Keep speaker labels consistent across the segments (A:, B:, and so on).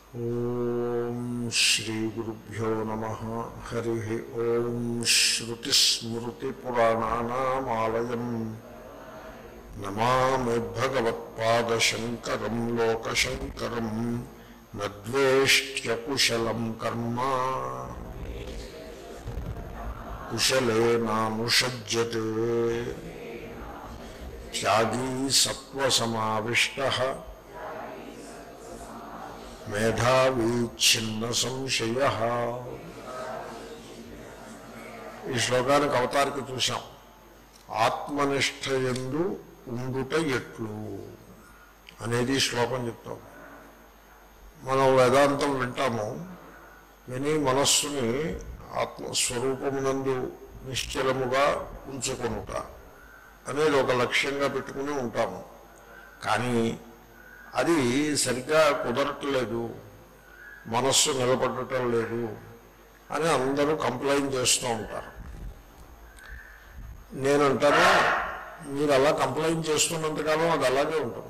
A: ఓం శ్రీ గురుభ్యో నమ హరి ఓం శ్రుతిస్మృతిపురాణానామాలయం నమామి భగవత్పాదశంకరం లోకశంకరం నద్వేష్ట్యకుశలం కర్మ కుశలేనానుషజ్యతే త్యాగీ సత్వసమావిష్ట మేధావీ ఛిన్న సంశయ ఈ శ్లోకానికి అవతారికి చూశాం ఆత్మనిష్ట ఎందు ఉండుట ఎట్లు అనేది ఈ శ్లోకం చెప్తాం మనం వేదాంతం వింటాము విని మనస్సుని ఆత్మస్వరూపమునందు నిశ్చలముగా ఉంచుకొనుట అనేది ఒక లక్ష్యంగా పెట్టుకుని ఉంటాము కానీ అది సరిగ్గా కుదరట్లేదు మనస్సు నిలబడటం లేదు అని అందరూ కంప్లైంట్ చేస్తూ ఉంటారు నేనంటాను మీరు అలా కంప్లైంట్ చేస్తున్నంతకాలం అది అలాగే ఉంటుంది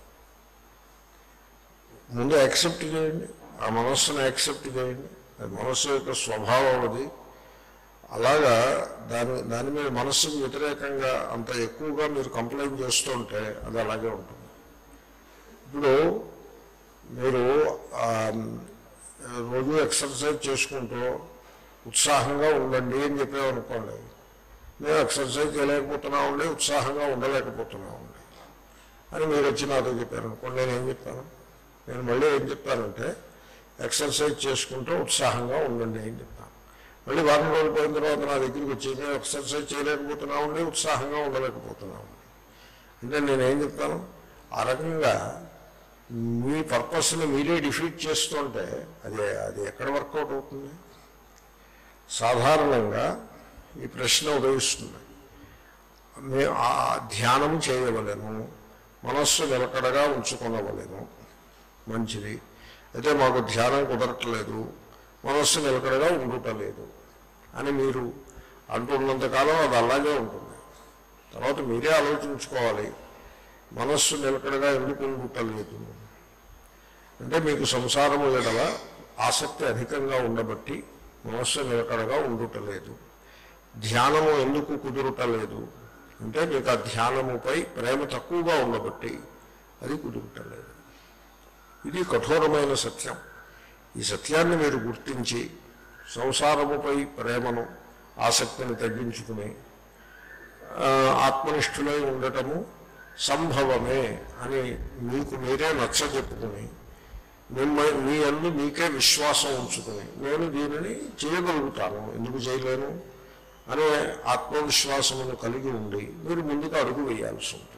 A: ముందు యాక్సెప్ట్ చేయండి ఆ మనస్సును యాక్సెప్ట్ చేయండి అది మనస్సు యొక్క స్వభావం అది అలాగా దాని దాని మీద మనస్సుకు వ్యతిరేకంగా అంత ఎక్కువగా మీరు కంప్లైంట్ చేస్తుంటే అది అలాగే ఉంటుంది ఇప్పుడు మీరు ఆ, రోజు ఎక్సర్సైజ్ చేసుకుంటూ ఉత్సాహంగా ఉండండి అని చెప్పామనుకోండి మేము ఎక్సర్సైజ్ చేయలేకపోతున్నామండి ఉత్సాహంగా ఉండలేకపోతున్నామండి అని మీరు వచ్చి నాతో చెప్పారనుకోండి నేను ఏం చెప్పాను నేను మళ్ళీ ఏం చెప్పానంటే ఎక్సర్సైజ్ చేసుకుంటూ ఉత్సాహంగా ఉండండి అని చెప్పాను మళ్ళీ వారం రోజులు పోయిన తర్వాత నా దగ్గరికి వచ్చి మేము ఎక్సర్సైజ్ చేయలేకపోతున్నామండి ఉత్సాహంగా ఉండలేకపోతున్నామండి అంటే నేనేం చెప్తాను ఆ రకంగా మీ పర్పస్ని మీరే డిఫీట్ చేస్తుంటే అది అది ఎక్కడ వర్కౌట్ అవుతుంది సాధారణంగా ఈ ప్రశ్న ఉదయిస్తుంది మే ఆ ధ్యానం చేయవలెను మనస్సు నిలకడగా ఉంచుకొనవలెను మంచిది అయితే మాకు ధ్యానం కుదరట్లేదు మనస్సు నిలకడగా ఉండుటలేదు అని మీరు అంటున్నంతకాలం అది అలాగే ఉంటుంది తర్వాత మీరే ఆలోచించుకోవాలి మనస్సు నిలకడగా ఎందుకు ఉండుటలేదు అంటే మీకు సంసారము ఎడల ఆసక్తి అధికంగా ఉండబట్టి మనస్సు నిలకడగా ఉండుటలేదు ధ్యానము ఎందుకు కుదురుటలేదు అంటే మీకు ఆ ధ్యానముపై ప్రేమ తక్కువగా ఉండబట్టి అది కుదురుటలేదు ఇది కఠోరమైన సత్యం ఈ సత్యాన్ని మీరు గుర్తించి సంసారముపై ప్రేమను ఆసక్తిని తగ్గించుకుని ఆ, ఆత్మనిష్ఠులై ఉండటము సంభవమే అని మీకు మీరే నచ్చజెప్పుకుని మిమ్మ మీ అందు మీకే విశ్వాసం ఉంచుకుని నేను దీనిని చేయగలుగుతాను ఎందుకు చేయలేను అనే ఆత్మవిశ్వాసమును కలిగి ఉండి మీరు ముందుకు అడుగు వేయాల్సి ఉంటుంది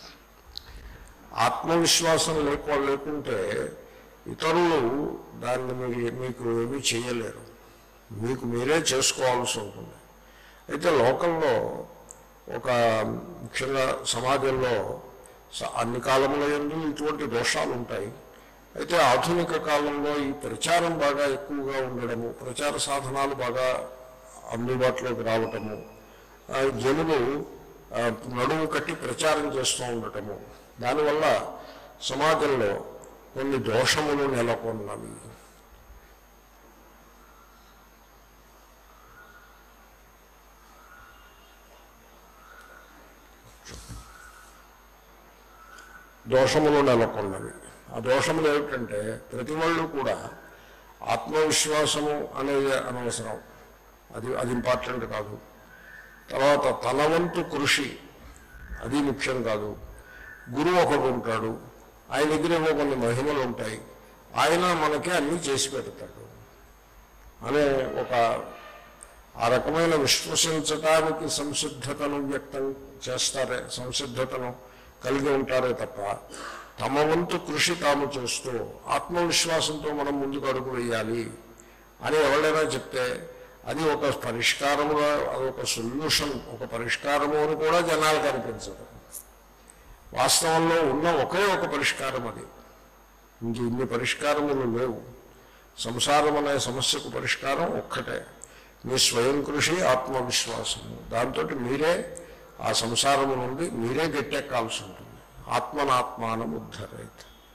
A: ఆత్మవిశ్వాసం లేక లేకుంటే ఇతరులు దాన్ని మీరు మీకు ఏమీ చేయలేరు మీకు మీరే చేసుకోవాల్సి ఉంటుంది అయితే లోకంలో ఒక ముఖ్యంగా సమాజంలో స- అన్ని కాలంలో ఎందు ఇటువంటి దోషాలు ఉంటాయి అయితే ఆధునిక కాలంలో ఈ ప్రచారం బాగా ఎక్కువగా ఉండడము ప్రచార సాధనాలు బాగా అందుబాటులోకి రావటము ఆ, జనులు ఆ, నడుము కట్టి ప్రచారం చేస్తూ ఉండటము దానివల్ల సమాజంలో కొన్ని దోషములు నెలకొన్నవి దోషములు నెలకొన్నవి ఆ దోషములు ఏమిటంటే ప్రతి వాళ్ళు కూడా ఆత్మవిశ్వాసము అనేది అనవసరం అది అది ఇంపార్టెంట్ కాదు తర్వాత తన వంతు కృషి అది ముఖ్యం కాదు గురువు ఒకడు ఉంటాడు ఆయన దగ్గర ఏవో కొన్ని మహిమలు ఉంటాయి ఆయన మనకి అన్నీ చేసి పెడతాడు అనే ఒక ఆ రకమైన విశ్వసించటానికి సంసిద్ధతను వ్యక్తం చేస్తారే సంసిద్ధతను కలిగి ఉంటారే తప్ప తమ వంతు కృషి తాము చేస్తూ ఆత్మవిశ్వాసంతో మనం ముందుకు అడుగు వేయాలి అని ఎవరైనా చెప్తే అది ఒక పరిష్కారముగా అది ఒక సొల్యూషన్ ఒక పరిష్కారము అని కూడా జనాలకు అనిపించదు వాస్తవంలో ఉన్న ఒకే ఒక పరిష్కారం అది ఇంక ఇన్ని పరిష్కారములు లేవు సంసారం అనే సమస్యకు పరిష్కారం ఒక్కటే మీ స్వయం కృషి ఆత్మవిశ్వాసము దాంతో మీరే ఆ సంసారము నుండి మీరే గట్టెక్కాల్సి ఉంటుంది ఆత్మనాత్మానం ఉద్ధరైత్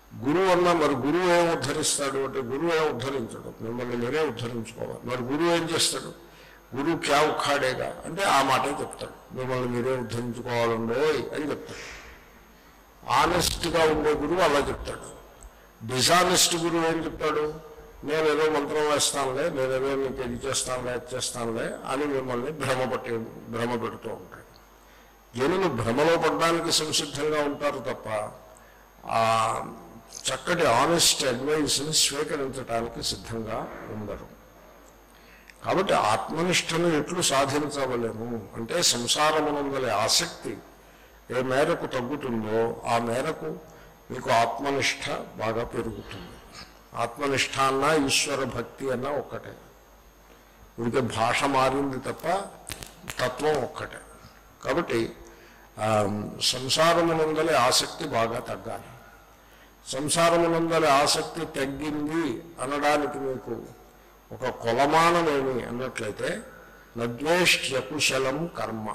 A: గురువు అన్నా మరి గురువు ఏం ఉద్ధరిస్తాడు అంటే గురువు ఏం ఉద్ధరించడు మిమ్మల్ని మీరే ఉద్ధరించుకోవాలి మరి గురువు ఏం చేస్తాడు గురువు క్యా ఉఖాడేగా అంటే ఆ మాటే చెప్తాడు మిమ్మల్ని మీరే ఉద్ధరించుకోవాలండోయ్ అని చెప్తాడు ఆనెస్ట్గా ఉండే గురువు అలా చెప్తాడు డిజానెస్ట్ గురువు ఏం చెప్తాడు నేను ఏదో మంత్రం వేస్తానులే నేనేదో నీకు ఇది చేస్తానులే అది చేస్తానులే అని మిమ్మల్ని భ్రమ పట్టి భ్రమ పెడుతూ ఉంటాడు జనులు భ్రమలో పడడానికి సంసిద్ధంగా ఉంటారు తప్ప ఆ చక్కటి ఆనెస్ట్ అడ్వైస్ని స్వీకరించడానికి సిద్ధంగా ఉండరు కాబట్టి ఆత్మనిష్టను ఎట్లు సాధించవలేము అంటే సంసారమునందలి ఆసక్తి ఏ మేరకు తగ్గుతుందో ఆ మేరకు మీకు ఆత్మనిష్ట బాగా పెరుగుతుంది ఆత్మనిష్ట అన్నా ఈశ్వర భక్తి అన్నా ఒక్కటే ఇంకే భాష మారింది తప్ప తత్వం ఒక్కటే కాబట్టి ఆ, సంసారమునందలి ఆసక్తి బాగా తగ్గాలి సంసారమునందలి ఆసక్తి తగ్గింది అనడానికి మీకు ఒక కొలమానమేమి అన్నట్లయితే నద్వేష్ట్య కుశలం కర్మ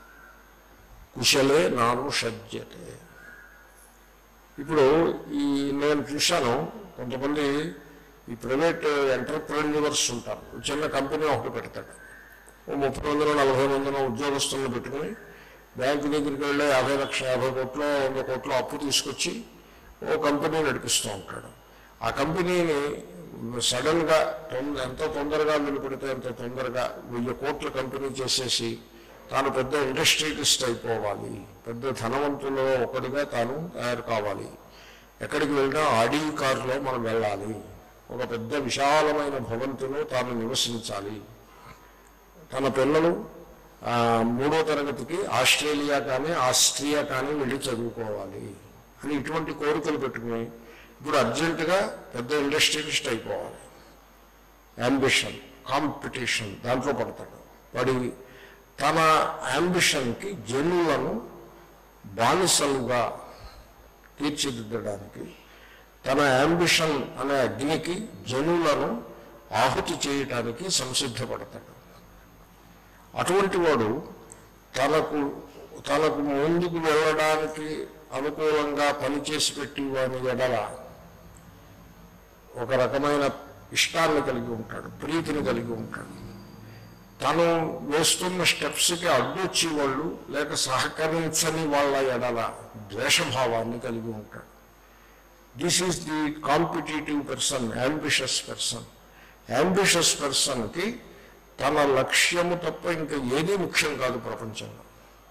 A: కుశలే నాను షజ్యతే ఇప్పుడు ఈ నేను చూశాను కొంతమంది ఈ ప్రైవేట్ ఎంటర్ప్రెన్యూవర్స్ ఉంటారు చిన్న కంపెనీ ఒకటి పెడతాడు ఓ ముప్పై వందలు నలభై వందలు ఉద్యోగస్తులను పెట్టుకుని బ్యాంకు దగ్గరికి వెళ్ళి యాభై లక్షల యాభై కోట్లు వంద కోట్లు అప్పు తీసుకొచ్చి ఓ కంపెనీ నడిపిస్తూ ఉంటాడు ఆ కంపెనీని సడన్గా తొంద ఎంతో తొందరగా నిలబడితే ఎంతో తొందరగా వెయ్యి కోట్ల కంపెనీ చేసేసి తాను పెద్ద ఇండస్ట్రియలిస్ట్ అయిపోవాలి పెద్ద ధనవంతుల్లో ఒకటిగా తాను తయారు కావాలి ఎక్కడికి వెళ్ళినా ఆడి కారులో మనం వెళ్ళాలి ఒక పెద్ద విశాలమైన భవంతిలో తాను నివసించాలి తన పిల్లలు ఆ, మూడో తరగతికి ఆస్ట్రేలియా కానీ ఆస్ట్రియా కానీ వెళ్ళి చదువుకోవాలి అని ఇటువంటి కోరికలు పెట్టుకుని ఇప్పుడు అర్జెంటుగా పెద్ద ఇండస్ట్రియలిస్ట్ అయిపోవాలి యాంబిషన్ కాంపిటీషన్ దాంట్లో పడతాడు పడి తన యాంబిషన్కి జనులను బానిసలుగా తీర్చిదిద్దడానికి తన యాంబిషన్ అనే అగ్నికి జనులను ఆహుతి చేయటానికి సంసిద్ధపడతాడు అటువంటి వాడు తనకు తనకు ముందుకు వెళ్ళడానికి అనుకూలంగా పనిచేసి పెట్టి వాని ఎడల ఒక రకమైన ఇష్టాన్ని కలిగి ఉంటాడు ప్రీతిని కలిగి ఉంటాడు తను వేస్తున్న స్టెప్స్కి అడ్డొచ్చి వాళ్ళు లేక సహకరించని వాళ్ళ ఎడల ద్వేషభావాన్ని కలిగి ఉంటాడు this is the competitive person ambitious person ambitious పర్సన్కి తన లక్ష్యము తప్ప ఇంకా ఏదీ ముఖ్యం కాదు ప్రపంచంలో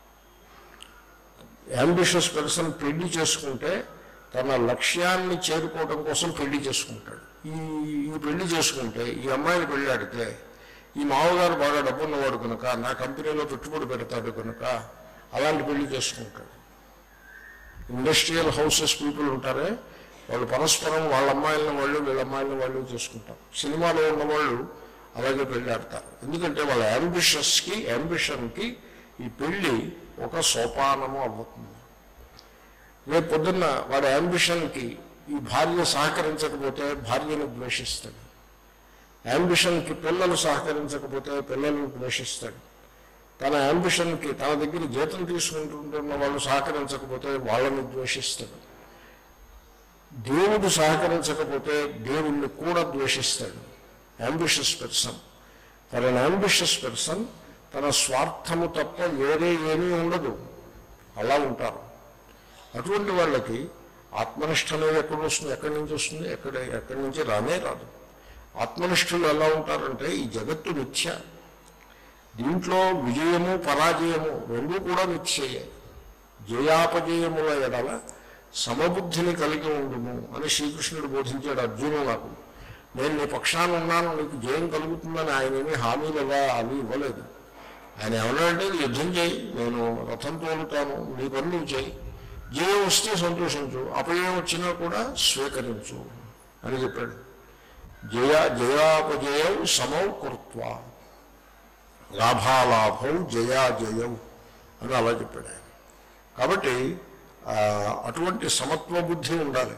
A: యాంబిషస్ పర్సన్ పెళ్లి చేసుకుంటే తన లక్ష్యాన్ని చేరుకోవడం కోసం పెళ్లి చేసుకుంటాడు ఈ ఈ పెళ్లి చేసుకుంటే ఈ అమ్మాయిని పెళ్ళాడితే ఈ మామగారు బాగా డబ్బున్నవాడు కనుక నా కంపెనీలో పెట్టుబడి పెడతాడు కనుక అలాంటి పెళ్లి చేసుకుంటాడు ఇండస్ట్రియల్ హౌసెస్ పీపుల్ ఉంటారే వాళ్ళు పరస్పరం వాళ్ళ అమ్మాయిలను వాళ్ళు వీళ్ళ అమ్మాయిలను వాళ్ళు చేసుకుంటారు సినిమాలో ఉన్న వాళ్ళు అలాగే పెళ్ళాడతారు ఎందుకంటే వాళ్ళ యాంబిషస్కి యాంబిషన్కి ఈ పెళ్ళి ఒక సోపానము అవుతుంది రేపు పొద్దున్న వాడి యాంబిషన్కి ఈ భార్య సహకరించకపోతే భార్యను ద్వేషిస్తాడు యాంబిషన్కి పిల్లలు సహకరించకపోతే పిల్లలను ద్వేషిస్తాడు తన యాంబిషన్కి తన దగ్గర జీతం తీసుకుంటుంటున్న వాళ్ళు సహకరించకపోతే వాళ్ళని ద్వేషిస్తాడు దేవుడు సహకరించకపోతే దేవుణ్ణి కూడా ద్వేషిస్తాడు ambitious person for unambitious person తన స్వార్థము తప్ప వేరే ఏమీ ఉండదు అలా ఉంటారు అటువంటి వాళ్ళకి ఆత్మనిష్ట అనేది ఎక్కడ వస్తుంది ఎక్కడి నుంచి వస్తుంది ఎక్కడ ఎక్కడి నుంచి రానే రాదు ఆత్మనిష్ఠులు ఎలా ఉంటారంటే ఈ జగత్తు మిథ్య దీంట్లో విజయము పరాజయము రెండూ కూడా మిథ్యయే జయాపజయముల ఎడల సమబుద్ధిని కలిగి ఉండుము అని శ్రీకృష్ణుడు బోధించాడు అర్జును నాకు నేను నీ పక్షాన ఉన్నాను నీకు జయం కలుగుతుందని ఆయన ఏమీ హామీలు ఇవ్వ అవి ఇవ్వలేదు ఆయన ఏమన్నాడంటే యుద్ధం చేయి నేను రథం తోలుతాను నీ పని నువ్వు చేయి జయం వస్తే సంతోషించు అపజయం వచ్చినా కూడా స్వీకరించు అని చెప్పాడు జయ జయాపజయం సమౌ కృత్వా లాభాలాభం జయాజయం అని అలా చెప్పాడు ఆయన కాబట్టి ఆ, అటువంటి సమత్వ బుద్ధి ఉండాలి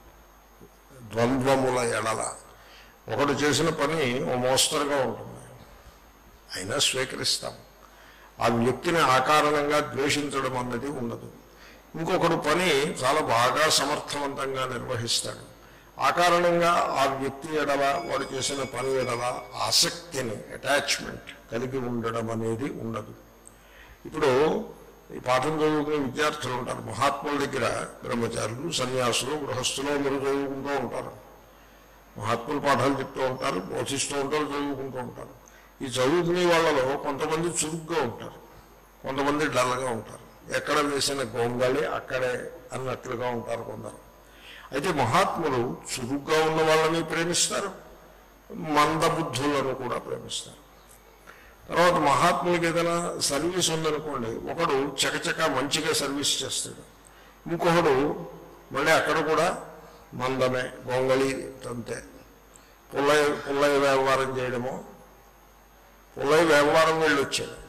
A: ద్వంద్వముల ఎడల ఒకడు చేసిన పని ఓ మోస్తరుగా ఉంటుంది అయినా స్వీకరిస్తాం ఆ వ్యక్తిని ఆకారణంగా ద్వేషించడం అన్నది ఉండదు ఇంకొకడు పని చాలా బాగా సమర్థవంతంగా నిర్వహిస్తాడు ఆ కారణంగా ఆ వ్యక్తి ఎడల వాడు చేసిన పని ఎడల ఆసక్తిని అటాచ్మెంట్ కలిగి ఉండడం అనేది ఉండదు ఇప్పుడు ఈ పాఠం చదువుకునే విద్యార్థులు ఉంటారు మహాత్ముల దగ్గర బ్రహ్మచారులు సన్యాసులు గృహస్థులు మీరు చదువుకుంటూ ఉంటారు మహాత్ములు పాఠాలు చెప్తూ ఉంటారు బోధిస్తూ ఉంటారు చదువుకుంటూ ఉంటారు ఈ చదువుకునే వాళ్ళలో కొంతమంది చురుగ్గా ఉంటారు కొంతమంది డల్గా ఉంటారు ఎక్కడ వేసిన గోంగళి అక్కడే అన్నట్లుగా ఉంటారు కొందరు అయితే మహాత్ములు చురుగ్గా ఉన్న వాళ్ళని ప్రేమిస్తారు మందబుద్ధులను కూడా ప్రేమిస్తారు తర్వాత మహాత్ములకి ఏదైనా సర్వీస్ ఉందనుకోండి ఒకడు చకచక మంచిగా సర్వీస్ చేస్తాడు ఇంకొకడు మళ్ళీ అక్కడ కూడా మందమే గొంగళి తంతే పుల్లయ్య పుల్లయ్య వ్యవహారం చేయడము పుల్లయ్య వ్యవహారం వెళ్ళి వచ్చాడు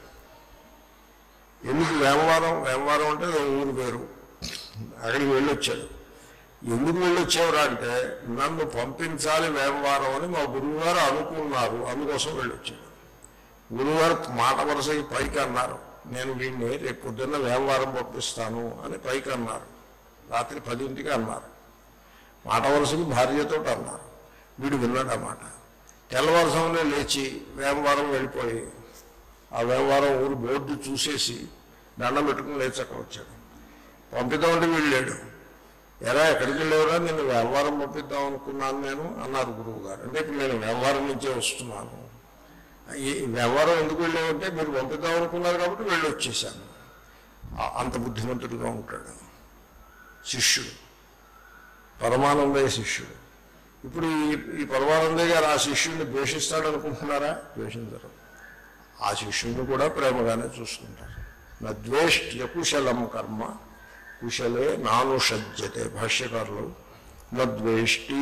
A: ఎందుకు వ్యవహారం వ్యవహారం అంటే అది ఊరి పేరు అక్కడికి వెళ్ళి వచ్చాడు ఎందుకు వెళ్ళొచ్చేవరా అంటే నన్ను పంపించాలి వ్యవహారం అని మా గురువుగారు అనుకున్నారు అందుకోసం వెళ్ళొచ్చాడు గురువుగారు మాట వరుసకి పైకి అన్నారు నేను వీడిని రేపు పొద్దున్న వ్యవహారం పంపిస్తాను అని పైకి అన్నారు రాత్రి పదింటికి అన్నారు మాట వరుసకి భార్యతో అన్నారు వీడు విన్నాడు అన్నమాట తెల్లవారుసంలో లేచి వ్యవహారం వెళ్ళిపోయి ఆ వ్యవహారం ఊరు బోర్డు చూసేసి దండం పెట్టుకుని లేచక్క వచ్చాడు పంపిద్దామంటే వీళ్ళు లేడు ఎరా ఎక్కడికి వెళ్ళేవరా నేను వ్యవహారం పంపిద్దాం అనుకున్నాను నేను అన్నారు గురువు గారు అంటే ఇప్పుడు నేను వ్యవహారం నుంచే వస్తున్నాను ఈ వ్యవహారం ఎందుకు వెళ్ళామంటే మీరు పంపిద్దాం అనుకున్నారు కాబట్టి వెళ్ళి వచ్చేసాను ఆ- అంత బుద్ధిమంతుడిగా ఉంటాడు శిష్యుడు పరమానందయ్య శిష్యుడు ఇప్పుడు ఈ ఈ పరమానందయ్య గారు ఆ శిష్యుడిని ద్వేషిస్తాడు అనుకుంటున్నారా ద్వేషించరు ఆ శిష్యుడిని కూడా ప్రేమగానే చూసుకుంటారు నా ద్వేష్ట్య కుశలం కర్మ కుశలే నానుషజ్యతే భాష్యకారులు నద్వేష్టి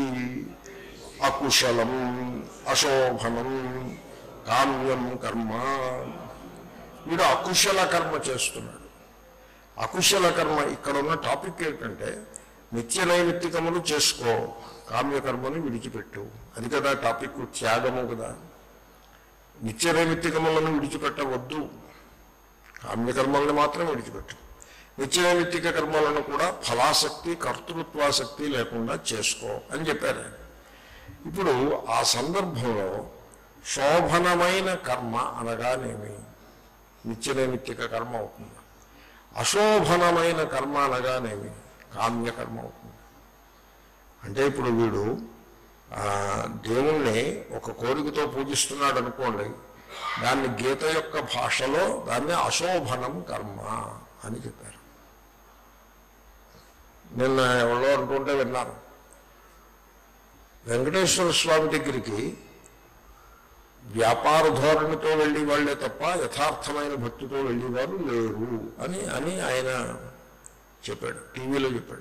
A: అకుశలం అశోభనం కామ్యం కర్మ వీడు అకుశల కర్మ చేస్తున్నాడు అకుశల కర్మ ఇక్కడ ఉన్న టాపిక్ ఏంటంటే నిత్య నైమిత్తికములు చేసుకో కామ్యకర్మను విడిచిపెట్టు అది కదా టాపిక్ త్యాగము కదా నిత్య నైమిత్తికములను విడిచిపెట్టవద్దు కామ్యకర్మల్ని మాత్రం విడిచిపెట్టు నిత్య నైమిత్తిక కర్మలను కూడా ఫలాసక్తి కర్తృత్వాసక్తి లేకుండా చేసుకో అని చెప్పారు ఆయన. ఇప్పుడు ఆ సందర్భంలో శోభనమైన కర్మ అనగానేమి నిత్య నైమిత్తిక కర్మ అవుతుంది అశోభనమైన కర్మ అనగానేమి కామ్యకర్మ అవుతుంది అంటే ఇప్పుడు వీడు ఆ, దేవుణ్ణి ఒక కోరికతో పూజిస్తున్నాడు అనుకోండి దాన్ని గీత యొక్క భాషలో దాన్ని అశోభనం కర్మ అని చెప్పారు నిన్న ఎవరో అనుకుంటే విన్నాను వెంకటేశ్వర స్వామి దగ్గరికి వ్యాపార ధోరణితో వెళ్ళి వాళ్ళే తప్ప యథార్థమైన భక్తితో వెళ్ళేవారు లేరు అని అని ఆయన చెప్పాడు టీవీలో చెప్పాడు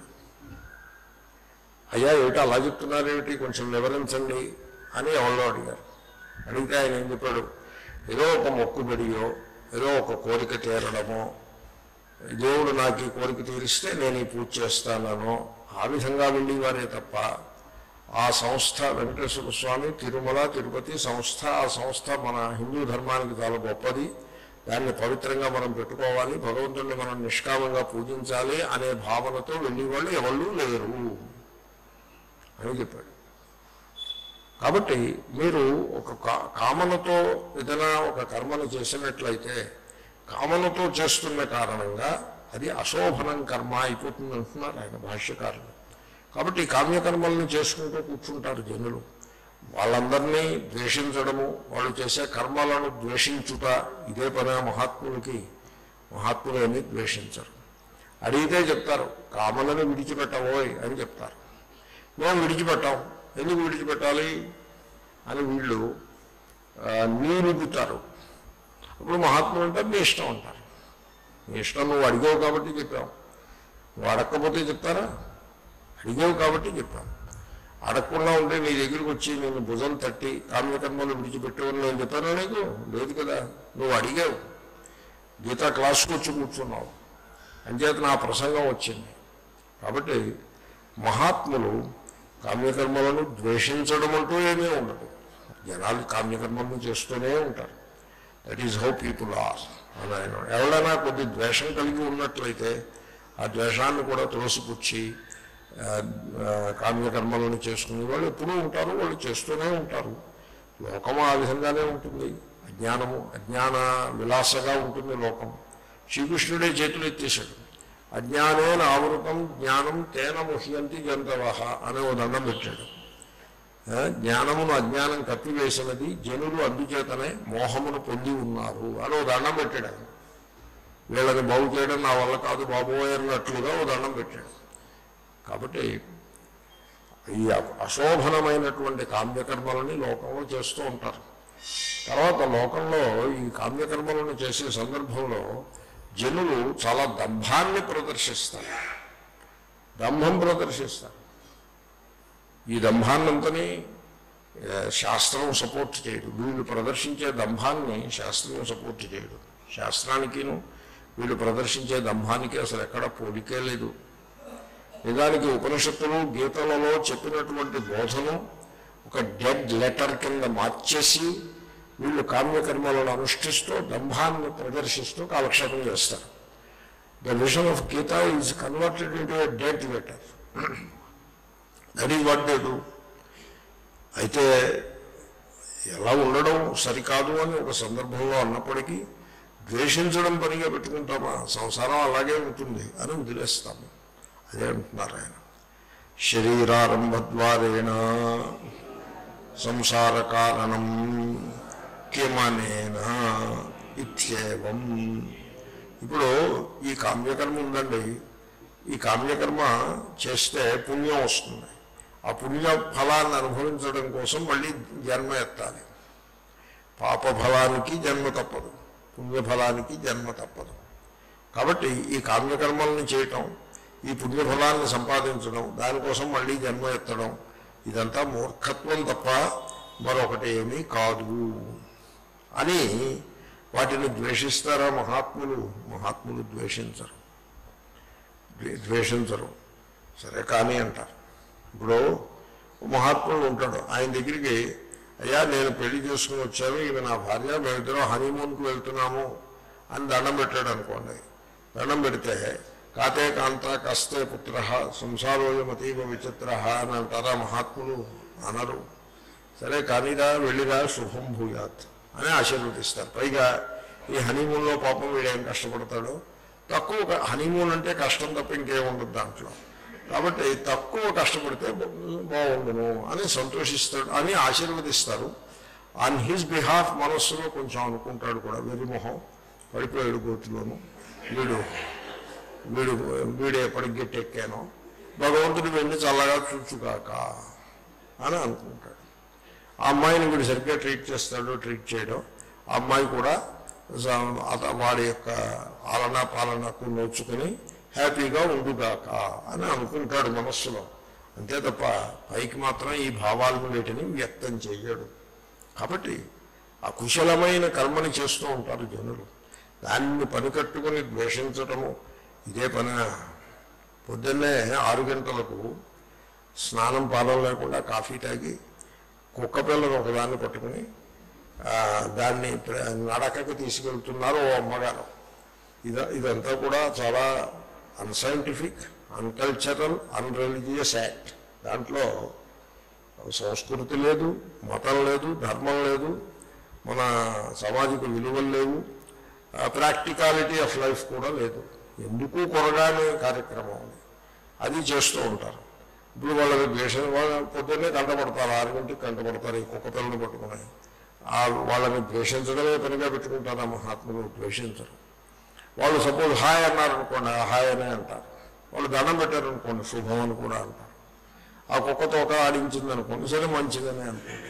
A: అయ్యా ఏమిటి అలా చెప్తున్నారేమిటి కొంచెం వివరించండి అని ఎవరో అడిగారు అడిగితే ఆయన ఏం చెప్పాడు ఏదో ఒక మొక్కుబడియో ఏదో ఒక కోరిక తీరడమో దేవుడు నాకు ఈ కోరిక తీరిస్తే నేను ఈ పూజ చేస్తానో ఆ విధంగా వెళ్ళేవారే తప్ప ఆ సంస్థ వెంకటేశ్వర స్వామి తిరుమల తిరుపతి సంస్థ ఆ సంస్థ మన హిందూ ధర్మానికి చాలా గొప్పది దాన్ని పవిత్రంగా మనం పెట్టుకోవాలి భగవంతుడిని మనం నిష్కామంగా పూజించాలి అనే భావనతో వెళ్ళేవాళ్ళు ఎవళ్ళు లేరు అని చెప్పాడు కాబట్టి మీరు ఒక కా- కామనతో ఏదైనా ఒక కర్మను చేసినట్లయితే కామనతో చేస్తున్న కారణంగా అది అశోభనం కర్మ అయిపోతుంది అంటున్నారు ఆయన భాష్యకారులు కాబట్టి ఈ కామ్యకర్మల్ని చేసుకుంటూ కూర్చుంటారు జనులు వాళ్ళందరినీ ద్వేషించడము వాళ్ళు చేసే కర్మలను ద్వేషించుట ఇదే పని మహాత్ములకి మహాత్ములు అని ద్వేషించరు అడిగితే చెప్తారు కామలను విడిచిపెట్టవోయ్ అని చెప్తారు మేము విడిచిపెట్టాం ఎందుకు విడిచిపెట్టాలి అని వీళ్ళు ఆ, నీరుగుతారు అప్పుడు మహాత్ములు అంటే మీ ఇష్టం అంటారు మీ ఇష్టం నువ్వు అడిగావు కాబట్టి చెప్పావు నువ్వు అడగకపోతే చెప్తారా అడిగావు కాబట్టి చెప్పాను అడగకుండా ఉంటే నీ దగ్గరికి వచ్చి నేను భుజం తట్టి కామ్యకర్మలు విడిచిపెట్టేవని నేను చెప్పాను నీకు లేదు కదా నువ్వు అడిగావు గీతా క్లాస్కి వచ్చి కూర్చున్నావు అంచేత నా ప్రసంగం వచ్చింది కాబట్టి మహాత్ములు కామ్యకర్మలను ద్వేషించడం అంటూ ఏమీ ఉండదు జనాలు కామ్యకర్మలను చేస్తూనే ఉంటారు that is how people are అని ఆయన ఎవరైనా కొద్ది ద్వేషం కలిగి ఉన్నట్లయితే ఆ ద్వేషాన్ని కూడా తులసిపుచ్చి ఆ, ఆ, కామ్యకర్మలను చేసుకునే వాళ్ళు ఎప్పుడూ ఉంటారు వాళ్ళు చేస్తూనే ఉంటారు లోకము ఆ విధంగానే ఉంటుంది అజ్ఞానము అజ్ఞాన విలాసగా ఉంటుంది లోకం శ్రీకృష్ణుడే చేతులు ఎత్తేశాడు అజ్ఞానేన ఆవృతం జ్ఞానం తేన ముహ్యంతి జంతవహ అనే ఓ దండం పెట్టాడు ఆ, జ్ఞానమును అజ్ఞానం కప్పివేసినది జనులు అందుచేతనే మోహమును పొంది ఉన్నారు అని ఓ దండం పెట్టాడు ఆయన. వీళ్ళని బాగు చేయడం నా వల్ల కాదు బాబోయ్ అన్నట్లుగా ఓ దండం పెట్టాడు కాబట్టి ఈ అశోభనమైనటువంటి కామ్యకర్మలని లోకంలో చేస్తూ ఉంటారు తర్వాత లోకంలో ఈ కామ్యకర్మలను చేసే సందర్భంలో జనులు చాలా దంభాన్ని ప్రదర్శిస్తారు దంభం ప్రదర్శిస్తారు ఈ దంభాన్నంతని ఆ, శాస్త్రం సపోర్ట్ చేయడు వీళ్ళు ప్రదర్శించే దంభాన్ని శాస్త్రం సపోర్ట్ చేయడు శాస్త్రానికిను వీళ్ళు ప్రదర్శించే దంభానికి అసలు ఎక్కడ పోలికే లేదు నిజానికి ఉపనిషత్తులు గీతలలో చెప్పినటువంటి బోధను ఒక డెడ్ లెటర్ కింద మార్చేసి వీళ్ళు కామ్యకర్మలను అనుష్ఠిస్తూ దంభాన్ని ప్రదర్శిస్తూ కాలక్షేపం చేస్తారు the vision of Gita is converted into a dead letter that is what they do అయితే ఎలా ఉండడం సరికాదు అని ఒక సందర్భంలో అన్నప్పటికీ ద్వేషించడం పనిగా పెట్టుకుంటామా సంసారం అలాగే ఉంటుంది అని వదిలేస్తాము అదే అంటున్నారు ఆయన శరీరారంభద్వారేణ సంసార కారణం కిమనేన ఇత్యేవం ఇప్పుడు ఈ కామ్యకర్మ ఉందండి ఈ కామ్యకర్మ చేస్తే పుణ్యం వస్తుంది ఆ పుణ్య ఫలాన్ని అనుభవించడం కోసం మళ్ళీ జన్మ ఎత్తాలి పాప ఫలానికి జన్మ తప్పదు పుణ్యఫలానికి జన్మ తప్పదు కాబట్టి ఈ కామ్యకర్మలను చేయటం ఈ పుణ్యఫలాన్ని సంపాదించడం దానికోసం మళ్ళీ జన్మ ఎత్తడం ఇదంతా మూర్ఖత్వం తప్ప మరొకటి ఏమీ కాదు అని వాటిని ద్వేషిస్తారా మహాత్ములు మహాత్ములు ద్వేషించరు ద్వే- ద్వేషించరు సరే కానీ అంటారు ఇప్పుడు ఓ మహాత్ముడు ఉంటాడు ఆయన దగ్గరికి అయ్యా నేను పెళ్లి చేసుకుని వచ్చాను ఈమె నా భార్య మేమిద్దరం హనీమూన్కి వెళ్తున్నాము అని దండం పెట్టాడు అనుకోండి దండం పెడితే కాతే కాంత కస్తే పుత్ర సంసారోయమతీవ విచిత్ర అని అంటారా మహాత్ములు అనరు సరే కానీరా వెళ్ళిరా శుభం భూయాత్ అని ఆశీర్వదిస్తారు పైగా ఈ హనీమూన్లో పాపం వీడేం కష్టపడతాడు తక్కువ క- హనీమూన్ అంటే కష్టం తప్ప ఇంకేం ఉండదు దాంట్లో కాబట్టి తక్కువ కష్టపడితే బా- బాగుండును అని సంతోషిస్తాడు అని ఆశీర్వదిస్తారు ఆన్ హిజ్ బిహాఫ్ మనస్సులో కొంచెం అనుకుంటాడు కూడా వెరిమొహం పడిపోయాడు గోతిలోను వీడు వీడు వీడు ఎప్పటికి గట్టెక్కానో భగవంతుడు వెళ్ళి చల్లగా చూచుగాక అని అనుకుంటాడు ఆ అమ్మాయిని వీడు సరిగ్గా ట్రీట్ చేస్తాడు ట్రీట్ చేయడం ఆ అమ్మాయి కూడా స- అత- వాడి యొక్క ఆలన పాలనకు నోచుకుని హ్యాపీగా ఉండుగాక అని అనుకుంటాడు మనస్సులో అంతే తప్ప పైకి మాత్రం ఈ భావాలను వీటిని వ్యక్తం చేయడు కాబట్టి అకుశలమైన కర్మని చేస్తూ ఉంటారు జనులు దాన్ని పని కట్టుకుని ద్వేషించటము ఇదే పని పొద్దున్నే ఆరు గంటలకు స్నానం పానం లేకుండా కాఫీ తాగి కుక్క పిల్లను ఒకదాన్ని పట్టుకుని ఆ, దాన్ని ప్ర- నడకకు తీసుకెళ్తున్నారు ఓ అమ్మగారు ఇద ఇదంతా కూడా చాలా అన్సైంటిఫిక్ అన్కల్చరల్ అన్రిలీజియస్ యాక్ట్ దాంట్లో సంస్కృతి లేదు మతం లేదు ధర్మం లేదు మన సామాజిక విలువలు లేవు ప్రాక్టికాలిటీ ఆఫ్ లైఫ్ కూడా లేదు ఎందుకు కొరగానే కార్యక్రమం అది. అది చేస్తూ ఉంటారు ఇప్పుడు వాళ్ళకి ద్వేషం వాళ్ళ పొద్దున్నే కంటపడతారు ఆరు గంటకి కంటపడతారు ఈ కుక్క పిల్లలు పట్టుకుని ఆ వాళ్ళని ద్వేషించడమే పనిగా పెట్టుకుంటారు ఆ మహాత్ములు ద్వేషించరు వాళ్ళు సపోజ్ హాయ్ అన్నారు అనుకోండి ఆ హాయ్ అనే అంటారు వాళ్ళు దండం పెట్టారు అనుకోండి శుభం అని కూడా అంటారు ఆ కుక్క తోక ఆడించింది అనుకోండి సరే మంచిదనే అనుకోండి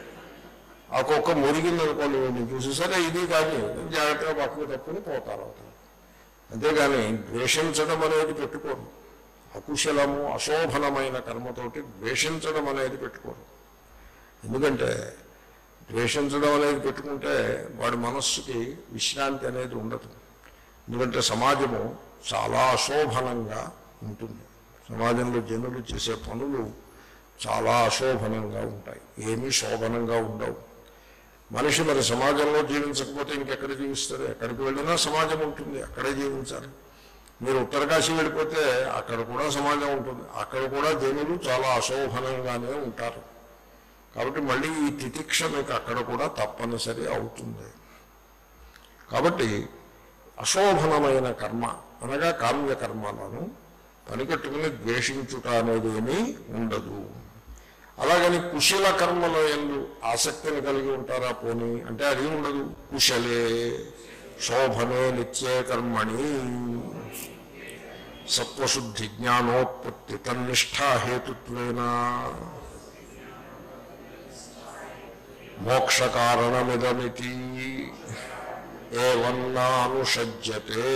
A: ఆ కుక్క మురిగింది అనుకోండి వీడిని చూసి సరే ఇది కానీ జాగ్రత్తగా పక్కన తప్పుని పోతారు అవుతారు అంతేగాని ద్వేషించడం అనేది పెట్టుకోరు అకుశలము అశోభనమైన కర్మతోటి ద్వేషించడం అనేది పెట్టుకోరు ఎందుకంటే ద్వేషించడం అనేది పెట్టుకుంటే వాడి మనస్సుకి విశ్రాంతి అనేది ఉండదు ఎందుకంటే సమాజము చాలా అశోభనంగా ఉంటుంది సమాజంలో జనులు చేసే పనులు చాలా అశోభనంగా ఉంటాయి ఏమీ శోభనంగా ఉండవు మనిషి మరి సమాజంలో జీవించకపోతే ఇంకెక్కడ జీవిస్తారు ఎక్కడికి వెళ్ళినా సమాజం ఉంటుంది అక్కడే జీవించాలి మీరు ఉత్తరకాశీ వెళ్ళిపోతే అక్కడ కూడా సమాజం ఉంటుంది అక్కడ కూడా జనులు చాలా అశోభనంగానే ఉంటారు కాబట్టి మళ్ళీ ఈ తితిక్ష మీకు అక్కడ కూడా తప్పనిసరి అవుతుంది కాబట్టి అశోభనమైన కర్మ అనగా కామ్య కర్మలను పనికట్టుకుని ద్వేషించుట అనేది ఏమీ ఉండదు అలాగని కుశల కర్మల ఎందు ఆసక్తిని కలిగి ఉంటారా పోనీ అంటే అది ఉండదు కుశలే శోభనే నిత్యే కర్మణి సత్వశుద్ధి జ్ఞానోత్పత్తి తన్నిష్టా హేతుత్వేనా మోక్షకారణమిదమితి ఏవన్నానుషజ్యతే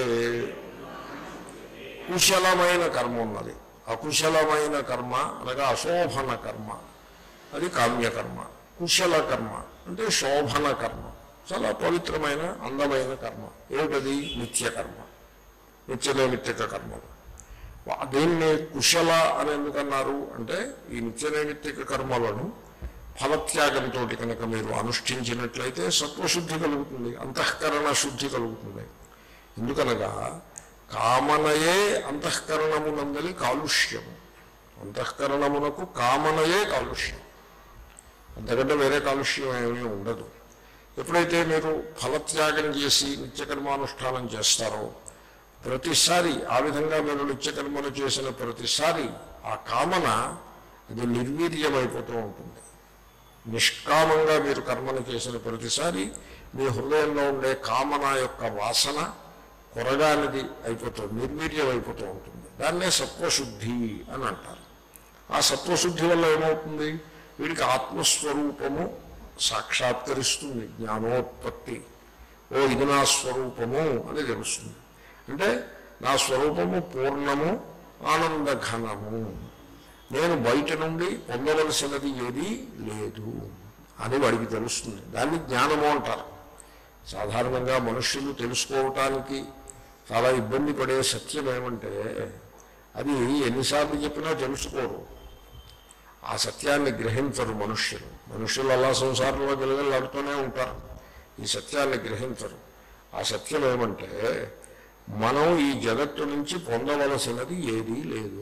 A: కుశలమైన కర్మ ఉన్నది అకుశలమైన కర్మ అనగా అశోభన కర్మ అది కామ్యకర్మ కుశల కర్మ అంటే శోభన కర్మ చాలా పవిత్రమైన అందమైన కర్మ ఏమిటది నిత్యకర్మ నిత్యనైమిత్తిక కర్మలు వా- దీన్ని కుశల అని ఎందుకన్నారు అంటే ఈ నిత్యనైమిత్తిక కర్మలను ఫలత్యాగంతో కనుక మీరు అనుష్ఠించినట్లయితే సత్వశుద్ధి కలుగుతుంది అంతఃకరణ శుద్ధి కలుగుతుంది ఎందుకనగా కామనయే అంతఃకరణమునందలి కాలుష్యము అంతఃకరణమునకు కామనయే కాలుష్యం అంతకంటే వేరే కాలుష్యం ఏమీ ఉండదు ఎప్పుడైతే మీరు ఫలత్యాగం చేసి నిత్యకర్మానుష్ఠానం చేస్తారో ప్రతిసారి ఆ విధంగా మీరు నిత్యకర్మలు చేసిన ప్రతిసారి ఆ కామన అది నిర్వీర్యమైపోతూ ఉంటుంది నిష్కామంగా మీరు కర్మను చేసిన ప్రతిసారి మీ హృదయంలో ఉండే కామన యొక్క వాసన కొరగానిది అయిపోతుంది నిర్వీర్యం అయిపోతూ ఉంటుంది దాన్నే సత్వశుద్ధి అని అంటారు ఆ సత్వశుద్ధి వల్ల ఏమవుతుంది వీడికి ఆత్మస్వరూపము సాక్షాత్కరిస్తుంది జ్ఞానోత్పత్తి ఓ ఇది నా స్వరూపము అని తెలుస్తుంది అంటే నా స్వరూపము పూర్ణము ఆనందఘనము నేను బయట నుండి పొందవలసినది ఏదీ లేదు అని వాడికి తెలుస్తుంది దాన్ని జ్ఞానము అంటారు సాధారణంగా మనుష్యులు తెలుసుకోవటానికి చాలా ఇబ్బంది పడే సత్యం ఏమంటే అది ఎన్నిసార్లు చెప్పినా తెలుసుకోరు ఆ సత్యాన్ని గ్రహించరు మనుష్యులు మనుష్యులు అలా సంసారంలో గెలగలాడుతూనే ఉంటారు ఈ సత్యాన్ని గ్రహించరు ఆ సత్యం ఏమంటే మనం ఈ జగత్తు నుంచి పొందవలసినది ఏదీ లేదు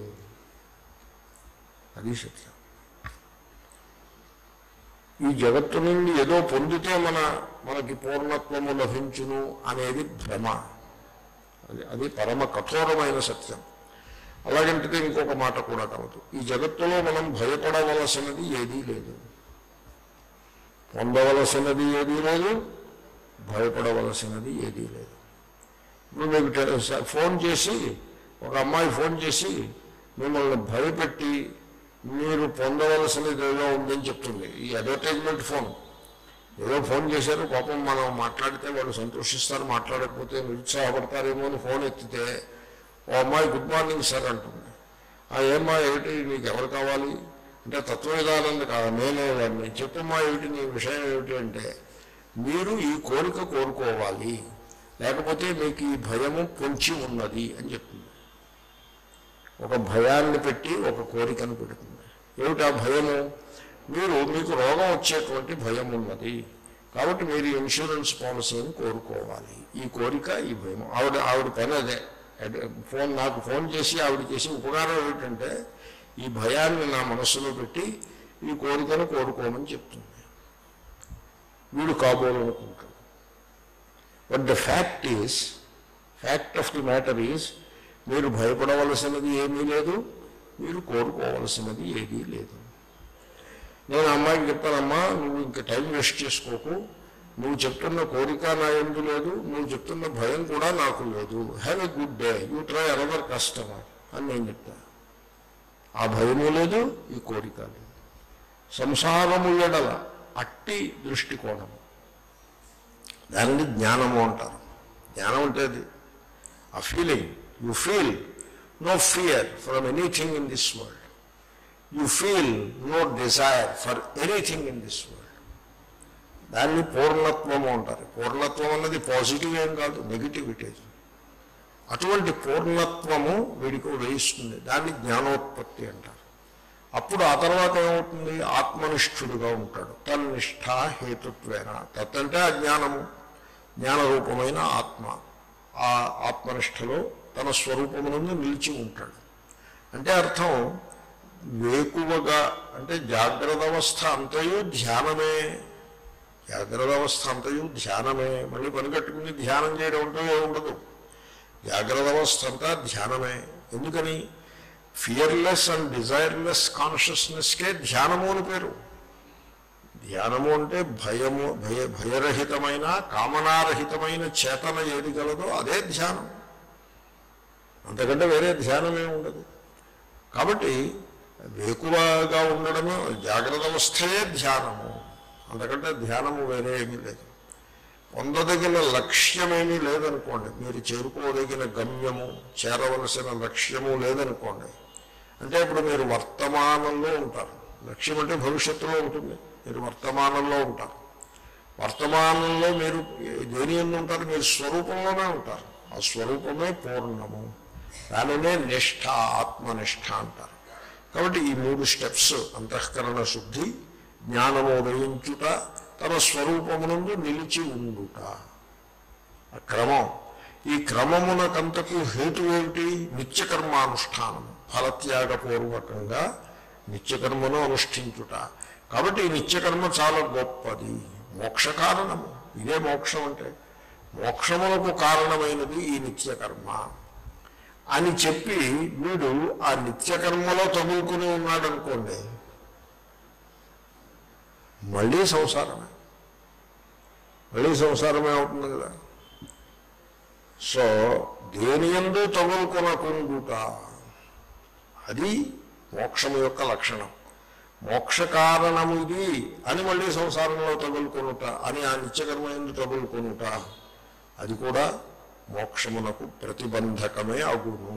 A: అది సత్యం ఈ జగత్తు నుండి ఏదో పొందితే మన మనకి పూర్ణత్వము లభించును అనేది భ్రమ అది అది పరమ కఠోరమైన సత్యం అలాగంటే ఇంకొక మాట కూడా కలదు ఈ జగత్తులో మనం భయపడవలసినది ఏదీ లేదు పొందవలసినది ఏదీ లేదు భయపడవలసినది ఏదీ లేదు ఇప్పుడు మీకు టె- స- ఫోన్ చేసి ఒక అమ్మాయి ఫోన్ చేసి మిమ్మల్ని భయపెట్టి మీరు పొందవలసినది ఏదో ఉందని చెప్తుంది ఈ అడ్వర్టైజ్మెంట్ ఫోన్ ఏదో ఫోన్ చేశారు పాపం మనం మాట్లాడితే వాళ్ళు సంతోషిస్తారు మాట్లాడకపోతే నిరుత్సాహపడతారేమో అని ఫోన్ ఎత్తితే ఓ అమ్మాయి గుడ్ మార్నింగ్ సార్ అంటుంది ఆ ఏమ్మా ఏమిటి నీకు ఎవరు కావాలి అంటే తత్వవిధానంద కాదు నేనే వాడిని చెప్పమ్మా ఏమిటి నీ విషయం ఏమిటి అంటే మీరు ఈ కోరిక కోరుకోవాలి లేకపోతే మీకు ఈ భయము పొంచి ఉన్నది అని చెప్తుంది ఒక భయాన్ని పెట్టి ఒక కోరికను పెడుతుంది ఏమిటి ఆ భయము మీరు మీకు రోగం వచ్చేటువంటి భయం ఉన్నది కాబట్టి మీరు ఈ ఇన్సూరెన్స్ పాలసీని కోరుకోవాలి ఈ కోరిక ఈ భయం ఆవిడ ఆవిడ పని అదే అడ్- ఫోన్ నాకు ఫోన్ చేసి ఆవిడ చేసి ఉపకారం ఏమిటంటే ఈ భయాన్ని నా మనస్సులో పెట్టి ఈ కోరికను కోరుకోమని చెప్తుంది వీడు కాబోలనుకుంటాడు but the fact is fact of the matter is మీరు భయపడవలసినది ఏమీ లేదు మీరు కోరుకోవలసినది ఏదీ లేదు నేను అమ్మాయికి చెప్పానమ్మా నువ్వు ఇంకా టైం వేస్ట్ చేసుకోకు నువ్వు చెప్తున్న కోరిక నా ఎందు లేదు నువ్వు చెప్తున్న భయం కూడా నాకు లేదు have a good day you try another customer అని నేను చెప్తాను ఆ భయము లేదు ఈ కోరిక లేదు సంసారము ఎడల అట్టి దృష్టికోణము దానిని జ్ఞానము అంటారు జ్ఞానం అంటే అది ఆ feeling you feel no fear from anything in this world you feel no desire for anything in this world దాన్ని పూర్ణత్వము అంటారు పూర్ణత్వం అన్నది పాజిటివ్ ఏం కాదు నెగిటివ్ ఇట్ ఈజ్ అటువంటి పూర్ణత్వము వీడికి వేయిస్తుంది దాన్ని జ్ఞానోత్పత్తి అంటారు అప్పుడు ఆ తర్వాత ఏమవుతుంది ఆత్మనిష్ఠుడుగా ఉంటాడు తన్నిష్ట హేతుత్వేన తత్ అంటే అజ్ఞానము జ్ఞానరూపమైన ఆత్మ ఆ ఆత్మనిష్టలో తన స్వరూపమునందు నిలిచి ఉంటాడు అంటే అర్థం వేకువగా అంటే జాగ్రత్త అవస్థ అంతయు ధ్యానమే జాగ్రత్త అవస్థ అంతయు ధ్యానమే మళ్ళీ పని కట్టుకుని ధ్యానం చేయడం అంటూ ఏమి ఉండదు జాగ్రత్త అవస్థ అంతా ధ్యానమే ఎందుకని ఫియర్లెస్ అండ్ డిజైర్లెస్ కాన్షియస్నెస్కే ధ్యానము అని పేరు ధ్యానము అంటే భయము భయ భయరహితమైన కామనారహితమైన చేతన ఏది గలదో అదే ధ్యానం అంతకంటే వేరే ధ్యానమే ఉండదు కాబట్టి వేకువగా ఉండడము జాగ్రత్త అవస్థయే ధ్యానము అంతకంటే ధ్యానము వేరే ఏమీ లేదు పొందదగిన లక్ష్యమేమీ లేదనుకోండి మీరు చేరుకోదగిన గమ్యము చేరవలసిన లక్ష్యము లేదనుకోండి అంటే ఇప్పుడు మీరు వర్తమానంలో ఉంటారు లక్ష్యం అంటే భవిష్యత్తులో ఉంటుంది మీరు వర్తమానంలో ఉంటారు వర్తమానంలో మీరు దేని ఎందు ఉంటారు మీరు స్వరూపంలోనే ఉంటారు ఆ స్వరూపమే పూర్ణము దానినే నిష్ఠ ఆత్మనిష్ఠ అంటారు కాబట్టి ఈ మూడు స్టెప్స్ అంతఃకరణ శుద్ధి జ్ఞానము ఉదయించుట తన స్వరూపమునందు నిలిచి ఉండుట ఆ క్రమం ఈ క్రమమునకంతకు హేతు ఏమిటి నిత్యకర్మానుష్ఠానం ఫలత్యాగపూర్వకంగా నిత్యకర్మను అనుష్ఠించుట కాబట్టి ఈ నిత్యకర్మ చాలా గొప్పది మోక్ష కారణము ఇదే మోక్షం అంటే మోక్షములకు కారణమైనది ఈ నిత్యకర్మ అని చెప్పి వీడు ఆ నిత్యకర్మలో తగులుకుని ఉన్నాడనుకోండి మళ్ళీ సంసారమే మళ్ళీ సంసారమే అవుతుంది కదా సో దేని ఎందు తగులుకొనకుండుట అది మోక్షము యొక్క లక్షణం మోక్ష కారణము ఇది అని మళ్ళీ సంసారంలో తగులుకొనుట అని ఆ నిత్యకర్మ ఎందు తగులుకొనుట అది కూడా మోక్షమునకు ప్రతిబంధకమే అగును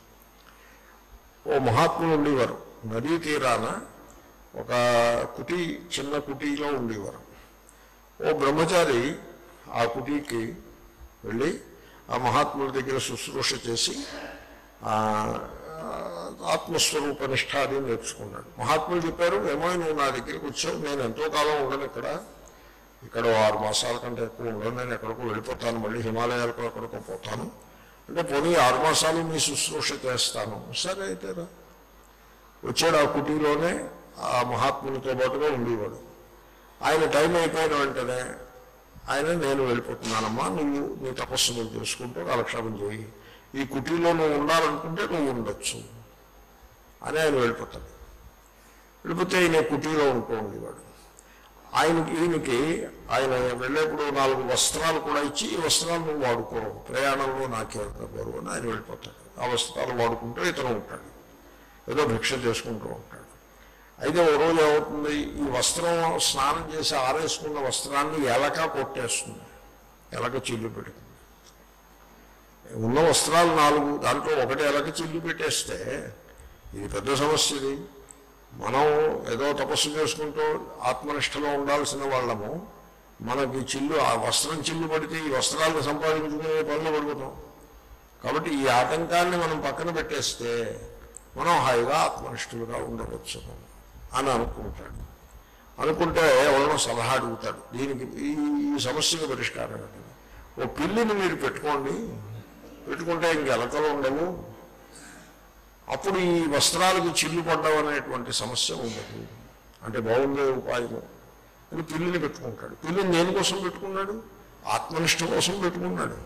A: ఓ మహాత్ములు ఉండేవారు నదీ తీరాన ఒక కుటీ చిన్న కుటీలో ఉండేవారు ఓ బ్రహ్మచారి ఆ కుటీకి వెళ్ళి ఆ మహాత్ముల దగ్గర శుశ్రూష చేసి ఆ, ఆత్మస్వరూప నిష్ఠ అది నేర్చుకున్నాడు మహాత్ములు చెప్పారు ఏమో నువ్వు నా దగ్గరికి వచ్చావు నేను ఎంతో కాలం ఉండను ఇక్కడ ఇక్కడ ఓ ఆరు మాసాల కంటే ఎక్కువ ఉండను నేను ఎక్కడికో వెళ్ళిపోతాను మళ్ళీ హిమాలయాలకు ఎక్కడికో పోతాను అంటే పోనీ ఆరు మాసాలు మీ శుశ్రూష చేస్తాను సరే అయితే రా వచ్చాడు ఆ కుటీలోనే ఆ మహాత్ములతో పాటుగా ఉండేవాడు ఆయన టైం అయిపోయిన వెంటనే ఆయన నేను వెళ్ళిపోతున్నానమ్మా నువ్వు నీ తపస్సు నువ్వు చేసుకుంటూ కాలక్షేపం చేయి ఈ కుటీలో నువ్వు ఉండాలనుకుంటే నువ్వు ఉండొచ్చు అని ఆయన వెళ్ళిపోతాడు వెళ్ళిపోతే ఈయన కుటీలో ఉంటూ ఉండేవాడు ఆయనకి ఈయనకి ఆయన వెళ్ళేప్పుడు నాలుగు వస్త్రాలు కూడా ఇచ్చి ఈ వస్త్రాలు నువ్వు వాడుకో ప్రయాణంలో నాకే బరువు అని ఆయన వెళ్ళిపోతాడు ఆ వస్త్రాలు వాడుకుంటూ ఇతను ఉంటాడు ఏదో భిక్ష చేసుకుంటూ ఉంటాడు అయితే ఓ రోజు ఏమవుతుంది ఈ వస్త్రం స్నానం చేసి ఆరేసుకున్న వస్త్రాన్ని ఎలక కొట్టేస్తుంది ఎలక చిల్లు పెడుతుంది ఉన్న వస్త్రాలు నాలుగు దాంట్లో ఒకటి ఎలక చిల్లు పెట్టేస్తే ఇది పెద్ద సమస్య ఇది మనం ఏదో తపస్సు చేసుకుంటూ ఆత్మనిష్టలో ఉండాల్సిన వాళ్ళము మనకి చిల్లు ఆ వస్త్రం చిల్లు పడితే ఈ వస్త్రాలను సంపాదించుకునే పనులు పడుకుతాం కాబట్టి ఈ ఆటంకాన్ని మనం పక్కన పెట్టేస్తే మనం హాయిగా ఆత్మనిష్ఠులుగా ఉండవచ్చు అని అనుకుంటాడు అనుకుంటే ఎవరినో సలహా అడుగుతాడు దీనికి ఈ ఈ సమస్యకు పరిష్కారం ఏంటి? ఓ పిల్లిని మీరు పెట్టుకోండి పెట్టుకుంటే ఇంక ఎలకలు ఉండవు అప్పుడు ఈ వస్త్రాలకు చిల్లు పడ్డం అనేటువంటి సమస్య ఉండదు అంటే బాగుండే ఉపాయము అని పిల్లిని పెట్టుకుంటాడు పిల్లిని దేనికోసం పెట్టుకున్నాడు ఆత్మనిష్ట కోసం పెట్టుకున్నాడు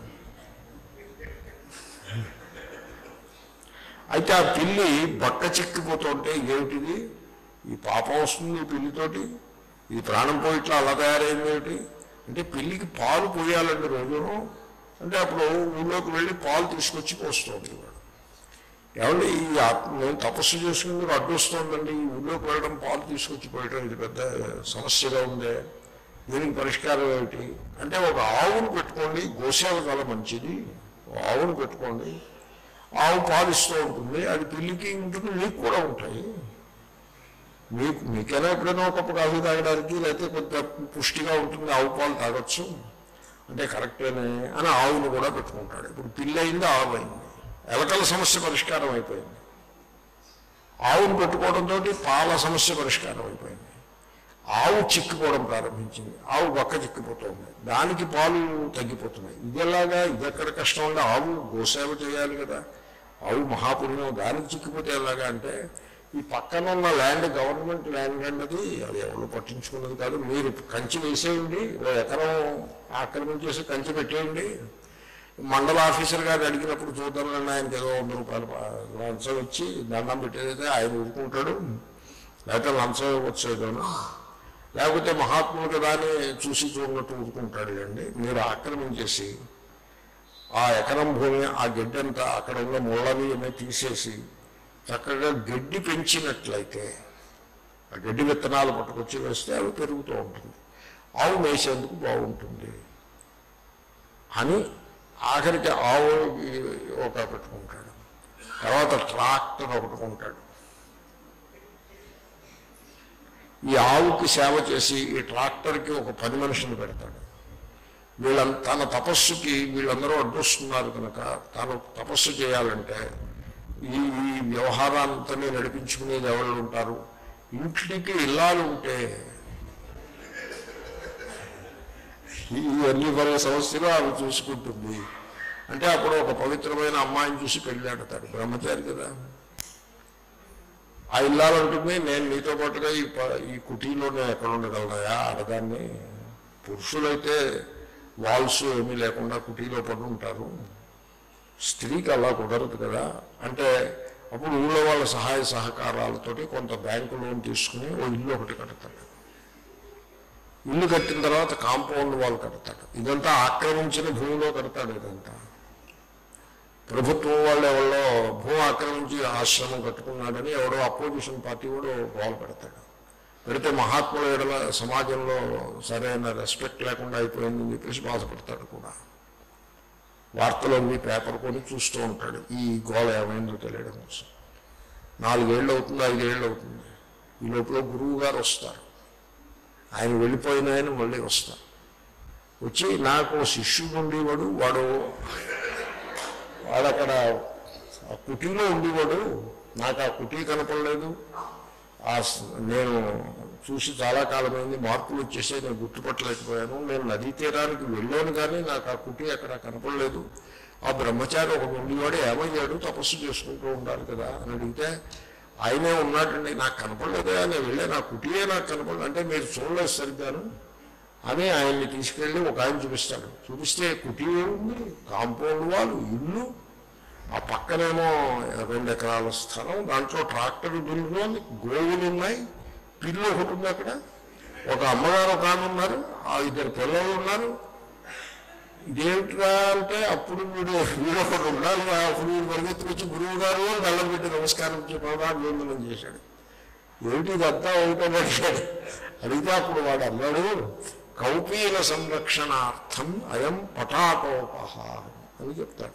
A: అయితే ఆ పిల్లి బక్క చిక్కిపోతుంటే ఏమిటిది ఈ పాపం వస్తుంది ఈ పిల్లితోటి ఇది ప్రాణం పోయి ఇట్లా అలా తయారైంది ఏమిటి అంటే పిల్లికి పాలు పోయాలండి రోజును అంటే అప్పుడు ఊళ్ళోకి వెళ్ళి పాలు తీసుకొచ్చి పోస్తుంది వాడు ఏమండి ఈ ఆత్మ నేను తపస్సు చేసుకునేందుకు అడ్డు వస్తుందండి ఈ ఊళ్ళోకి వెళ్ళడం పాలు తీసుకొచ్చి పోయడం ఇది పెద్ద సమస్యగా ఉందే దీనికి పరిష్కారం ఏమిటి అంటే ఒక ఆవును పెట్టుకోండి గోసేవ చాలా మంచిది ఓ ఆవును పెట్టుకోండి ఆవు పాలిస్తూ ఉంటుంది అది పిల్లికి ఉంటుంది మీకు కూడా ఉంటాయి మీకు మీకైనా ఎప్పుడైనా ఒక కప్పు కాఫీ తాగడానికి లేకపోతే కొంత పుష్టిగా ఉంటుంది ఆవు పాలు తాగొచ్చు అంటే కరెక్టేనే అని ఆవును కూడా పెట్టుకుంటాడు ఇప్పుడు పిల్లి అయింది ఆవు అయింది ఎలకల సమస్య పరిష్కారం అయిపోయింది ఆవును పెట్టుకోవడంతో పాల సమస్య పరిష్కారం అయిపోయింది ఆవు చిక్కిపోవడం ప్రారంభించింది ఆవు బక్క చిక్కిపోతుంది దానికి పాలు తగ్గిపోతున్నాయి ఇది ఎలాగా ఇది ఎక్కడ కష్టం ఉంటే ఆవు గోసేవ చేయాలి కదా ఆవు మహాపుణ్యం దానికి చిక్కిపోతే ఎలాగా అంటే ఈ పక్కన ఉన్న ల్యాండ్ గవర్నమెంట్ ల్యాండ్ అన్నది అది ఎవరు పట్టించుకున్నది కాదు మీరు కంచి వేసేయండి ఓ ఎకరం ఆక్రమించేసి కంచి పెట్టేయండి మండల ఆఫీసర్ గారు అడిగినప్పుడు చూద్దామని ఆయనకి ఏదో వంద రూపాయలు పా- లంచం ఇచ్చి దండం పెట్టేదైతే ఆయన ఊరుకుంటాడు లేకపోతే లంచం ఇవ్వచ్చు ఏదోనో లేకపోతే మహాత్ములు కదా అని చూసి చూడనట్టు ఊరుకుంటాడు అండి మీరు ఆక్రమించేసి ఆ ఎకరం భూమి ఆ గడ్డి అంతా అక్కడ ఉన్న ముళ్ళని అన్నీ తీసేసి చక్కగా గడ్డి పెంచినట్లయితే ఆ గడ్డి విత్తనాలు పట్టుకొచ్చి వేస్తే అవి పెరుగుతూ ఉంటుంది ఆవు మేసేందుకు బాగుంటుంది అని ఆఖరికి ఆవు ఒక పెట్టుకుంటాడు తర్వాత ట్రాక్టర్ ఒకటి కొంటాడు ఈ ఆవుకి సేవ చేసి ఈ ట్రాక్టర్కి ఒక పని మనిషిని పెడతాడు వీళ్ళ తన తపస్సుకి వీళ్ళందరూ అడ్డొస్తున్నారు కనుక తాను తపస్సు చేయాలంటే ఈ ఈ వ్యవహారాంతని నడిపించుకునేది ఎవరు ఉంటారు ఇంటికి ఇల్లాలు ఉంటే ఈ అన్ని పరే సమస్యలు ఆమె చూసుకుంటుంది అంటే అప్పుడు ఒక పవిత్రమైన అమ్మాయిని చూసి పెళ్ళాడతాడు బ్రహ్మచారి కదా ఆ ఇల్లాలంటుంది నేను నీతో పాటుగా ఈ ప- ఈ కుటీలో నేను ఎక్కడ ఉండగలనాయా ఆడదాన్ని పురుషులైతే వాల్స్ ఏమీ లేకుండా కుటీలో పడి ఉంటారు స్త్రీకి అలా కుదరదు కదా అంటే అప్పుడు ఊళ్ళో వాళ్ళ సహాయ సహకారాలతోటి కొంత బ్యాంకు లోన్ తీసుకుని ఓ ఇల్లు ఒకటి కడతాడు ఇల్లు కట్టిన తర్వాత కాంపౌండ్ వాళ్ళు కడతాడు ఇదంతా ఆక్రమించిన భూమిలో కడతాడు ఇదంతా ప్రభుత్వం వాళ్ళు ఎవరో భూ ఆక్రమించి ఆశ్రమం కట్టుకున్నాడని ఎవడో అపోజిషన్ పార్టీ కూడా గోల పెడతాడు పెడితే మహాత్ముల ఎడల సమాజంలో సరైన రెస్పెక్ట్ లేకుండా అయిపోయిందని చెప్పేసి బాధపడతాడు కూడా వార్తలు అన్ని పేపర్ కొని చూస్తూ ఉంటాడు ఈ గోల ఏమైందో తెలియడం కోసం నాలుగేళ్ళు అవుతుంది ఐదేళ్ళు అవుతుంది ఈ లోపల గురువు గారు వస్తారు ఆయన వెళ్ళిపోయిన ఆయన మళ్ళీ వస్తారు వచ్చి నాకు ఓ శిష్యుడు ఉండేవాడు వాడు వాడు అక్కడ ఆ కుటీలో ఉండేవాడు నాకు ఆ కుటీ కనపడలేదు ఆ స- నేను చూసి చాలా కాలమైంది మార్పులు వచ్చేసి నేను గుర్తుపట్టలేకపోయాను నేను నదీ తీరానికి వెళ్ళాను కానీ నాకు ఆ కుటీ అక్కడ కనపడలేదు ఆ బ్రహ్మచారి ఒకడు ఉండేవాడు ఏమయ్యాడు తపస్సు చేసుకుంటూ ఉండాలి కదా అని అడిగితే ఆయనే ఉన్నాడండి నాకు కనపడలేదా నేను వెళ్ళే నా కుటీయే నాకు కనపడలేదు అంటే మీరు చూడలేదు సరిగ్గాను అని ఆయన్ని తీసుకెళ్ళి ఒక ఆయన చూపిస్తాడు చూపిస్తే కుటీ ఉంది కాంపౌండ్ వాళ్ళు ఇల్లు ఆ పక్కనేమో రెండు ఎకరాల స్థలం దాంట్లో ట్రాక్టర్ దున్నుతోంది గోవులు ఉన్నాయి పిల్లు ఒకటి ఉంది అక్కడ ఒక అమ్మగారు ఒక ఆమె ఉన్నారు ఆ ఇద్దరు పిల్లలు ఉన్నారు ఇదేమిట్రా అంటే అప్పుడు వీడు వీడు ఒకటి ఉండాలి రా. అప్పుడు వీడు పరిగెత్తుకు వచ్చి గురువు గారు అని దండం పెట్టి నమస్కారం చెప్పాడు ఆందోళన చేశాడు ఏమిటి ఇదంతా ఒకటో పడిశాడు అడిగితే అప్పుడు వాడు అన్నాడు కౌపీన సంరక్షణార్థం అయం పటాటోపహ అని చెప్తాడు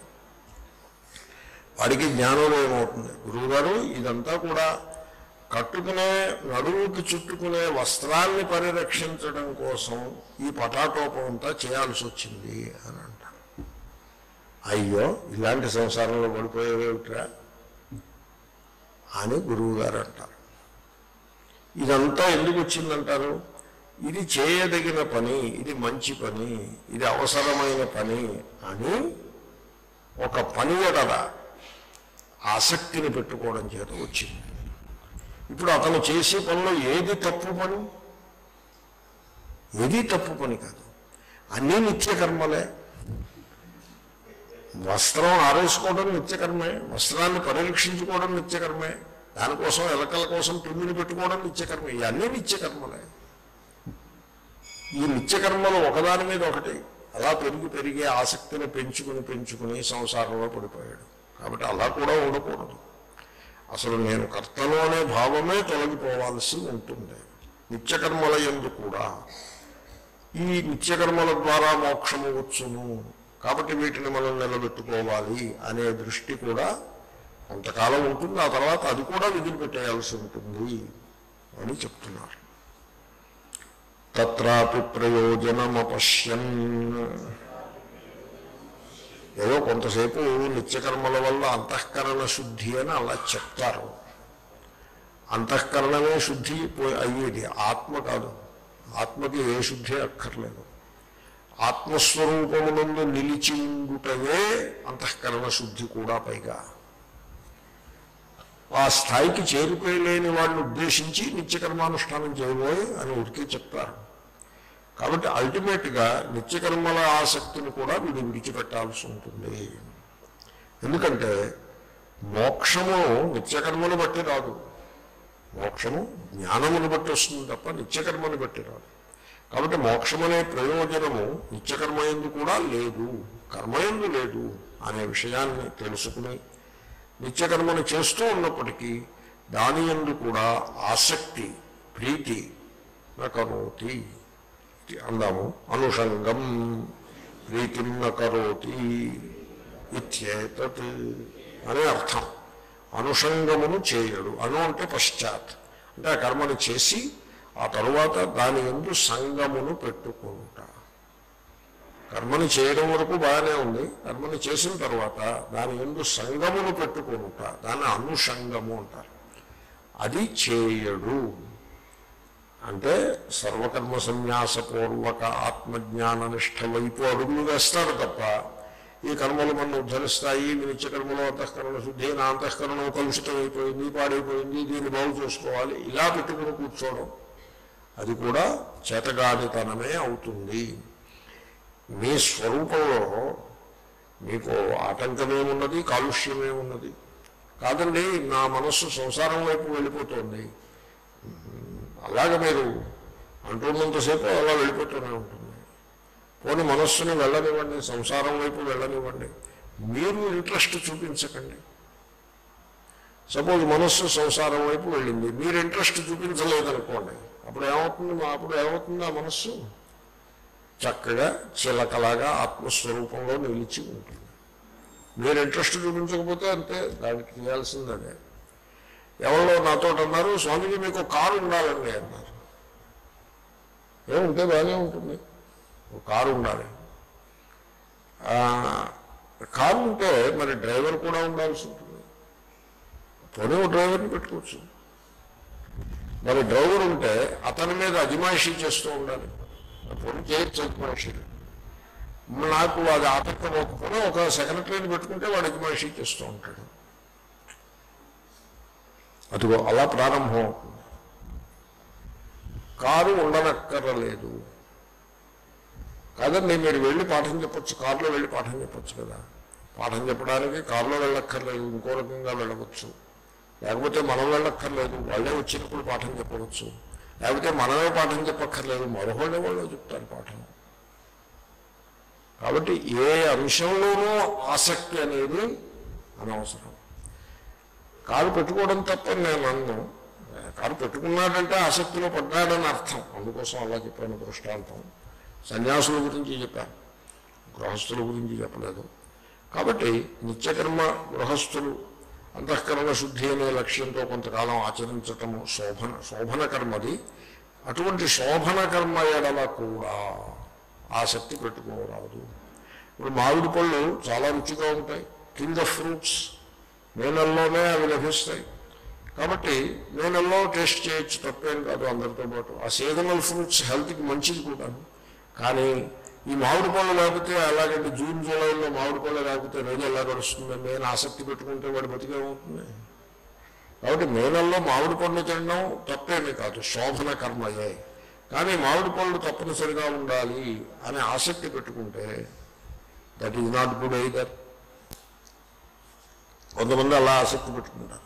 A: వాడికి జ్ఞానోదయం అవుతుంది గురువుగారు ఇదంతా కూడా కట్టుకునే నడువుకి చుట్టుకునే వస్త్రాన్ని పరిరక్షించడం కోసం ఈ పటాటోపం అంతా చేయాల్సి వచ్చింది అని అంటారు అయ్యో ఇలాంటి సంసారంలో పడిపోయేవేమిట్రా అని గురువు గారు అంటారు ఇదంతా ఎందుకు వచ్చిందంటారు ఇది చేయదగిన పని ఇది మంచి పని ఇది అవసరమైన పని అని ఒక పని ఎడల ఆసక్తిని పెట్టుకోవడం చేత వచ్చింది ఇప్పుడు అతను చేసే పనిలో ఏది తప్పు పని ఏది తప్పు పని కాదు అన్నీ నిత్యకర్మలే వస్త్రం ఆరేసుకోవడం నిత్యకర్మే వస్త్రాన్ని పరిరక్షించుకోవడం నిత్యకర్మే దానికోసం ఎలకల కోసం పిండిని పెట్టుకోవడం నిత్యకర్మే ఇవన్నీ నిత్యకర్మలే ఈ నిత్యకర్మలు ఒకదాని మీద ఒకటి అలా పెరిగి పెరిగి ఆసక్తిని పెంచుకుని పెంచుకుని సంసారంలో పడిపోయాడు కాబట్టి అలా కూడా ఉండకూడదు అసలు నేను కర్తను అనే భావమే తొలగిపోవాల్సి ఉంటుంది నిత్యకర్మల ఎందు కూడా ఈ నిత్యకర్మల ద్వారా మోక్షము వచ్చును కాబట్టి వీటిని మనం నిలబెట్టుకోవాలి అనే దృష్టి కూడా కొంతకాలం ఉంటుంది ఆ తర్వాత అది కూడా విదిలిపెట్టేయాల్సి ఉంటుంది అని చెప్తున్నారు తత్రాపి ప్రయోజనమపశ్యన్ ఏదో కొంతసేపు నిత్యకర్మల వల్ల అంతఃకరణ శుద్ధి అని అలా చెప్తారు అంతఃకరణమే శుద్ధి పోయి- అయ్యేది ఆత్మ కాదు ఆత్మకి ఏ శుద్ధి అక్కర్లేదు ఆత్మస్వరూపమునందు నిలిచి ఉండుటయే అంతఃకరణ శుద్ధి కూడా పైగా ఆ స్థాయికి చేరిపోయలేని వాళ్ళని ఉద్దేశించి నిత్యకర్మానుష్ఠానం చేయబోయి అని ఉడికి చెప్తారు కాబట్టి అల్టిమేట్గా నిత్యకర్మల ఆసక్తిని కూడా వీడు విడిచిపెట్టాల్సి ఉంటుంది ఎందుకంటే మోక్షము నిత్యకర్మను బట్టి రాదు మోక్షము జ్ఞానమును బట్టి వస్తుంది తప్ప నిత్యకర్మను బట్టి రాదు కాబట్టి మోక్షం అనే ప్రయోజనము నిత్యకర్మయందు కూడా లేదు కర్మయందు లేదు అనే విషయాన్ని తెలుసుకుని నిత్యకర్మను చేస్తూ ఉన్నప్పటికీ దాని ఎందు కూడా ఆసక్తి ప్రీతి నకరోతి ఇది అందాము అనుషంగం ప్రీతిం నకరోతి ఇత్యేతత్ అనే అర్థం అనుషంగమును చేయడు అను అంటే పశ్చాత్ అంటే ఆ కర్మను చేసి ఆ తరువాత దాని ఎందు సంగమును పెట్టుకుంటా కర్మని చేయడం వరకు బాగానే ఉంది కర్మని చేసిన తర్వాత దాని ఎందు సంగమును పెట్టుకుంటా దాన్ని అనుషంగము అంటారు అది చేయడు అంటే సర్వకర్మ సన్యాసపూర్వక ఆత్మజ్ఞాన నిష్ట వైపు అడుగులు వేస్తారు తప్ప ఈ కర్మలు మనం ఉద్ధరిస్తాయి ఈ నిత్యకర్మలు అంతఃకరణ శుద్ధి నా అంతఃకరణం కలుషితం అయిపోయింది పాడైపోయింది దీన్ని బాగు చేసుకోవాలి ఇలా పెట్టుకుని కూర్చోవడం అది కూడా చేతగానితనమే అవుతుంది మీ స్వరూపంలో మీకు ఆటంకమేమున్నది కాలుష్యమేమున్నది కాదండి నా మనస్సు సంసారం వైపు వెళ్ళిపోతుంది అలాగ మీరు అంటున్నంతసేపు అలా వెళ్ళిపోతూనే ఉంటుంది పోనీ మనస్సుని వెళ్ళనివ్వండి సంసారం వైపు వెళ్ళనివ్వండి మీరు ఇంట్రెస్ట్ చూపించకండి సపోజ్ మనస్సు సంసారం వైపు వెళ్ళింది మీరు ఇంట్రెస్ట్ చూపించలేదనుకోండి అప్పుడు ఏమవుతుంది మా అప్పుడు ఏమవుతుంది ఆ మనస్సు చక్కగా చిలకలాగా ఆత్మస్వరూపంలో నిలిచి ఉంటుంది మీరు ఇంట్రెస్ట్ చూపించకపోతే అంతే దానికి చేయాల్సింది అదే ఎవరో నాతో అన్నారు స్వామిజీ మీకు కారు ఉండాలండి అన్నారు ఏముంటే బాగానే ఉంటుంది ఒక కారు ఉండాలి ఆ, కారు ఉంటే మరి డ్రైవర్ కూడా ఉండాల్సి ఉంటుంది పోనీ ఒక డ్రైవర్ని పెట్టుకోవచ్చు మరి డ్రైవర్ ఉంటే అతని మీద అజమాయిషీ చేస్తూ ఉండాలి పోనీ చేయొచ్చు అజమాయిషీ నాకు అది ఆటంకం అవ్వకపోతే ఒక సెక్రటరీని పెట్టుకుంటే వాడు అజమాయిషీ చేస్తూ ఉంటాడు అదిగో అలా ప్రారంభం అవుతుంది కారు ఉండనక్కరలేదు కాదండి మీరు వెళ్ళి పాఠం చెప్పొచ్చు కారులో వెళ్ళి పాఠం చెప్పొచ్చు కదా పాఠం చెప్పడానికి కారులో వెళ్ళక్కర్లేదు ఇంకో రకంగా వెళ్ళవచ్చు లేకపోతే మనం వెళ్ళక్కర్లేదు వాళ్ళే వచ్చినప్పుడు పాఠం చెప్పవచ్చు లేకపోతే మనమే పాఠం చెప్పక్కర్లేదు మరొకళ్ళే వాళ్ళు చెప్తారు పాఠం కాబట్టి ఏ అంశంలోనూ ఆసక్తి అనేది అనవసరం కారు పెట్టుకోవడం తప్ప నేను అన్ను కారు పెట్టుకున్నాడంటే ఆసక్తిలో పడ్డాడని అర్థం అందుకోసం అలా చెప్పాను దృష్టాంతం సన్యాసుల గురించి చెప్పాను గృహస్థుల గురించి చెప్పలేదు కాబట్టి నిత్యకర్మ గృహస్థులు అంతఃకరణ శుద్ధి అనే లక్ష్యంతో కొంతకాలం ఆచరించటము శోభన శోభన కర్మది అటువంటి శోభన కర్మ ఎడల కూడా ఆసక్తి పెట్టుకోరాదు ఇప్పుడు మామిడి పళ్ళు చాలా రుచిగా ఉంటాయి కింద ఫ్రూట్స్ మే నెలలోనే అవి లభిస్తాయి కాబట్టి మే నెలలో టేస్ట్ చేయొచ్చు తప్పేం కాదు అందరితో పాటు ఆ సీజనల్ ఫ్రూట్స్ హెల్త్కి మంచిది కూడా కానీ ఈ మామిడి పళ్ళు లేకపోతే అలాగంటే జూన్ జూలైలో మామిడి పళ్ళు లేకపోతే రోజు ఎలా గడుస్తుంది నేను ఆసక్తి పెట్టుకుంటే వాడు బతికేమవుతుంది కాబట్టి మే నెలలో మామిడి పండు తినడం తప్పేమీ కాదు శోభన కర్మయే కానీ మామిడి పళ్ళు తప్పనిసరిగా ఉండాలి అనే ఆసక్తి పెట్టుకుంటే that is not good either కొంతమంది అలా ఆసక్తి పెట్టుకుంటారు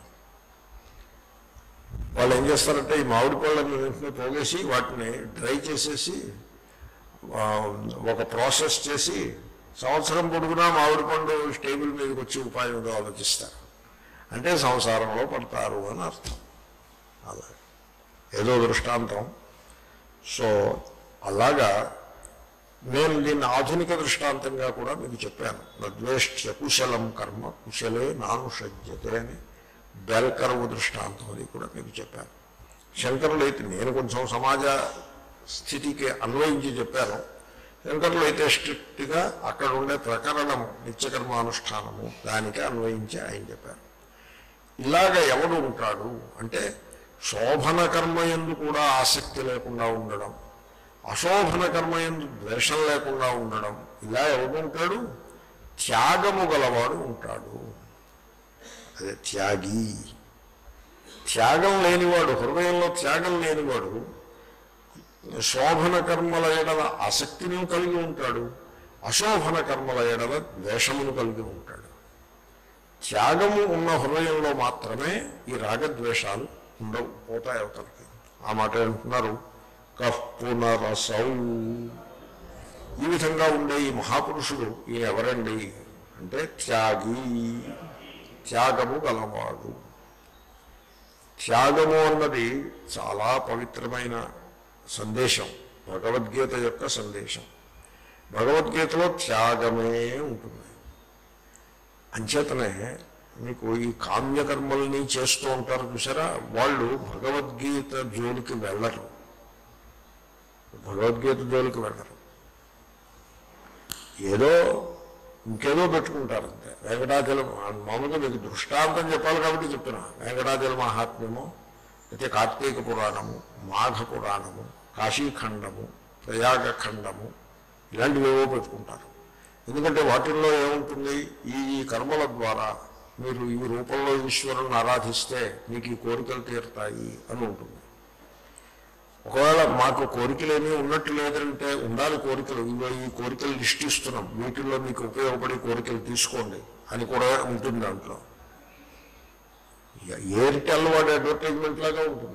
A: వాళ్ళు ఏం చేస్తారంటే ఈ మామిడి పళ్ళని వెంటనే పోగేసి వాటిని డ్రై చేసేసి ఆ, ఒక ప్రాసెస్ చేసి సంవత్సరం పొడుగునా మామిడి పండు టేబుల్ మీదకి వచ్చి ఉపాయం ఏదో ఆలోచిస్తారు అంటే సంసారంలో పడతారు అని అర్థం అలా ఏదో దృష్టాంతం సో అలాగా నేను దీన్ని ఆధునిక దృష్టాంతంగా కూడా మీకు చెప్పాను నద్వేష్ట్య కుశలం కర్మ కుశలే నానుషజ్యతే అని బెల్కరవు దృష్టాంతం అది కూడా మీకు చెప్పాను శంకరులు అయితే నేను కొంచెం సమాజ స్థితికి అన్వయించి చెప్పాను శంకరులు అయితే స్ట్రిక్ట్గా అక్కడ ఉండే ప్రకరణము నిత్యకర్మానుష్ఠానము దానికి అన్వయించి ఆయన చెప్పారు ఇలాగ ఎవడు ఉంటాడు అంటే శోభన కర్మ ఎందు కూడా ఆసక్తి లేకుండా ఉండడం అశోభన కర్మ ఎందు ద్వేషం లేకుండా ఉండడం ఇలా ఎవరు ఉంటాడు త్యాగము గలవాడు ఉంటాడు అదే త్యాగి త్యాగం లేనివాడు హృదయంలో త్యాగం లేనివాడు శోభన కర్మల ఎడల ఆసక్తిని కలిగి ఉంటాడు అశోభన కర్మల ఎడల ద్వేషమును కలిగి ఉంటాడు త్యాగము ఉన్న హృదయంలో మాత్రమే ఈ రాగద్వేషాలు ఉండవు పోతాయి అవతలకి ఆ మాట అంటున్నారు కః పునరసౌ ఈ విధంగా ఉండే ఈ మహాపురుషుడు ఈయన ఎవరండి అంటే త్యాగి త్యాగము గలవాడు త్యాగము అన్నది చాలా పవిత్రమైన సందేశం భగవద్గీత యొక్క సందేశం భగవద్గీతలో త్యాగమే ఉంటుంది అంచేతనే మీకు ఈ కామ్యకర్మల్ని చేస్తూ ఉంటారు చూసారా వాళ్ళు భగవద్గీత జోలికి వెళ్ళరు భగవద్గీత జోలికి వెళ్ళరు ఏదో ఇంకేదో పెట్టుకుంటారు అంతే వెంకటాచలం మామూలుగా మీకు దృష్టాంతం చెప్పాలి కాబట్టి చెప్తున్నా వెంకటాచల మహాత్మ్యము అయితే కార్తీక పురాణము మాఘ పురాణము కాశీఖండము ప్రయాగఖండము ఇలాంటివి ఏవో పెట్టుకుంటారు ఎందుకంటే వాటిల్లో ఏముంటుంది ఈ ఈ కర్మల ద్వారా మీరు ఈ రూపంలో ఈశ్వరుని ఆరాధిస్తే మీకు ఈ కోరికలు తీరుతాయి అని ఉంటుంది ఒకవేళ మాకు కోరికలు ఏమీ ఉన్నట్టు లేదంటే ఉండాలి కోరికలు ఇవో ఈ కోరికలు లిస్ట్ ఇస్తున్నాం వీటిల్లో మీకు ఉపయోగపడే కోరికలు తీసుకోండి అని కూడా ఉంటుంది దాంట్లో ఇక ఎయిర్టెల్ వాడి అడ్వర్టైజ్మెంట్ లాగా ఉంటుంది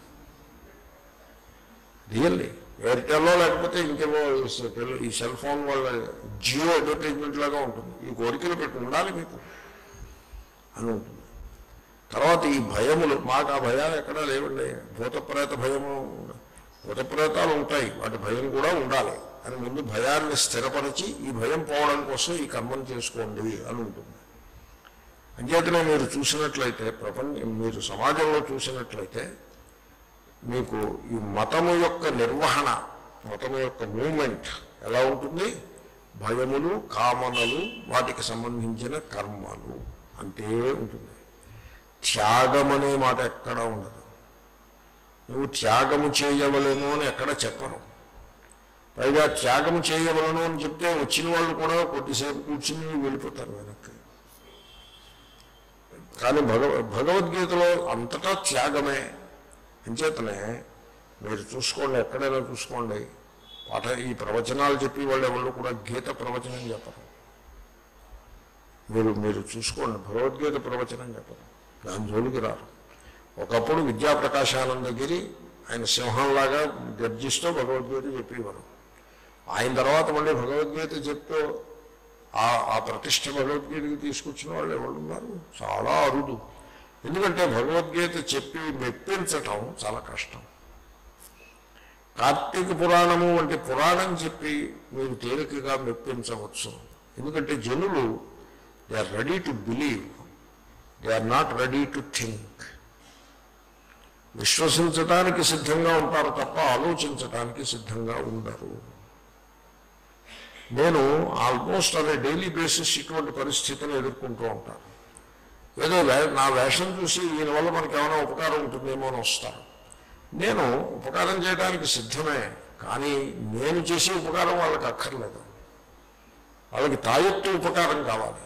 A: రియల్లీ ఎయిర్టెల్లో లేకపోతే ఇంకేమో ఈ సెల్ ఫోన్ వాళ్ళ జియో అడ్వర్టైజ్మెంట్ లాగా ఉంటుంది ఈ కోరికలు పెట్టి ఉండాలి మీకు అని ఉంటుంది తర్వాత ఈ భయములు మాకు ఆ భయాలు ఎక్కడా లేవండి భూతప్రేత భయము భూతప్రేతాలు ఉంటాయి వాటి భయం కూడా ఉండాలి అని ముందు భయాన్ని స్థిరపరిచి ఈ భయం పోవడం కోసం ఈ కర్మం చేసుకోండి అని ఉంటుంది అంచేతనే మీరు చూసినట్లయితే ప్రపంచం మీరు సమాజంలో చూసినట్లయితే మీకు ఈ మతము యొక్క నిర్వహణ మతము యొక్క మూమెంట్ ఎలా ఉంటుంది భయములు కామనలు వాటికి సంబంధించిన కర్మలు అంతే ఉంటుంది త్యాగం అనే మాట ఎక్కడ ఉండదు నువ్వు త్యాగము చేయవలేను అని ఎక్కడ చెప్పరు పైగా త్యాగము చేయవలను అని చెప్తే వచ్చిన వాళ్ళు కూడా కొద్దిసేపు కూర్చుని వెళ్ళిపోతారు వెనక్కి కానీ భగవ భగవద్గీతలో అంతటా త్యాగమే అంచేతనే మీరు చూసుకోండి ఎక్కడైనా చూసుకోండి పాఠ ఈ ప్రవచనాలు చెప్పి వాళ్ళు ఎవరు కూడా గీత ప్రవచనం చెప్పరు మీరు మీరు చూసుకోండి భగవద్గీత ప్రవచనం చెప్పరు దాని జోలికి రారు ఒకప్పుడు విద్యాప్రకాశానందగిరి ఆయన సింహంలాగా గర్జిస్తూ భగవద్గీత చెప్పేవారు ఆయన తర్వాత మళ్ళీ భగవద్గీత చెప్తూ ఆ ఆ ప్రతిష్ట భగవద్గీతకి తీసుకొచ్చిన వాళ్ళు ఎవరు ఉన్నారు చాలా అరుదు ఎందుకంటే భగవద్గీత చెప్పి మెప్పించటం చాలా కష్టం కార్తీక పురాణము వంటి పురాణం చెప్పి మీరు తేలికగా మెప్పించవచ్చు ఎందుకంటే జనులు they are ready to believe they are not ready to think విశ్వసించటానికి సిద్ధంగా ఉంటారు తప్ప ఆలోచించటానికి సిద్ధంగా ఉండరు నేను ఆల్మోస్ట్ అనే డైలీ బేసిస్ ఇటువంటి పరిస్థితిని ఎదుర్కొంటూ ఉంటాను ఏదో వే- నా వేషం చూసి ఈయన వల్ల మనకి ఏమైనా ఉపకారం ఉంటుందేమో అని వస్తాను నేను ఉపకారం చేయడానికి సిద్ధమే కానీ నేను చేసే ఉపకారం వాళ్ళకి అక్కర్లేదు వాళ్ళకి తాయెత్తు ఉపకారం కావాలి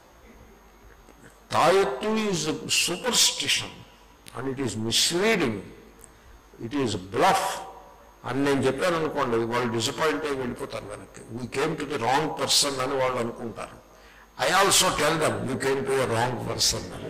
A: తాయెత్తు is superstition and it is misleading it is bluff అని నేను చెప్పాను అనుకోండి వాళ్ళు డిసప్పాయింట్ అయి వెళ్ళిపోతారు వెనక్కి we came to the wrong person అని వాళ్ళు అనుకుంటారు I also tell them you came to a wrong person అని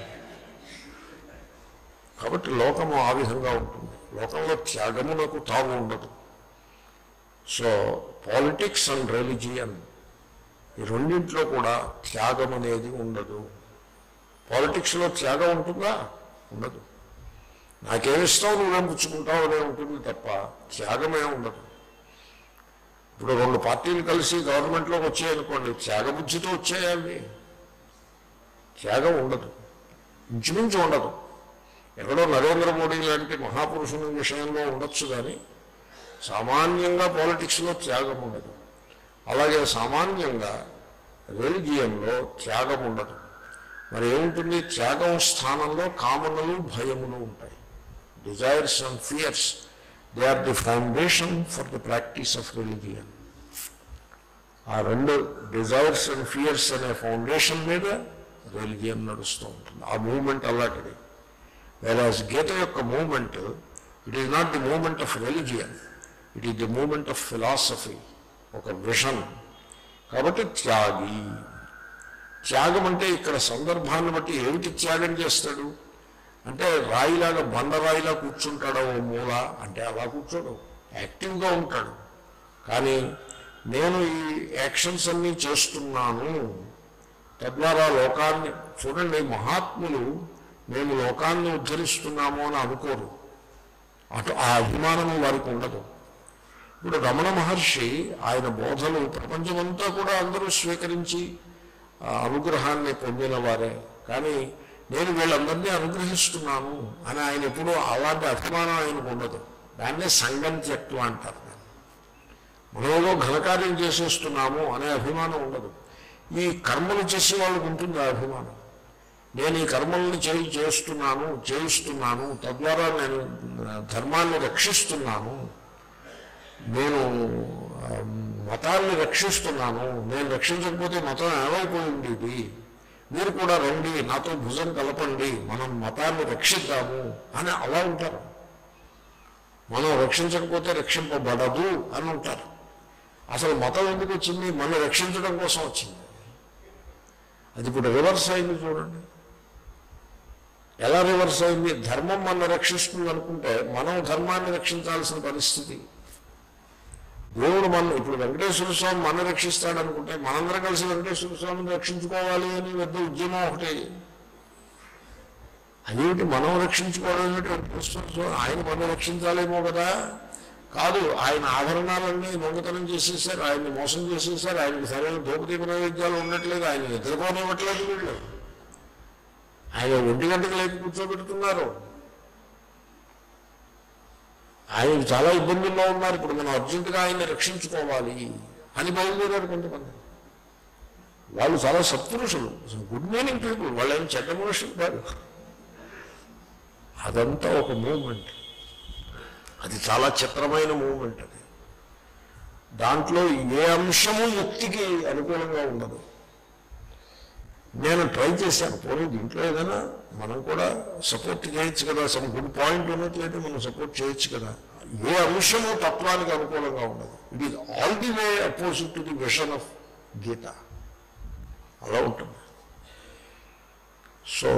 A: కాబట్టి లోకము ఆ విధంగా ఉంటుంది లోకంలో త్యాగమునకు తావు ఉండదు సో పాలిటిక్స్ అండ్ రిలిజియన్ ఈ రెండింటిలో కూడా త్యాగం అనేది ఉండదు పాలిటిక్స్లో త్యాగం ఉంటుందా ఉండదు నాకేమిస్తావు నువ్వేం పుచ్చుకుంటావు అనే ఉంటుంది తప్ప త్యాగమే ఉండదు ఇప్పుడు రెండు పార్టీలు కలిసి గవర్నమెంట్లోకి వచ్చాయనుకోండి త్యాగబుద్ధితో వచ్చాయండి త్యాగం ఉండదు ఇంచుమించు ఉండదు ఎక్కడో నరేంద్ర మోడీ లాంటి మహాపురుషుని విషయంలో ఉండొచ్చు కానీ సామాన్యంగా పాలిటిక్స్లో త్యాగం ఉండదు అలాగే సామాన్యంగా రెలిజియన్లో త్యాగం ఉండదు మరి ఏముంటుంది త్యాగం స్థానంలో కామనలు భయములు ఉంటాయి desires and fears they are the foundation for the practice of religion ఆ రెండు డిజైర్స్ అండ్ ఫియర్స్ అనే ఫౌండేషన్ మీద రిలీజియన్ నడుస్తూ ఉంటుంది ఆ మూమెంట్ అలాంటిది వేరాజ్ గీత యొక్క moment it is not the moment of religion it is the moment of philosophy ఒక విషన్ కాబట్టి త్యాగి త్యాగం అంటే ఇక్కడ సందర్భాన్ని బట్టి ఏమిటి త్యాగం చేస్తాడు అంటే రాయిలాగా బండరాయిలా కూర్చుంటాడు ఓ మూల అంటే అలా కూర్చోడు యాక్టివ్గా ఉంటాడు కానీ నేను ఈ యాక్షన్స్ అన్నీ చేస్తున్నాను తద్వారా లోకాన్ని చూడండి మహాత్ములు మేము లోకాన్ని ఉద్ధరిస్తున్నాము అని అనుకోరు అటు ఆ అభిమానం వారికి ఉండదు ఇప్పుడు రమణ మహర్షి ఆయన బోధలు ప్రపంచమంతా కూడా అందరూ స్వీకరించి ఆ అనుగ్రహాన్ని పొందిన వారే కానీ నేను వీళ్ళందరినీ అనుగ్రహిస్తున్నాను అని ఆయన ఎప్పుడూ అలాంటి అభిమానం ఆయనకు ఉండదు దాన్నే సంగం త్యక్వ అంటారు మనం ఏదో ఘనకార్యం చేసేస్తున్నాము అనే అభిమానం ఉండదు ఈ కర్మలు చేసే వాళ్ళకు ఉంటుంది ఆ అభిమానం నేను ఈ కర్మల్ని చేయి చేస్తున్నాను చేయిస్తున్నాను తద్వారా నేను ధర్మాన్ని రక్షిస్తున్నాను నేను ఆ, మతాన్ని రక్షిస్తున్నాను నేను రక్షించకపోతే మతం ఏమైపోయి ఉండేది మీరు కూడా రండి నాతో భుజం కలపండి మనం మతాన్ని రక్షిద్దాము అని అలా ఉంటారు మనం రక్షించకపోతే రక్షింపబడదు అని ఉంటారు అసలు మతం ఎందుకు వచ్చింది మనం రక్షించడం కోసం వచ్చింది అది ఇప్పుడు రివర్స్ అయింది చూడండి ఎలా రివర్స్ అయింది ధర్మం మన రక్షిస్తుంది అనుకుంటే మనం ధర్మాన్ని రక్షించాల్సిన పరిస్థితి దేవుడు మన ఇప్పుడు వెంకటేశ్వర స్వామి మన రక్షిస్తాడు అనుకుంటే మనందరం కలిసి వెంకటేశ్వర స్వామిని రక్షించుకోవాలి అని పెద్ద ఉద్యమం ఒకటి అదేమిటి మనం రక్షించుకోవడం ఏమిటి వెంకటేశ్వర స్వామి ఆయన మనం రక్షించాలేమో కదా కాదు ఆయన ఆభరణాలన్నీ దొంగతనం చేసేసారు ఆయన్ని మోసం చేసేసారు ఆయనకి సరైన దోపదీప నైవేద్యాలు ఉండట్లేదు ఆయన నిద్రపోనివ్వట్లేదు వీళ్ళు ఆయన ఒంటి గంటకు లేక కూర్చోబెడుతున్నారు ఆయన చాలా ఇబ్బందుల్లో ఉన్నారు ఇప్పుడు మనం అర్జెంటుగా ఆయన్ని రక్షించుకోవాలి అని బయలుదేరారు కొంతమంది వాళ్ళు చాలా సత్పురుషులు గుడ్ మీనింగ్ పీపుల్ వాళ్ళు ఏం చెడ్డ మనుషులు కాదు అదంతా ఒక మూమెంట్ అది చాలా చిత్రమైన మూమెంట్ అది దాంట్లో ఏ అంశము యుక్తికి అనుకూలంగా ఉండదు నేను ట్రై చేశాను పోనీ దీంట్లో ఏదైనా మనం కూడా సపోర్ట్ చేయొచ్చు కదా సమ్ గుడ్ పాయింట్ ఉన్నట్లయితే మనం సపోర్ట్ చేయొచ్చు కదా ఏ అంశము తత్వానికి అనుకూలంగా ఉండదు it is all the way opposite to the vision of Gita అలా ఉంటుంది సో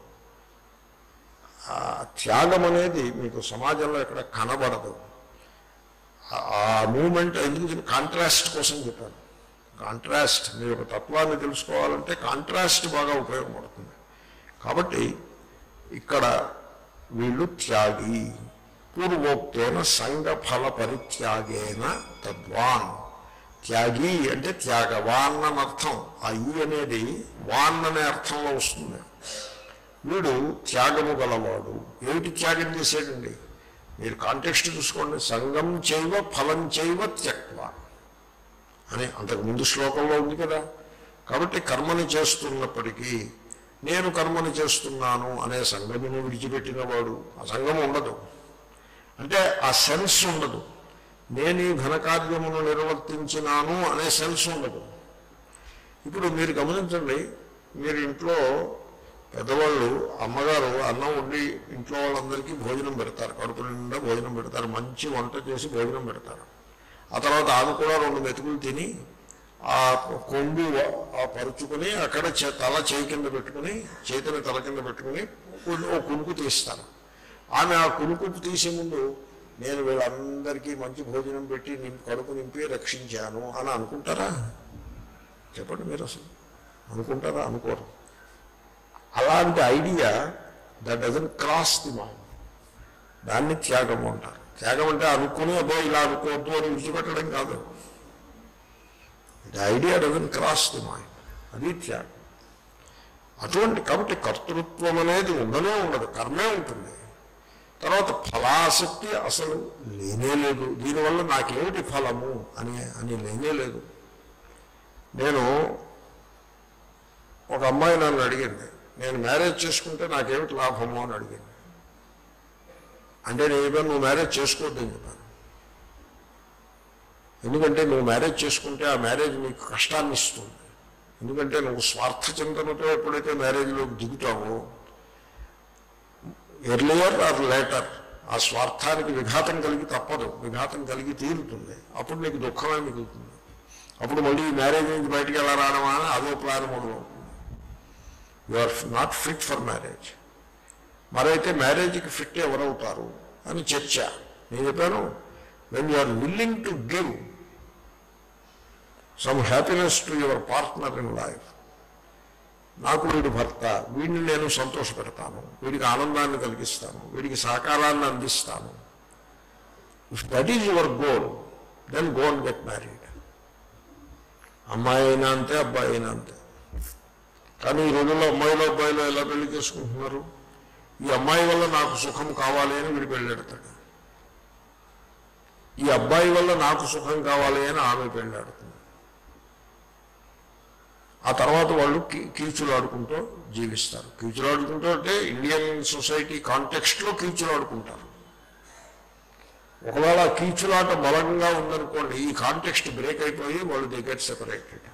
A: ఆ త్యాగం అనేది మీకు సమాజంలో ఎక్కడ కనబడదు ఆ- ఆ మూమెంట్ ఎందుకు కాంట్రాస్ట్ కోసం చెప్పాను కాంట్రాస్ట్ మీరు ఒక తత్వాన్ని తెలుసుకోవాలంటే కాంట్రాస్ట్ బాగా ఉపయోగపడుతుంది కాబట్టి ఇక్కడ వీళ్ళు త్యాగి పూర్వోక్తేన సంఘ ఫల పరిత్యాగేన తద్వాన్ త్యాగి అంటే త్యాగవాన్ అని అర్థం ఆ ఈ అనేది వాన్ అనే అర్థంలో వస్తుంది వీడు త్యాగము గలవాడు ఏమిటి త్యాగం చేసేటండి మీరు కాంటెక్స్ట్ చూసుకోండి సంఘం చేయవ ఫలం చేయవ త్యక్వ అని అంతకు ముందు శ్లోకంలో ఉంది కదా కాబట్టి కర్మని చేస్తున్నప్పటికీ నేను కర్మని చేస్తున్నాను అనే సంఘమును విడిచిపెట్టిన వాడు ఆ సంఘం ఉండదు అంటే ఆ సెన్స్ ఉండదు నేను ఈ ఘనకార్యమును నిర్వర్తించినాను అనే సెన్స్ ఉండదు ఇప్పుడు మీరు గమనించండి మీరు ఇంట్లో పెద్దవాళ్ళు అమ్మగారు అన్నం వండి ఇంట్లో వాళ్ళందరికీ భోజనం పెడతారు కడుపు నిండా భోజనం పెడతారు మంచి వంట చేసి భోజనం పెడతారు ఆ తర్వాత ఆమె కూడా రెండు మెతుకులు తిని ఆ కొంగు ఆ పరుచుకొని అక్కడ చే- తల చేయి కింద పెట్టుకుని చేతిని తల కింద పెట్టుకుని కొ- ఓ కునుకు తీస్తారు ఆమె ఆ కునుకు తీసే ముందు నేను వీళ్ళందరికీ మంచి భోజనం పెట్టి నింపి కడుపు నింపి రక్షించాను అని అనుకుంటారా చెప్పండి మీరు అసలు అనుకుంటారా అనుకోరు అలాంటి idea that doesn't cross the mind దాన్ని త్యాగం అంటారు త్యాగం అంటే అనుకుని అబ్బో ఇలా అనుకోవద్దు అని విడిచిపెట్టడం కాదు the idea doesn't cross the mind అది త్యాగం అటువంటి కాబట్టి కర్తృత్వం అనేది ఉండనే ఉండదు కర్మే ఉంటుంది తర్వాత ఫలాసక్తి అసలు లేనే లేదు దీనివల్ల నాకేమిటి ఫలము అని అని లేనే లేదు నేను ఒక అమ్మాయి నన్ను అడిగింది నేను మ్యారేజ్ చేసుకుంటే నాకేమిటి లాభము అని అడిగింది అంటే నేను చెప్పాను నువ్వు మ్యారేజ్ చేసుకోవద్దని చెప్పాను ఎందుకంటే నువ్వు మ్యారేజ్ చేసుకుంటే ఆ మ్యారేజ్ నీకు కష్టాన్ని ఇస్తుంది ఎందుకంటే నువ్వు స్వార్థ చింతనతో ఎప్పుడైతే మ్యారేజ్లోకి దిగుతావో ఎర్లియర్ ఆర్ లేటర్ ఆ స్వార్థానికి విఘాతం కలిగి తప్పదు విఘాతం కలిగి తీరుతుంది అప్పుడు నీకు దుఃఖమే మిగులుతుంది అప్పుడు మళ్ళీ ఈ మ్యారేజ్ నుంచి బయటికి ఎలా రావడమా అని అదో ప్లాన్ మొదలవుతుంది you are not fit for marriage మరైతే మ్యారేజ్కి ఫిట్ ఎవరవుతారు అని చర్చ నేను చెప్పాను when you are willing to give some happiness to your partner in life నాకు వీడు భర్త వీడిని నేను సంతోషపెడతాను వీడికి ఆనందాన్ని కలిగిస్తాను వీడికి సహకారాన్ని అందిస్తాను if that is your goal then go and get married అమ్మాయి అయినా అంతే అబ్బాయి అయినా అంతే కానీ ఈ రోజుల్లో అమ్మాయిలు అబ్బాయిలు ఎలా పెళ్లి చేసుకుంటున్నారు ఈ అమ్మాయి వల్ల నాకు సుఖం కావాలి అని వీడు పెళ్ళాడతాడు ఈ అబ్బాయి వల్ల నాకు సుఖం కావాలి అని ఆమె పెళ్ళాడుతుంది ఆ తర్వాత వాళ్ళు కీ- కీచులాడుకుంటూ జీవిస్తారు కీచులాడుకుంటూ అంటే ఇండియన్ సొసైటీ కాంటెక్స్ట్లో కీచులాడుకుంటారు ఒకవేళ ఆ కీచులాట బలంగా ఉందనుకోండి ఈ కాంటెక్స్ట్ బ్రేక్ అయిపోయి వాళ్ళు దే గెట్ సెపరేటెడ్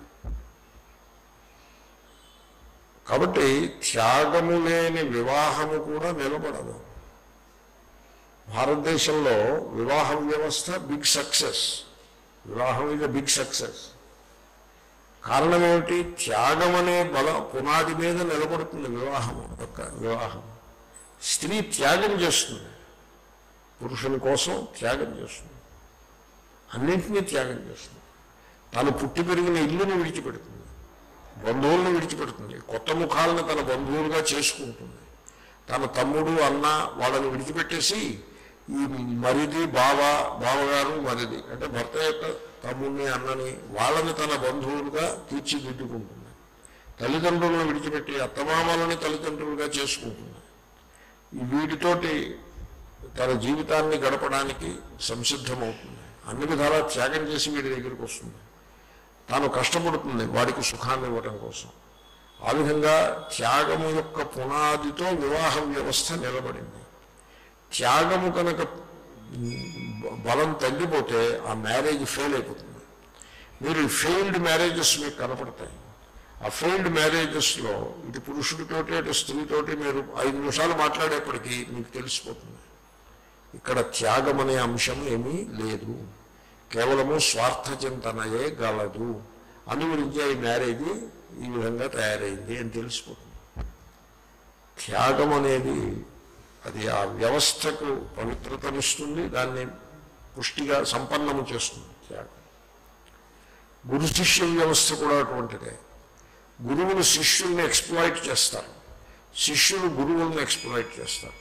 A: కాబట్టి త్యాగము లేని వివాహము కూడా నిలబడదు భారతదేశంలో వివాహ వ్యవస్థ బిగ్ సక్సెస్ వివాహం ఇది బిగ్ సక్సెస్ కారణం ఏమిటి త్యాగం అనే బల పునాది మీద నిలబడుతుంది వివాహం యొక్క వివాహం స్త్రీ త్యాగం చేస్తుంది పురుషుని కోసం త్యాగం చేస్తుంది అన్నింటినీ త్యాగం చేస్తుంది తాను పుట్టి పెరిగిన ఇల్లుని విడిచిపెడుతుంది బంధువులను విడిచిపెడుతుంది కొత్త ముఖాలను తన బంధువులుగా చేసుకుంటుంది తన తమ్ముడు అన్న వాళ్ళని విడిచిపెట్టేసి ఈ మరిది బావ బావగారు మరిది అంటే భర్త యొక్క తమ్ముడిని అన్నని వాళ్ళని తన బంధువులుగా తీర్చిదిద్దుకుంటుంది తల్లిదండ్రులను విడిచిపెట్టి అత్తమామలని తల్లిదండ్రులుగా చేసుకుంటుంది ఈ వీటితోటి తన జీవితాన్ని గడపడానికి సంసిద్ధమవుతుంది అన్ని విధాలా త్యాగం చేసి వీడి దగ్గరికి వస్తుంది తాను కష్టపడుతుంది వాడికి సుఖాన్ని ఇవ్వడం కోసం ఆ విధంగా త్యాగము యొక్క పునాదితో వివాహ వ్యవస్థ నిలబడింది త్యాగము కనుక మ్, బలం తగ్గిపోతే ఆ మ్యారేజ్ ఫెయిల్ అయిపోతుంది మీరు ఫెయిల్డ్ మ్యారేజెస్ మీకు కనపడతాయి ఆ ఫెయిల్డ్ మ్యారేజెస్లో ఇటు పురుషుడితోటి అటు స్త్రీతోటి మీరు ఐదు నిమిషాలు మాట్లాడేప్పటికీ మీకు తెలిసిపోతుంది ఇక్కడ త్యాగం అనే అంశం ఏమీ లేదు కేవలము స్వార్థ చింతనయే గలదు అని గురించి ఈ మ్యారేజ్ ఈ విధంగా తయారైంది అని తెలిసిపోతుంది త్యాగం అనేది అది ఆ వ్యవస్థకు పవిత్రతనిస్తుంది దాన్ని పుష్టిగా సంపన్నము చేస్తుంది త్యాగం గురు శిష్య వ్యవస్థ కూడా అటువంటిదే గురువులు శిష్యుల్ని ఎక్స్ప్లాయిట్ చేస్తారు శిష్యులు గురువులను ఎక్స్ప్లాయిట్ చేస్తారు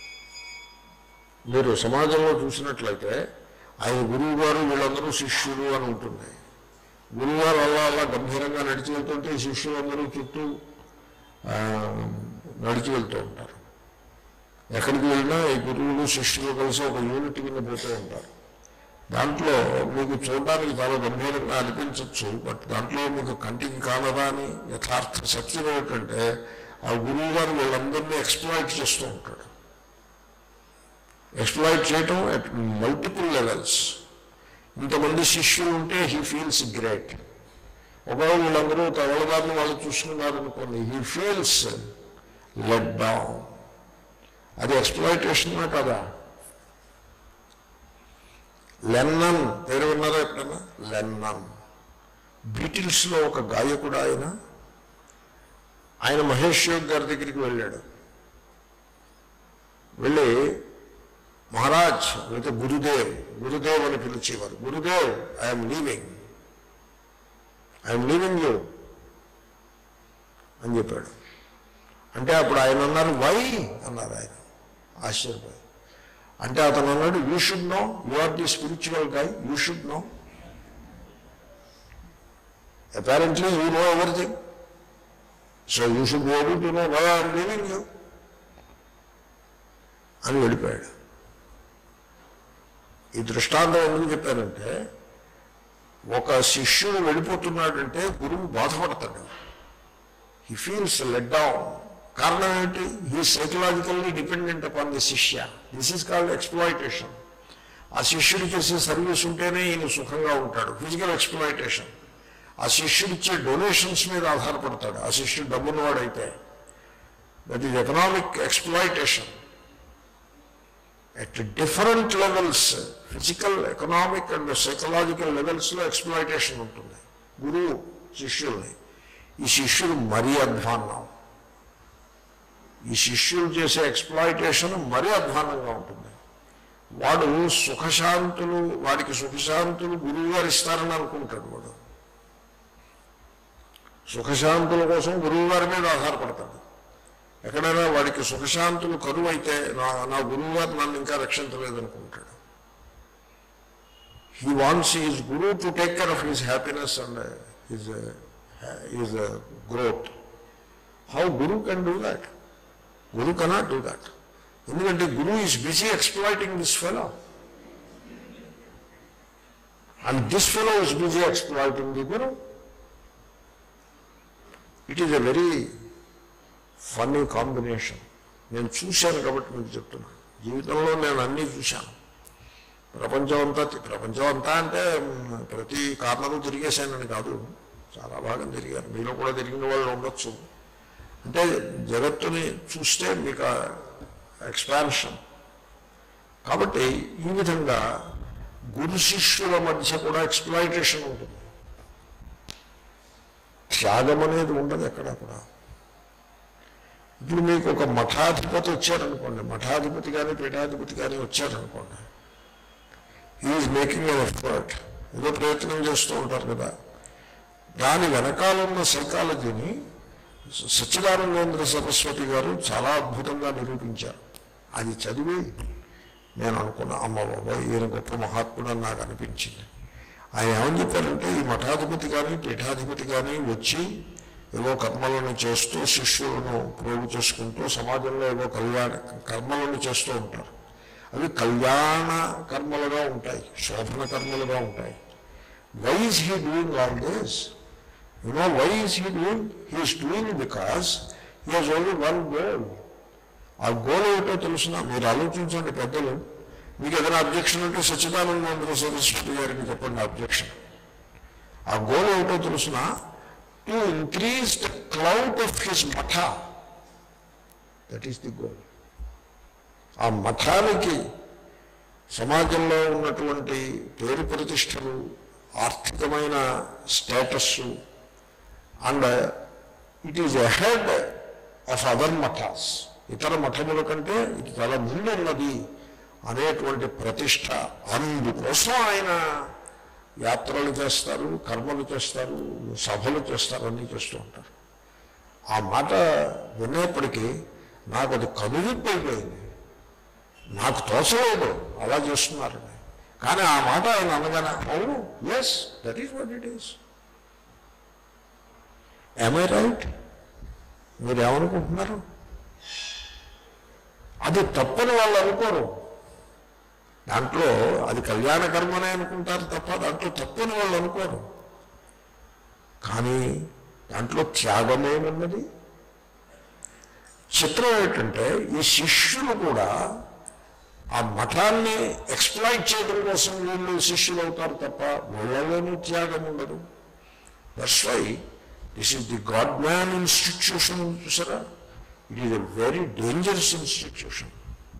A: మీరు సమాజంలో చూసినట్లయితే ఆయన గురువు గారు వీళ్ళందరూ శిష్యులు అని ఉంటుంది గురువు గారు అలా అలా గంభీరంగా నడిచి వెళ్తుంటే ఈ శిష్యులందరూ చుట్టూ ఆ, నడిచి వెళ్తూ ఉంటారు ఎక్కడికి వెళ్ళినా ఈ గురువులు శిష్యులు కలిసి ఒక యూనిట్ కింద పోతూ ఉంటారు దాంట్లో మీకు చూడడానికి చాలా గంభీరంగా అనిపించవచ్చు బట్ దాంట్లో మీకు కంటికి కానరాని యథార్థ సత్యం ఏమిటంటే ఆ గురువు గారు వీళ్ళందరినీ ఎక్స్ప్లాయిట్ చేస్తూ ఉంటాడు ఎక్స్ప్లాయిట్ చేయటం అట్ మల్టిపుల్ లెవెల్స్ ఇంతమంది శిష్యులు ఉంటే హీ ఫీల్స్ గ్రేట్ ఒకవేళ వీళ్ళందరూ తవలదారిని వాళ్ళు చూసుకున్నారు అనుకోండి హీ ఫీల్స్ లెట్ డౌన్ అది ఎక్స్ప్లాయిటేషన్ కదా లెన్నన్ పేరు విన్నారా ఎప్పుడైనా లెన్నన్ బీటిల్స్లో ఒక గాయకుడు ఆయన ఆయన మహేష్ యోగ్ గారి దగ్గరికి వెళ్ళాడు వెళ్ళి మహారాజ్ లేకపోతే గురుదేవ్ గురుదేవ్ అని పిలిచేవారు Gurudev I'm leaving I'm leaving you అని చెప్పాడు అంటే అప్పుడు ఆయన అన్నారు వై అన్నారు ఆయన ఆశ్చర్యపోయి అంటే అతను అన్నాడు you should know you are the spiritual guy you should know apparently you know everything so you should be able to know why are leaving you అని వెళ్ళిపోయాడు ఈ దృష్టాంతం ఎందుకు చెప్పానంటే ఒక శిష్యుడు వెళ్ళిపోతున్నాడంటే గురువు బాధపడతాడు హీ ఫీల్స్ లెట్ డౌన్ కారణం ఏంటి ఈ psychologically dependent upon the shishya this is called exploitation ఆ శిష్యుడు చేసే సర్వీస్ ఉంటేనే ఈయన సుఖంగా ఉంటాడు ఫిజికల్ ఎక్స్ప్లాయిటేషన్ ఆ శిష్యుడు ఇచ్చే డొనేషన్స్ మీద ఆధారపడతాడు ఆ శిష్యుడు డబ్బున్నవాడైతే that is economic exploitation at different levels physical economic and psychological లెవెల్స్లో ఎక్స్ప్లాయిటేషన్ ఉంటుంది గురువు శిష్యుల్ని ఈ శిష్యుడు మరీ అధ్వాన్నం ఈ శిష్యులు చేసే ఎక్స్ప్లాయిటేషన్ మరీ అధ్వానంగా ఉంటుంది వాడు సుఖశాంతులు వాడికి సుఖశాంతులు గురువు గారు ఇస్తారని అనుకుంటాడు వాడు సుఖశాంతుల కోసం గురువు గారి మీద ఆధారపడతాడు ఎక్కడైనా వాడికి సుఖశాంతులు కరువు అయితే నా నా గురువు గారు నన్ను ఇంకా రక్షించలేదనుకుంటాడు హీ వాంట్స్ ఈజ్ గురువు to take care of his happiness and his his growth how guru can do that guru cannot do that ఎందుకంటే గురువు is busy exploiting this fellow and this fellow is busy exploiting the guru it is a very funny combination నేను చూశాను కాబట్టి మీకు చెప్తున్నా జీవితంలో నేను అన్నీ చూశాను ప్రపంచం అంతా ప్రపంచం అంతా అంటే మ్, ప్రతి కార్నరు తిరిగేశానని కాదు చాలా భాగం తిరిగాను మీలో కూడా తిరిగిన వాళ్ళు ఉండొచ్చు అంటే జగత్తుని చూస్తే మీకు ఎక్స్పాన్షన్ కాబట్టి ఈ విధంగా గురు శిష్యుల మధ్య కూడా ఎక్స్ప్లాయిటేషన్ ఉంటుంది త్యాగం అనేది ఉండదు ఎక్కడ కూడా ఇప్పుడు మీకు ఒక మఠాధిపతి వచ్చారనుకోండి మఠాధిపతి కానీ పీఠాధిపతి కానీ వచ్చారనుకోండి ఈజ్ మేకింగ్ ఎన్ ఎఫర్ట్ ఏదో ప్రయత్నం చేస్తూ ఉంటారు కదా దాని వెనకాల ఉన్న సైకాలజీని సచ్చిదానందేంద్ర సరస్వతి గారు చాలా అద్భుతంగా నిరూపించారు అది చదివి నేను అనుకున్నా అమ్మ బాబాయ్ ఈయన గొప్ప మహాత్ముడు అని నాకు అనిపించింది ఆయన ఏమని చెప్పారంటే ఈ మఠాధిపతి కానీ పీఠాధిపతి కానీ వచ్చి ఏవో కర్మలను చేస్తూ శిష్యులను ప్రోగు చేసుకుంటూ సమాజంలో ఏవో కళ్యాణ కర్మలను చేస్తూ ఉంటారు అవి కళ్యాణ కర్మలుగా ఉంటాయి శోభన కర్మలుగా ఉంటాయి why is he doing all this you know why is he doing he's doing because he has only one goal ఆ గోల్ ఏమిటో తెలుసిన మీరు ఆలోచించండి పెద్దలు మీకు ఏదైనా అబ్జెక్షన్ ఉంటే సచ్చిదానంద సరస్వతి గారికి చెప్పండి అబ్జెక్షన్ ఆ గోల్ ఏమిటో తెలుసిన to increase the clout of his math that is the goal ఆ మఠానికి సమాజంలో ఉన్నటువంటి పేరు ప్రతిష్టలు ఆర్థికమైన status and it is ahead of other mathas ఇతర మఠముల కంటే ఇది చాలా ముందు ఉన్నది అనేటువంటి ప్రతిష్ట అందుకోసం ఆయన యాత్రలు చేస్తారు కర్మలు చేస్తారు సభలు చేస్తారు అన్నీ చేస్తూ ఉంటారు ఆ మాట వినేప్పటికీ నాకు అది కనువిప్పు అయిపోయింది నాకు తోచలేదు అలా చేస్తున్నారని కానీ ఆ మాట ఆయన అనగానే అవును yes that is what it is I right మీరు ఏమనుకుంటున్నారు అది తప్పని వాళ్ళు అనుకోరు దాంట్లో అది కళ్యాణ కర్మనే అనుకుంటారు తప్ప దాంట్లో తప్పని వాళ్ళు అనుకోరు కానీ దాంట్లో త్యాగమేమున్నది చిత్రం ఏంటంటే ఈ శిష్యులు కూడా ఆ మఠాన్ని ఎక్స్ప్లాయిట్ చేయడం కోసం వీళ్ళు శిష్యులు అవుతారు తప్ప వాళ్ళలోనూ త్యాగం ఉండదు that's why this is the god man institution చూసారా it is a very dangerous institution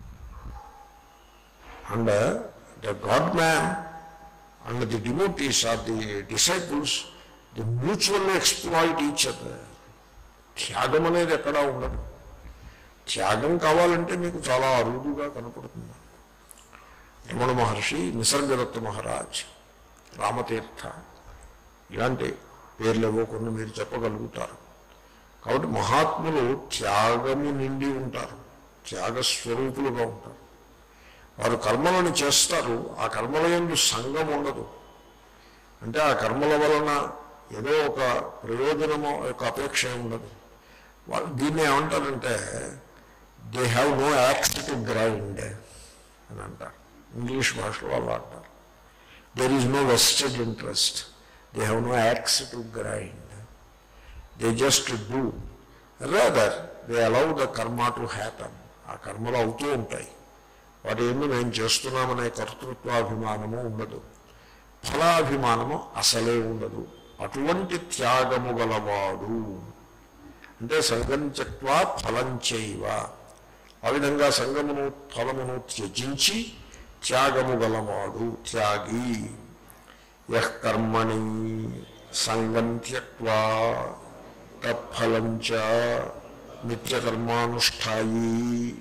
A: and the god man and the devotees are the disciples the mutual exploit each other త్యాగం అనేది ఎక్కడా ఉండదు త్యాగం కావాలంటే మీకు చాలా అరుదుగా కనపడుతుంది రమణ మహర్షి నిసర్గదత్త మహారాజ్ రామతీర్థ ఇలాంటి పేర్లేవో కొన్ని మీరు చెప్పగలుగుతారు కాబట్టి మహాత్ములు త్యాగము నిండి ఉంటారు త్యాగ స్వరూపులుగా ఉంటారు వారు కర్మలను చేస్తారు ఆ కర్మల ఎందు సంఘం ఉండదు అంటే ఆ కర్మల వలన ఏదో ఒక ప్రయోజనము యొక్క అపేక్ష ఉండదు వాళ్ళు దీన్ని ఏమంటారంటే they have no axe to grind అని అంటారు ఇంగ్లీష్ భాషలో వాళ్ళు అంటారు there is no vested interest they have no axe to grind they just do rather they allow the karma to happen ఆ కర్మలు అవుతూ ఉంటాయి వాటి ఎందు మేము చేస్తున్నామనే కర్తృత్వాభిమానము ఉండదు ఫలాభిమానము అసలే ఉండదు అటువంటి త్యాగము గలవాడు అంటే సంగం త్యక్వా ఫలం చేయవ ఆ విధంగా సంగమును ఫలమును త్యజించి త్యాగము గలవాడు త్యాగి యః కర్మణి సంగం త్యక్వా తత్ఫలం చ నిత్యకర్మానుష్ఠాయి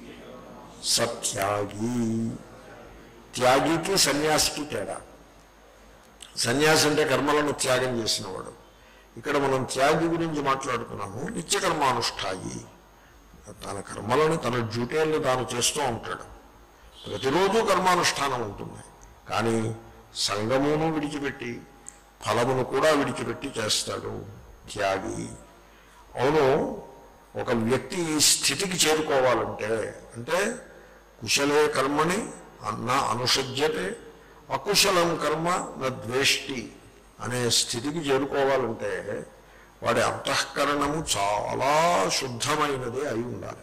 A: సత్యాగి త్యాగికి సన్యాసికి తేడా సన్యాసి అంటే కర్మలను త్యాగం చేసినవాడు ఇక్కడ మనం త్యాగి గురించి మాట్లాడుతున్నాము నిత్యకర్మానుష్ఠాయి తన కర్మలను తన డ్యూటీలను తాను చేస్తూ ఉంటాడు ప్రతిరోజు కర్మానుష్ఠానం ఉంటుంది కానీ సంగమును విడిచిపెట్టి ఫలమును కూడా విడిచిపెట్టి చేస్తాడు త్యాగి అవును ఒక వ్యక్తి ఈ స్థితికి చేరుకోవాలంటే అంటే కుశలే కర్మని అన్న అనుషజ్యతే అకుశలం కర్మ నా ద్వేష్టి అనే స్థితికి చేరుకోవాలంటే వాడి అంతఃకరణము చాలా శుద్ధమైనది అయి ఉండాలి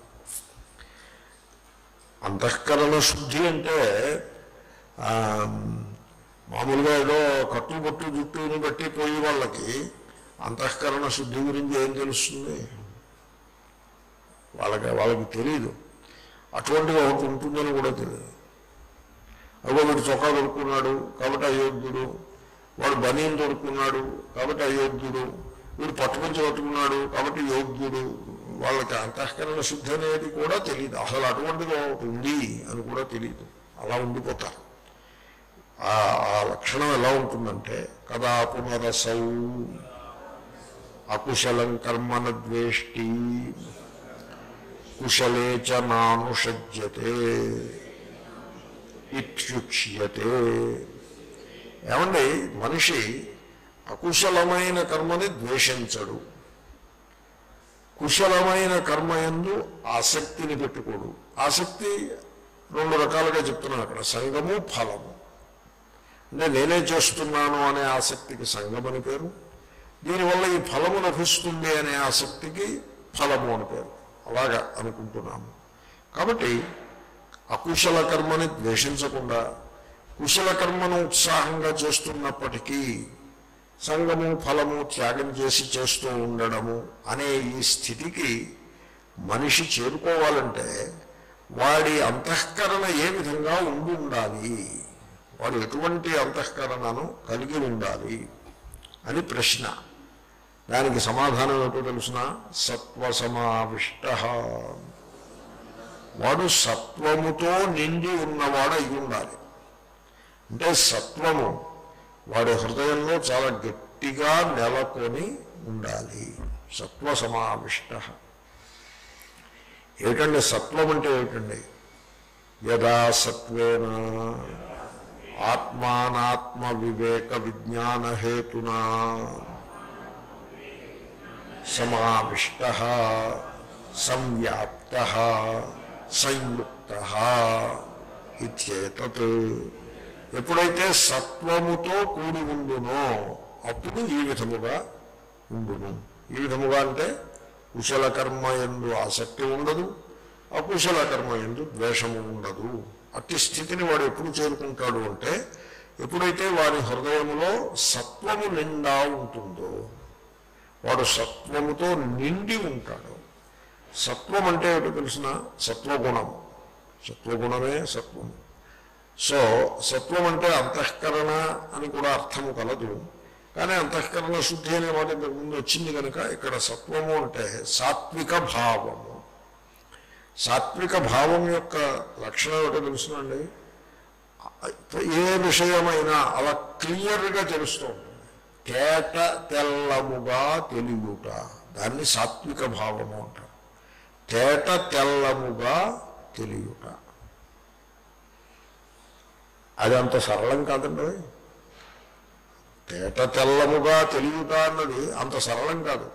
A: అంతఃకరణ శుద్ధి అంటే ఆ, మామూలుగా ఏదో కట్టు బొట్టు జుట్టుని బట్టి పోయే వాళ్ళకి అంతఃకరణ శుద్ధి గురించి ఏం తెలుస్తుంది వాళ్ళకి వాళ్ళకి తెలియదు అటువంటిది ఒకటి ఉంటుందని కూడా తెలియదు అగో వీడు చొక్కా దొరుకున్నాడు కాబట్టి అయోగ్యుడు వాడు బనీన్ దొరుకున్నాడు కాబట్టి అయోగ్యుడు వీడు పట్టుకొచ్చి పట్టుకున్నాడు కాబట్టి యోగ్యుడు వాళ్ళకి అంతఃకరణ శుద్ధి అనేది కూడా తెలియదు అసలు అటువంటిది ఒకటి ఉంది అని కూడా తెలియదు అలా ఉండిపోతారు ఆ ఆ లక్షణం ఎలా ఉంటుందంటే కదా పునరసౌ అకుశలం కర్మన ద్వేష్టి కుశలే చ నానుషజ్యతే ఇత్యుచ్యతే ఏమండి మనిషి అకుశలమైన కర్మని ద్వేషించడు కుశలమైన కర్మ ఎందు ఆసక్తిని పెట్టుకోడు ఆసక్తి రెండు రకాలుగా చెప్తున్నాను అక్కడ సంగము ఫలము అంటే నేనే చేస్తున్నాను అనే ఆసక్తికి సంగం అని పేరు దీనివల్ల ఈ ఫలము లభిస్తుంది అనే ఆసక్తికి ఫలము అని పేరు అలాగా అనుకుంటున్నాము కాబట్టి అకుశల కర్మని ద్వేషించకుండా కుశల కర్మను ఉత్సాహంగా చేస్తున్నప్పటికీ సంగము ఫలము త్యాగం చేసి చేస్తూ ఉండడము అనే ఈ స్థితికి మనిషి చేరుకోవాలంటే వాడి అంతఃకరణ ఏ విధంగా ఉండి ఉండాలి వాడు ఎటువంటి అంతఃకరణను కలిగి ఉండాలి అని ప్రశ్న దానికి సమాధానం ఏంటో తెలుసిన సత్వ సమావిష్ట వాడు సత్వముతో నిండి ఉన్నవాడు అయి ఉండాలి అంటే సత్వము వాడి హృదయంలో చాలా గట్టిగా నెలకొని ఉండాలి సత్వ సమావిష్ట ఏమిటండి సత్వం అంటే ఏమిటండి యదా సత్వేన ఆత్మానాత్మ వివేక విజ్ఞాన హేతునా సమావిష్ట సంవ్యాప్త సంయుక్త ఇత్యేతత్ ఎప్పుడైతే సత్వముతో కూడి ఉండునో అప్పుడు ఈ విధముగా ఉండును ఈ విధముగా అంటే కుశల కర్మ ఎందు ఆసక్తి ఉండదు అకుశల కర్మ ఎందు ద్వేషము ఉండదు అట్టి స్థితిని వాడు ఎప్పుడు చేరుకుంటాడు అంటే ఎప్పుడైతే వారి హృదయములో సత్వము నిండా ఉంటుందో వాడు సత్వముతో నిండి ఉంటాడు సత్వం అంటే ఏమిటో తెలిసిన సత్వగుణం సత్వగుణమే సత్వం సో సత్వం అంటే అంతఃకరణ అని కూడా అర్థము కలదు కానీ అంతఃకరణ శుద్ధి అనే మాట ఇంతకు ముందు వచ్చింది కనుక ఇక్కడ సత్వము అంటే సాత్విక భావము సాత్విక భావం యొక్క లక్షణం ఏమిటో తెలుసునండి ఏ విషయమైనా అలా క్లియర్గా తెలుస్తూ ఉంటుంది తేట తెల్లముగా తెలియుట దాన్ని సాత్విక భావము అంటారు తేట తెల్లముగా తెలియుట అది అంత సరళం కాదండి తేట తెల్లముగా తెలియుట అన్నది అంత సరళం కాదు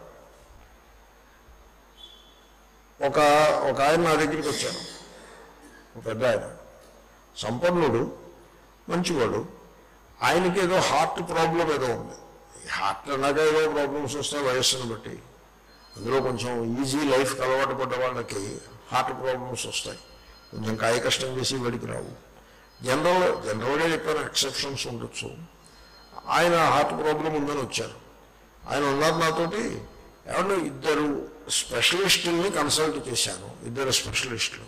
A: ఒక ఒక ఆయన నా దగ్గరికి వచ్చాను ఒక పెద్ద ఆయన సంపన్నుడు మంచివాడు ఆయనకి ఏదో హార్ట్ ప్రాబ్లం ఏదో ఉంది ఈ హార్ట్ అన్నాక ఏదో ప్రాబ్లమ్స్ వస్తాయి వయస్సును బట్టి అందులో కొంచెం ఈజీ లైఫ్కి అలవాటు పడ్డ వాళ్ళకి హార్ట్ ప్రాబ్లమ్స్ వస్తాయి కొంచెం కాయ కష్టం చేసి వెడికి రావు జనరల్ జనరల్గా చెప్పారు ఎక్సెప్షన్స్ ఉండొచ్చు ఆయన హార్ట్ ప్రాబ్లం ఉందని వచ్చారు ఆయన ఉన్నారు నాతోటి ఏమన్నా ఇద్దరు స్పెషలిస్టుల్ని కన్సల్ట్ చేశాను ఇద్దరు స్పెషలిస్టులు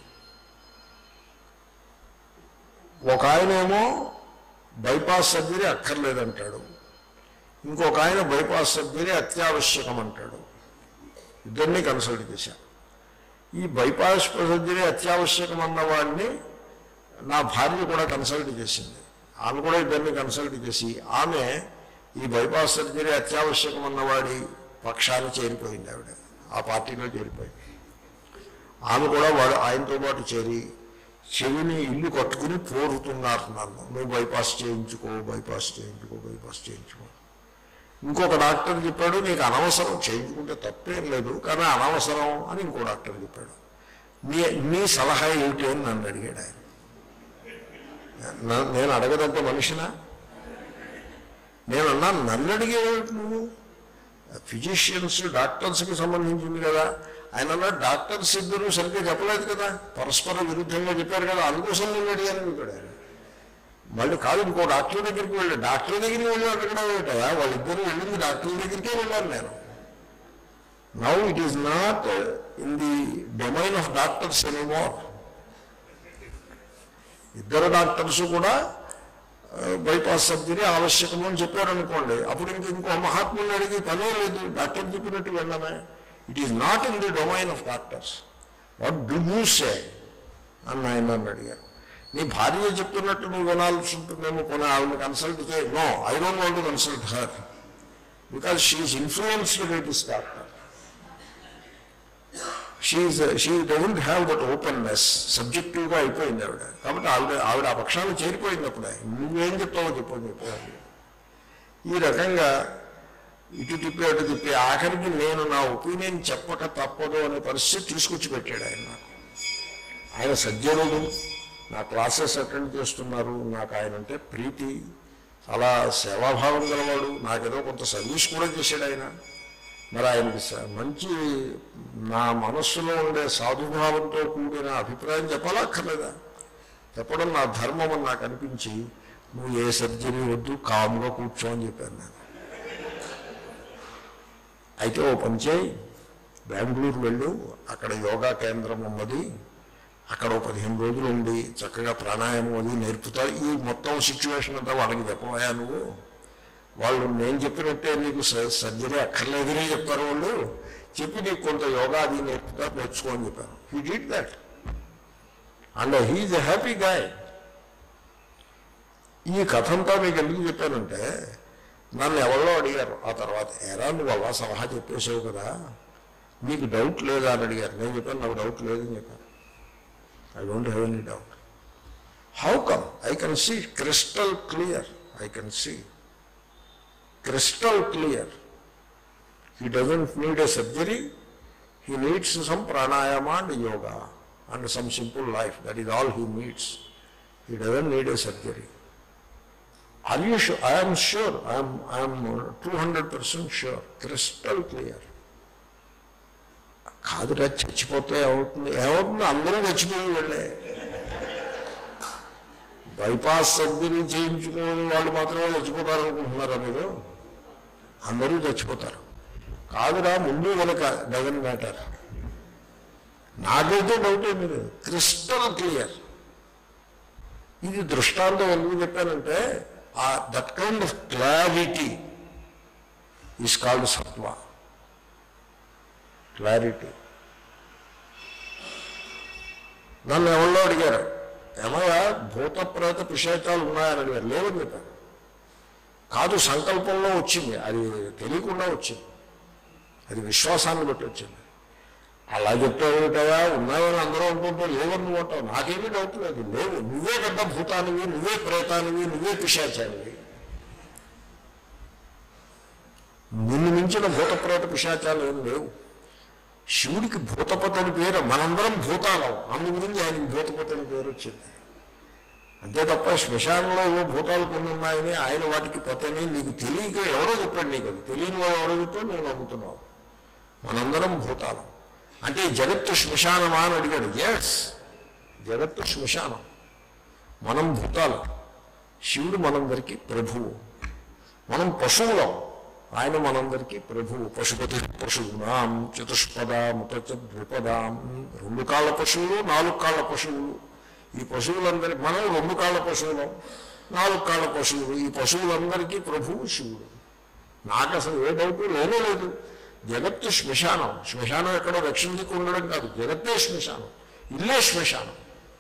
A: ఒక ఆయనేమో బైపాస్ సర్జరీ అక్కర్లేదంటాడు ఇంకొక ఆయన బైపాస్ సర్జరీ అత్యావశ్యకం అంటాడు ఇద్దరిని కన్సల్ట్ చేశాను ఈ బైపాస్ సర్జరీ అత్యావశ్యకం అన్న వాడిని నా భార్య కూడా కన్సల్ట్ చేసింది ఆమె కూడా ఇద్దరిని కన్సల్ట్ చేసి ఆమె ఈ బైపాస్ సర్జరీ అత్యావశ్యకం అన్నవాడి పక్షాన్ని చేరిపోయింది ఆవిడ ఆ పార్టీలో చేరిపోయింది ఆమె కూడా వాడు ఆయనతో పాటు చేరి చెవిని ఇల్లు కట్టుకుని పోరుతున్నారు నన్ను నువ్వు బైపాస్ చేయించుకో బైపాస్ చేయించుకో బైపాస్ చేయించుకో ఇంకొక డాక్టర్ చెప్పాడు నీకు అనవసరం చేయించుకుంటే తప్పేం లేదు కానీ అనవసరం అని ఇంకో డాక్టర్ చెప్పాడు నీ నీ సలహా ఏమిటి అని నన్ను అడిగాడు ఆయన నా- నేను అడగదంటే మనిషినా నేను అన్నాను నన్ను అడిగేవాడు నువ్వు ఫిజిషియన్స్ డాక్టర్స్కి సంబంధించింది కదా ఆయన అన్నాడు డాక్టర్స్ ఇద్దరు సరిగ్గా చెప్పలేదు కదా పరస్పర విరుద్ధంగా చెప్పారు కదా అందుకోసం నేను అడిగాను ఇక్కడ మళ్ళీ కాదు ఇంకో డాక్టర్ దగ్గరికి వెళ్ళి డాక్టర్ దగ్గరికి వెళ్ళి అడగడం ఏంటయా వాళ్ళిద్దరూ వెళ్ళింది డాక్టర్ దగ్గరికే వెళ్ళాను నేను now it is not in the domain of doctors anymore ఇద్దరు డాక్టర్స్ కూడా బైపాస్ సర్జరీ ఆవశ్యకము అని చెప్పారు అనుకోండి అప్పుడు ఇంక ఇంకో మహాత్ముని అడిగి పనే లేదు డాక్టర్ చెప్పినట్టు వెళ్ళమే it is not in the domain of doctors what do you say అని ఆయన నన్ను అడిగారు నీ భార్య చెప్తున్నట్టు నువ్వు వినాల్సి ఉంటుందేమో కొన్ని ఆవిడ కన్సల్ట్ చేయి no I don't want to consult her because she's influenced by this doctor she's she don't have that openness సబ్జెక్టివ్గా అయిపోయింది ఆవిడ కాబట్టి ఆవిడ ఆవిడ ఆ పక్షాన్ని చేరిపోయింది అప్పుడే నువ్వేం చెప్తావో చెప్పని చెప్పాను ఈ రకంగా ఇటు తిప్పి అటు తిప్పి ఆఖరికి నేను నా ఒపీనియన్ చెప్పక తప్పదు అనే పరిస్థితి తీసుకొచ్చి పెట్టాడు ఆయన నాకు ఆయన సజ్జనుడు నా క్లాసెస్ అటెండ్ చేస్తున్నారు నాకు ఆయన అంటే ప్రీతి చాలా సేవాభావం గలవాడు నాకేదో కొంత సర్వీస్ కూడా చేశాడు ఆయన మరి ఆయనకి స- మంచి నా మనస్సులో ఉండే సాధుభావంతో కూడిన అభిప్రాయం చెప్పాలా అక్కర్లేదా చెప్పడం నా ధర్మం అని నాకు అనిపించి నువ్వు ఏ సర్జరీ వద్దు కామ్గా కూర్చో అని చెప్పాను నేను అయితే ఓ పని చేయి బెంగళూరు వెళ్ళు అక్కడ యోగా కేంద్రం ఉన్నది అక్కడ ఒక పదిహేను రోజులు ఉండి చక్కగా ప్రాణాయామం అది నేర్పుతారు ఈ మొత్తం సిచ్యువేషన్ అంతా వాళ్ళకి చెప్పబోయా నువ్వు వాళ్ళు నేను చెప్పినట్టే నీకు స- సర్జరీ అక్కర్లేదని చెప్తారు వాళ్ళు చెప్పి నీకు కొంత యోగా అది నేర్పుతారు నేర్చుకో అని చెప్పాను he did that and he's a happy guy ఈ కథ అంతా మీకు ఎందుకు చెప్పానంటే నన్ను ఎవరో అడిగారు ఆ తర్వాత ఎరా నువ్వు అలా సలహా చెప్పేసావు కదా నీకు డౌట్ లేదా అని అడిగారు నేను చెప్పాను నాకు డౌట్ లేదని చెప్పాను I don't have any doubt how come I can see crystal clear I can see crystal clear he doesn't need a surgery he needs some pranayama and yoga and some simple life that is all he needs he doesn't need a surgery are you sure I'm sure I'm I'm two hundred percent sure crystal clear కాదురా చచ్చిపోతే ఏమవుతుంది ఏమవుతుంది అందరూ చచ్చిపోయి వెళ్ళే bypass surgery చేయించుకునే వాళ్ళు మాత్రమే చచ్చిపోతారు అనుకుంటున్నారా మీరు అందరూ చచ్చిపోతారు కాదురా ముందు వెనక డజన్ మ్యాటర్ నాకైతే డౌటే మీరు క్రిస్టల్ క్లియర్ ఇది దృష్టాంతం ఎందుకు చెప్పానంటే ఆ that kind of clarity is called sattva clarity నన్ను ఎవరో అడిగారు ఏమయ్యా భూత ప్రేత పిశాచాలు ఉన్నాయని అడిగారు లేవని చెప్పాను కాదు సంకల్పంలో వచ్చింది అది తెలియకుండా వచ్చింది అది విశ్వాసాన్ని బట్టి వచ్చింది అలా చెప్పావుటయా ఉన్నాయని అందరూ అనుకుంటూ లేవని నువ్వు అంటావు నాకేమీ డౌట్ లేదు లేవు నువ్వే పెద్ద భూతానివి నువ్వే ప్రేతానివి నువ్వే పిశాచానివి నిన్ను మించిన భూత ప్రేత పిశాచాలు ఏం లేవు శివుడికి భూతపతి అని పేరు మనందరం భూతాలం అందు గురించి ఆయనకి భూతపతి అని పేరు వచ్చింది అంతే తప్ప శ్మశానంలో ఏవో భూతాలు కొన్ని ఉన్నాయని ఆయన వాటికి పతని నీకు తెలియక ఎవరో చెప్పాడు నీకు అది తెలియని వాడు ఎవరో చెప్తే నువ్వు నమ్ముతున్నావు మనందరం భూతాలం అంటే ఈ జగత్తు శ్మశానమా అని అడిగాడు ఎస్ జగత్తు శ్మశానం మనం భూతాలం శివుడు మనందరికీ ప్రభువు మనం పశువులం ఆయన మనందరికీ ప్రభువు పశుపతి పశువునాం చతుష్పదాం ద్విపదాం రెండు కాళ్ళ పశువులు నాలుగు కాళ్ళ పశువులు ఈ పశువులందరి మనం రెండు కాళ్ళ పశువులం నాలుగు కాళ్ళ పశువులు ఈ పశువులందరికీ ప్రభువు శివుడు నాకు అసలు ఏ డౌట్ లేనే లేదు జగత్తు శ్మశానం శ్మశానం ఎక్కడో రక్షణ దిక్కు ఉండడం కాదు జగత్తే శ్మశానం ఇల్లే శ్మశానం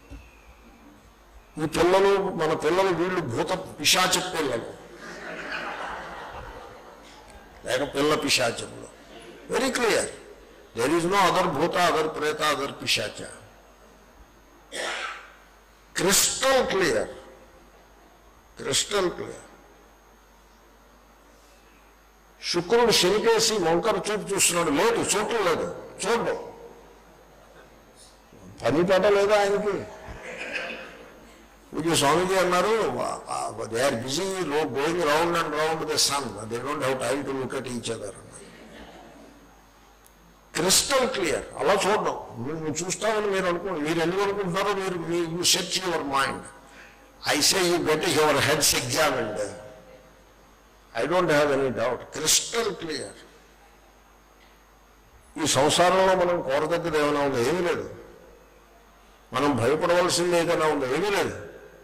A: ఈ పిల్లలు మన పిల్లలు వీళ్ళు భూత పిశాచ పిల్లలు లేక పిల్ల పిశాచములు very clear there is no other bhoota other preta other pishacha crystal clear crystal clear శుక్రుడు శనికేసి వంకర చూపు చూస్తున్నాడు లేదు చూడటం లేదు చూడడం పని పట లేదా ఆయనకి పూజ్య స్వామీజీ అన్నారు they are busy going round and round the sun they don't have time to look at each other crystal clear అలా చూడడం మీరు మీరు చూస్తామని మీరు అనుకోండి మీరు ఎందుకు అనుకుంటున్నారో మీరు you search your mind I say you get your heads examined I don't have any doubt crystal clear ఈ సంసారంలో మనం కోరదగ్గది ఏమైనా ఉందో ఏమీ లేదు మనం భయపడవలసింది ఏదైనా ఉందో ఏమీ లేదు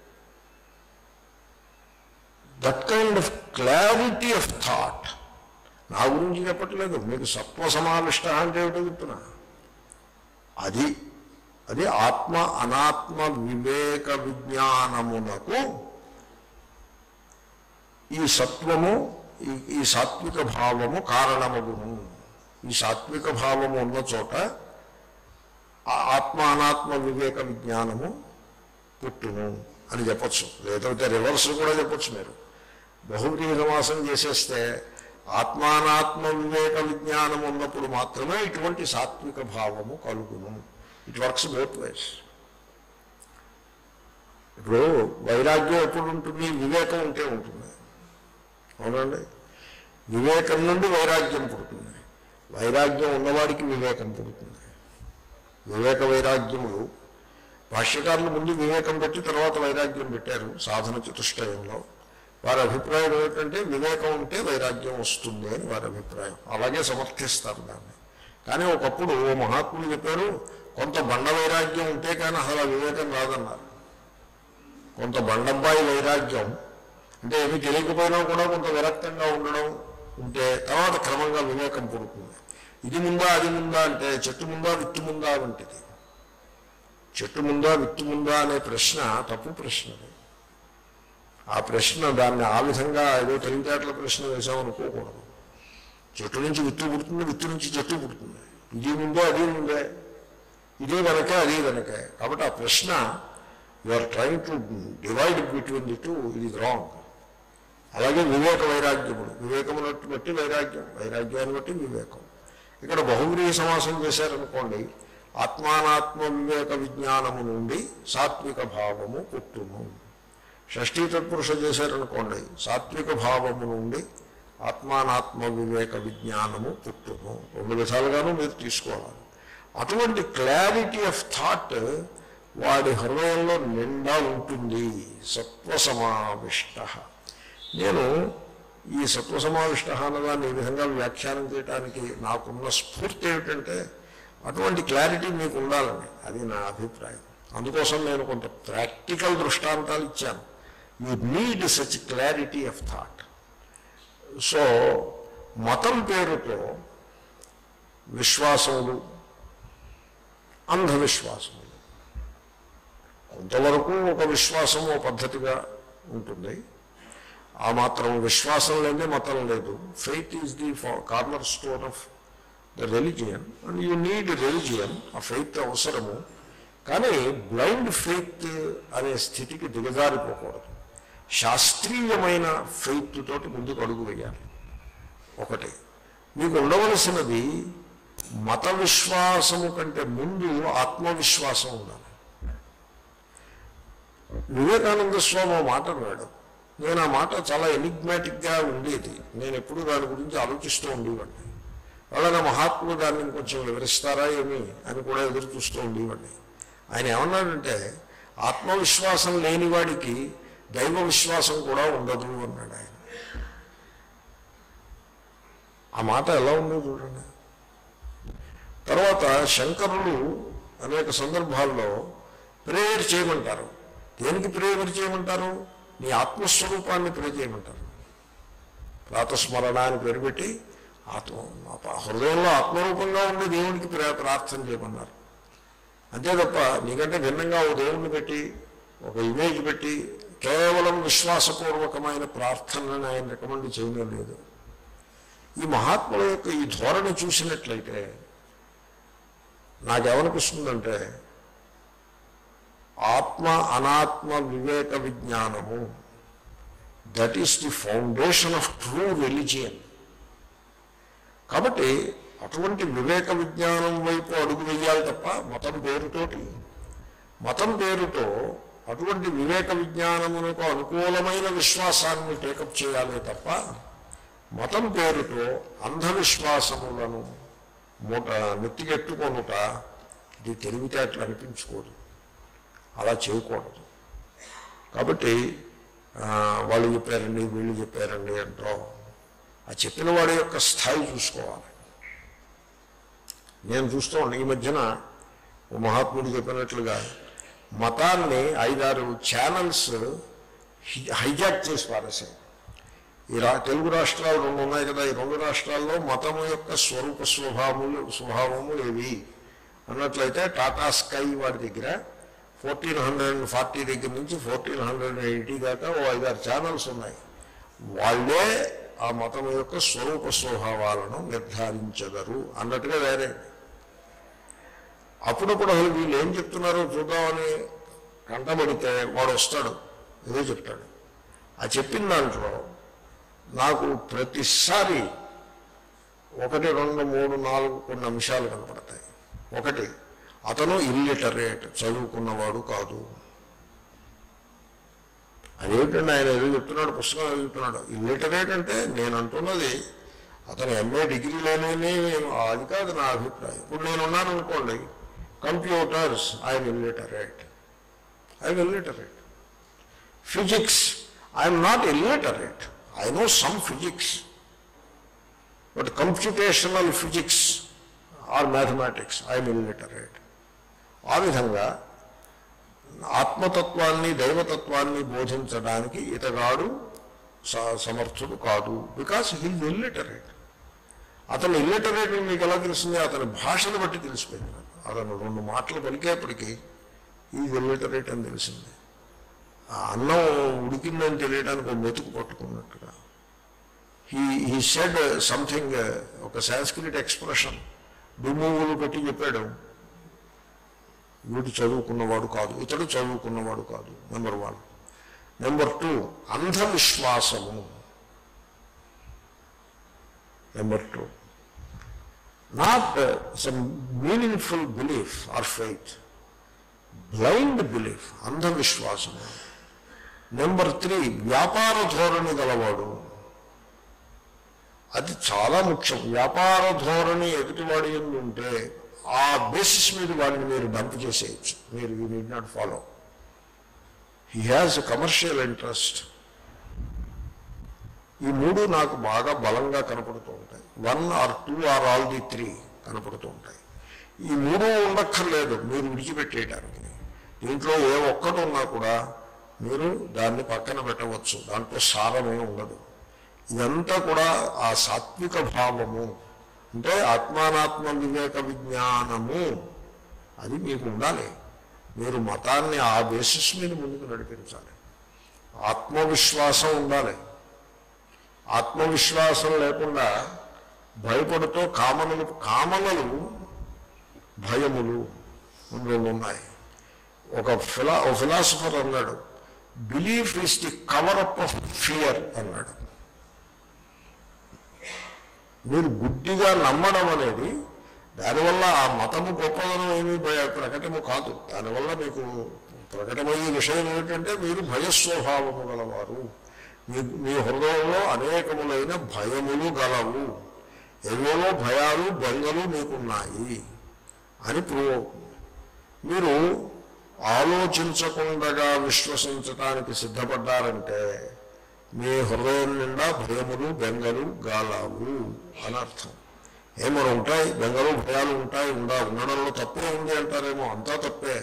A: that kind of clarity of thought నా గురించి చెప్పట్లేదు మీకు సత్వ సమావిష్ట అంటే ఏమిటో చెప్తున్నా అది అది ఆత్మ అనాత్మ వివేక విజ్ఞానమునకు ఈ సత్వము ఈ ఈ సాత్విక భావము కారణమగును ఈ సాత్విక భావము ఉన్న చోట ఆ ఆత్మ అనాత్మ వివేక విజ్ఞానము పుట్టును అని చెప్పచ్చు లేకపోతే రివర్స్ కూడా చెప్పచ్చు మీరు బహువ్రీహి సమాసం చేసేస్తే ఆత్మానాత్మ వివేక విజ్ఞానం ఉన్నప్పుడు మాత్రమే ఇటువంటి సాత్విక భావము కలుగును ఇట్ వర్క్స్ బోత్ వేస్ ఇప్పుడు వైరాగ్యం ఎప్పుడు ఉంటుంది వివేకం ఉంటే ఉంటుంది అవునండి వివేకం నుండి వైరాగ్యం పుడుతుంది వైరాగ్యం ఉన్నవాడికి వివేకం పుడుతుంది వివేక వైరాగ్యములు భాష్యకారులు ముందు వివేకం పెట్టి తర్వాత వైరాగ్యం పెట్టారు సాధన చతుష్టయంలో వారి అభిప్రాయం ఏమిటంటే వివేకం ఉంటే వైరాగ్యం వస్తుంది అని వారి అభిప్రాయం అలాగే సమర్థిస్తారు దాన్ని కానీ ఒకప్పుడు ఓ మహాత్ములు చెప్పారు కొంత బండ వైరాగ్యం ఉంటే కానీ అసలు ఆ వివేకం రాదన్నారు కొంత బండబ్బాయి వైరాగ్యం అంటే ఏమి తెలియకపోయినా కూడా కొంత విరక్తంగా ఉండడం ఉంటే తర్వాత క్రమంగా వివేకం పుడుతుంది ఇది ముందా అది ముందా అంటే చెట్టు ముందా విత్తు ముందా వంటిది చెట్టు ముందా విత్తు ముందా అనే ప్రశ్న తప్పు ప్రశ్న అది. ఆ ప్రశ్న దాన్ని ఆ విధంగా ఏదో తెలివితేటల ప్రశ్న వేసామనుకోకూడదు చెట్టు నుంచి విత్తు పుడుతుంది విత్తు నుంచి చెట్టు పుడుతుంది ఇది ముందే అది ముందే ఇది వెనకే అది వెనకే కాబట్టి ఆ ప్రశ్న you are trying to divide between the two ఇది రాంగ్ అలాగే వివేక వైరాగ్యములు వివేకమునట్టు బట్టి వైరాగ్యం వైరాగ్యాన్ని బట్టి వివేకం ఇక్కడ బహువ్రీహి సమాసం చేశారనుకోండి ఆత్మానాత్మ వివేక విజ్ఞానము నుండి సాత్విక భావము పుట్టును షష్ఠీ తత్పురుష చేశారనుకోండి సాత్విక భావము నుండి ఆత్మానాత్మ వివేక విజ్ఞానము పుట్టును రెండు విధాలుగాను మీరు తీసుకోవాలి అటువంటి క్లారిటీ ఆఫ్ థాట్ వాడి హృదయంలో నిండా ఉంటుంది సత్వ సమావిష్ట నేను ఈ సత్వ సమావిష్ట అన్నదాన్ని ఈ విధంగా వ్యాఖ్యానం చేయడానికి నాకున్న స్ఫూర్తి ఏమిటంటే అటువంటి క్లారిటీ మీకు ఉండాలని అది నా అభిప్రాయం అందుకోసం నేను కొంత ప్రాక్టికల్ దృష్టాంతాలు ఇచ్చాను you need such clarity of thought so మతం పేరుతో విశ్వాసములు అంధవిశ్వాసములు కొంతవరకు ఒక విశ్వాసం ఓ పద్ధతిగా ఉంటుంది ఆ మాత్రం విశ్వాసం లేదే మతం లేదు faith is the cornerstone of the religion and you need religion ఆ ఫెయిత్ అవసరము కానీ బ్లైండ్ ఫెయిత్ అనే స్థితికి దిగజారిపోకూడదు శాస్త్రీయమైన ఫెయిత్ తోటి ముందుకు అడుగు వేయాలి ఒకటి మీకు ఉండవలసినది మత విశ్వాసము కంటే ముందు ఆత్మవిశ్వాసం ఉండాలి వివేకానంద స్వామి ఓ మాట అన్నాడు నేను ఆ మాట చాలా ఎనిగ్మాటిక్గా ఉండేది నేను ఎప్పుడు దాని గురించి ఆలోచిస్తూ ఉండేవాడిని వాళ్ళని మహాత్ములు దాన్ని ఇంకొంచెం వివరిస్తారా ఏమి అని కూడా ఎదురు చూస్తూ ఉండేవాడిని ఆయన ఏమన్నాడంటే ఆత్మవిశ్వాసం లేనివాడికి దైవ విశ్వాసం కూడా ఉండదు అన్నాడు ఆయన ఆ మాట ఎలా ఉందో చూడండి తర్వాత శంకరులు అనేక సందర్భాల్లో ప్రేయర్ చేయమంటారు దేనికి ప్రేయర్ చేయమంటారు నీ ఆత్మస్వరూపాన్ని ప్రే చేయమంటారు ప్రాతస్మరణ అని పేరు పెట్టి ఆత్మ హృదయంలో ఆత్మరూపంగా ఉండే దేవునికి ప్రా ప్రార్థన చేయమన్నారు అంతే తప్ప నీకంటే భిన్నంగా ఓ దేవుణ్ణి పెట్టి ఒక ఇమేజ్ పెట్టి కేవలం విశ్వాసపూర్వకమైన ప్రార్థనని ఆయన రికమెండ్ చేయడం లేదు ఈ మహాత్ముల యొక్క ఈ ధోరణి చూసినట్లయితే నాకేమనిపిస్తుందంటే ఆత్మ అనాత్మ వివేక విజ్ఞానము that is the foundation of true religion కాబట్టి అటువంటి వివేక విజ్ఞానం వైపు అడుగు వేయాలి తప్ప మతం పేరుతోటి మతం పేరుతో అటువంటి వివేక విజ్ఞానమునకు అనుకూలమైన విశ్వాసాన్ని టేకప్ చేయాలి తప్ప మతం పేరుతో అంధవిశ్వాసములను మూట నెత్తికెట్టుకొనుట ఇది తెలివితేటలు అనిపించుకోదు అలా చేయకూడదు కాబట్టి ఆ, వాళ్ళు చెప్పారండి వీళ్ళు చెప్పారండి అంటో ఆ చెప్పిన వాడి యొక్క స్థాయి చూసుకోవాలి నేను చూస్తూ ఉన్నాను ఈ మధ్యన ఓ మహాత్ముడు చెప్పినట్లుగా మతాన్ని ఐదారు ఛానల్స్ హైజాక్ చేసి పారేశాయి ఈ రా తెలుగు రాష్ట్రాలు రెండు ఉన్నాయి కదా ఈ రెండు రాష్ట్రాల్లో మతము యొక్క స్వరూప స్వభావములు స్వభావము ఏవి అన్నట్లయితే టాటా స్కై వారి దగ్గర ఫోర్టీన్ హండ్రెడ్ అండ్ ఫార్టీ దగ్గర నుంచి ఫోర్టీన్ హండ్రెడ్ అండ్ ఎయిటీ దాకా ఓ ఐదారు ఛానల్స్ ఉన్నాయి వాళ్ళే ఆ మతం యొక్క స్వరూప స్వభావాలను నిర్ధారించగరు అన్నట్టుగా వేరే అప్పుడప్పుడు అసలు వీళ్ళు ఏం చెప్తున్నారో చూద్దామని కంటబడితే వాడు వస్తాడు ఏదో చెప్తాడు ఆ చెప్పిన దాంట్లో నాకు ప్రతిసారి ఒకటి రెండు మూడు నాలుగు కొన్ని అంశాలు కనపడతాయి ఒకటి అతను ఇల్లిటరేట్ చదువుకున్నవాడు కాదు అదేమిటండి ఆయన ఏదో చెప్తున్నాడు పుస్తకం ఏదో చెప్తున్నాడు ఇల్లిటరేట్ అంటే నేను అంటున్నది అతను ఎంఏ డిగ్రీ లేనని అది కాదు నా అభిప్రాయం ఇప్పుడు నేను ఉన్నాను అనుకోండి computers I'm illiterate I'm illiterate physics I'm not illiterate I know some physics but computational physics or mathematics I'm illiterate ఆ విధంగా ఆత్మతత్వాన్ని దైవతత్వాన్ని బోధించడానికి ఇతగాడు స- సమర్థుడు కాదు బికాస్ హీజ్ ఇల్లిటరేట్ అతను ఇల్లిటరేట్ మీకు ఎలా తెలిసింది అతని భాషను బట్టి తెలిసిపోయింది నాకు. అతను రెండు మాటలు పలికేపటికి ఈజ్ ఇల్లిటరేట్ అని తెలిసింది ఆ అన్నం ఉడికిందని తెలియడానికి ఒక మెతుకు పట్టుకున్నట్టుగా హీ హీ సెడ్ సంథింగ్ ఒక సాంస్క్రిట్ ఎక్స్ప్రెషన్ దుమ్మువులు పెట్టి చెప్పాడు వీడు చదువుకున్నవాడు కాదు ఇతడు చదువుకున్నవాడు కాదు నెంబర్ వన్ నెంబర్ టూ అంధవిశ్వాసము number two not some meaningful belief or faith blind belief అంధవిశ్వాసము నెంబర్ త్రీ వ్యాపార ధోరణి గలవాడు అది చాలా ముఖ్యం వ్యాపార ధోరణి ఎదుటివాడి ఎందు ఉంటే ఆ బేసిస్ మీద వాడిని మీరు డంప్ చేసేయచ్చు మీరు you need not follow he has commercial interest ఈ మూడు నాకు బాగా బలంగా కనపడుతూ ఉంటాయి one or two or all the three కనపడుతూ ఉంటాయి ఈ మూడు ఉండక్కర్లేదు మీరు విడిచిపెట్టేయడానికి దీంట్లో ఏ ఒక్కటి ఉన్నా కూడా మీరు దాన్ని పక్కన పెట్టవచ్చు దాంట్లో సారమే ఉండదు ఇదంతా కూడా ఆ సాత్విక భావము అంటే ఆత్మానాత్మ వివేక విజ్ఞానము అది మీకు ఉండాలి మీరు మతాన్ని ఆ బేసిస్ మీద ముందుకు నడిపించాలి ఆత్మవిశ్వాసం ఉండాలి ఆత్మవిశ్వాసం లేకుండా భయపడుతూ కామనలు కామనలు భయములు రెండు ఉన్నాయి ఒక ఫిలా ఒక ఫిలాసఫర్ అన్నాడు belief is the cover up of fear అన్నాడు మీరు గుడ్డిగా నమ్మడం అనేది దానివల్ల ఆ మతము గొప్పదనం ఏమీ భయ- ప్రకటము కాదు దానివల్ల మీకు ప్రకటమయ్యే విషయం ఏమిటంటే మీరు భయస్వభావము గలవారు మీ మీ హృదయంలో అనేకములైన భయములు గలవు ఏవేవో భయాలు బెంగలు మీకున్నాయి అని ప్రూవ్ అవుతుంది మీరు ఆలోచించకుండా విశ్వసించటానికి సిద్ధపడ్డారంటే మీ హృదయం నిండా భయములు బెంగలు గాలాలు అని అర్థం ఏమో ఉంటాయి బెంగలు భయాలు ఉంటాయి ఉండా ఉండడంలో తప్పే ఉంది అంటారేమో అంతా తప్పే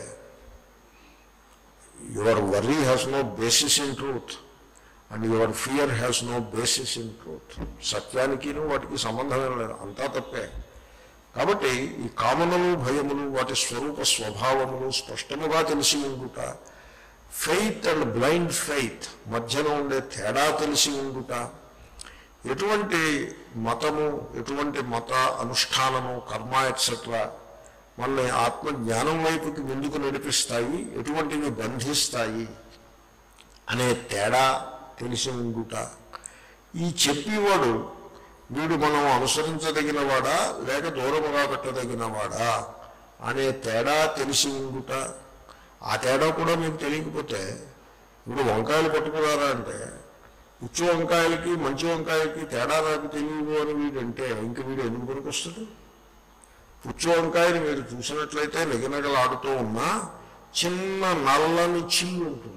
A: your worry has no basis in truth and your fear has no basis in truth సత్యానికి వాటికి సంబంధమే లేదు అంతా తప్పే కాబట్టి ఈ కామనలు భయములు వాటి స్వరూప స్వభావములు స్పష్టముగా తెలిసి ఉండుట ఫెయిత్ అండ్ బ్లైండ్ ఫెయిత్ మధ్యన ఉండే తేడా తెలిసి ఉండుట ఎటువంటి మతము ఎటువంటి మత అనుష్ఠానము కర్మ ఎట్సెట్రా మనల్ని ఆత్మజ్ఞానం వైపుకి ముందుకు నడిపిస్తాయి ఎటువంటివి బంధిస్తాయి అనే తేడా తెలిసి ఉండుట ఈ చెప్పేవాడు వీడు మనం అనుసరించదగినవాడా లేక దూరముగా పెట్టదగినవాడా అనే తేడా తెలిసి ఉండుట ఆ తేడా కూడా మీకు తెలియకపోతే ఇప్పుడు వంకాయలు పట్టుకున్నారా అంటే పుచ్చు వంకాయలకి మంచి వంకాయలకి తేడా నాకు తెలియదు అని వీడంటే ఇంక వీడు ఎందుకు పనికి వస్తాడు పుచ్చు వంకాయని మీరు చూసినట్లయితే నిగనగలాడుతూ ఉన్నా చిన్న నల్లని చిల్లు ఉంటుంది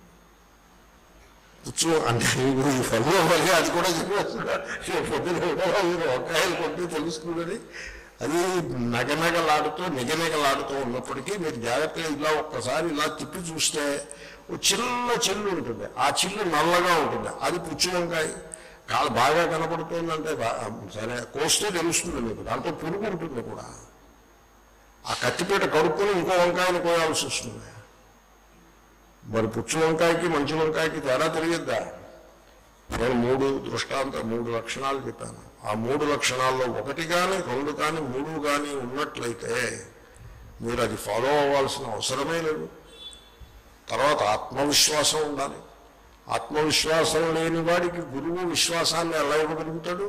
A: పుచ్చు అంటే మీకు ఈ పనులు మరి అది కూడా చెప్పేస్తున్నా పొద్దున కూడా మీరు వంకాయలు కొట్టి తెలుస్తుందని అది నగనగలాడుతూ నిగనగలాడుతూ ఉన్నప్పటికీ మీరు జాగ్రత్తగా ఇలా ఒక్కసారి ఇలా తిప్పి చూస్తే ఓ చిన్న చిల్లు ఉంటుంది ఆ చిల్లు నల్లగా ఉంటుంది అది పుచ్చు వంకాయ కాదు బాగా కనపడుతుందంటే బా- సరే కోస్తే తెలుస్తుంది మీకు దాంట్లో పురుగు ఉంటుంది కూడా ఆ కత్తిపీట కడుక్కొని ఇంకో వంకాయను కోయాల్సి వస్తుంది మరి పుచ్చు వంకాయకి మంచి వంకాయకి తేడా తెలియద్దా నేను మూడు దృష్టాంత మూడు లక్షణాలు చెప్పాను ఆ మూడు లక్షణాల్లో ఒకటి కానీ రెండు కానీ మూడు కానీ ఉన్నట్లయితే మీరు అది ఫాలో అవ్వాల్సిన అవసరమే లేదు తర్వాత ఆత్మవిశ్వాసం ఉండాలి ఆత్మవిశ్వాసం లేని వాడికి గురువు విశ్వాసాన్ని ఎలా ఇవ్వగలుగుతాడు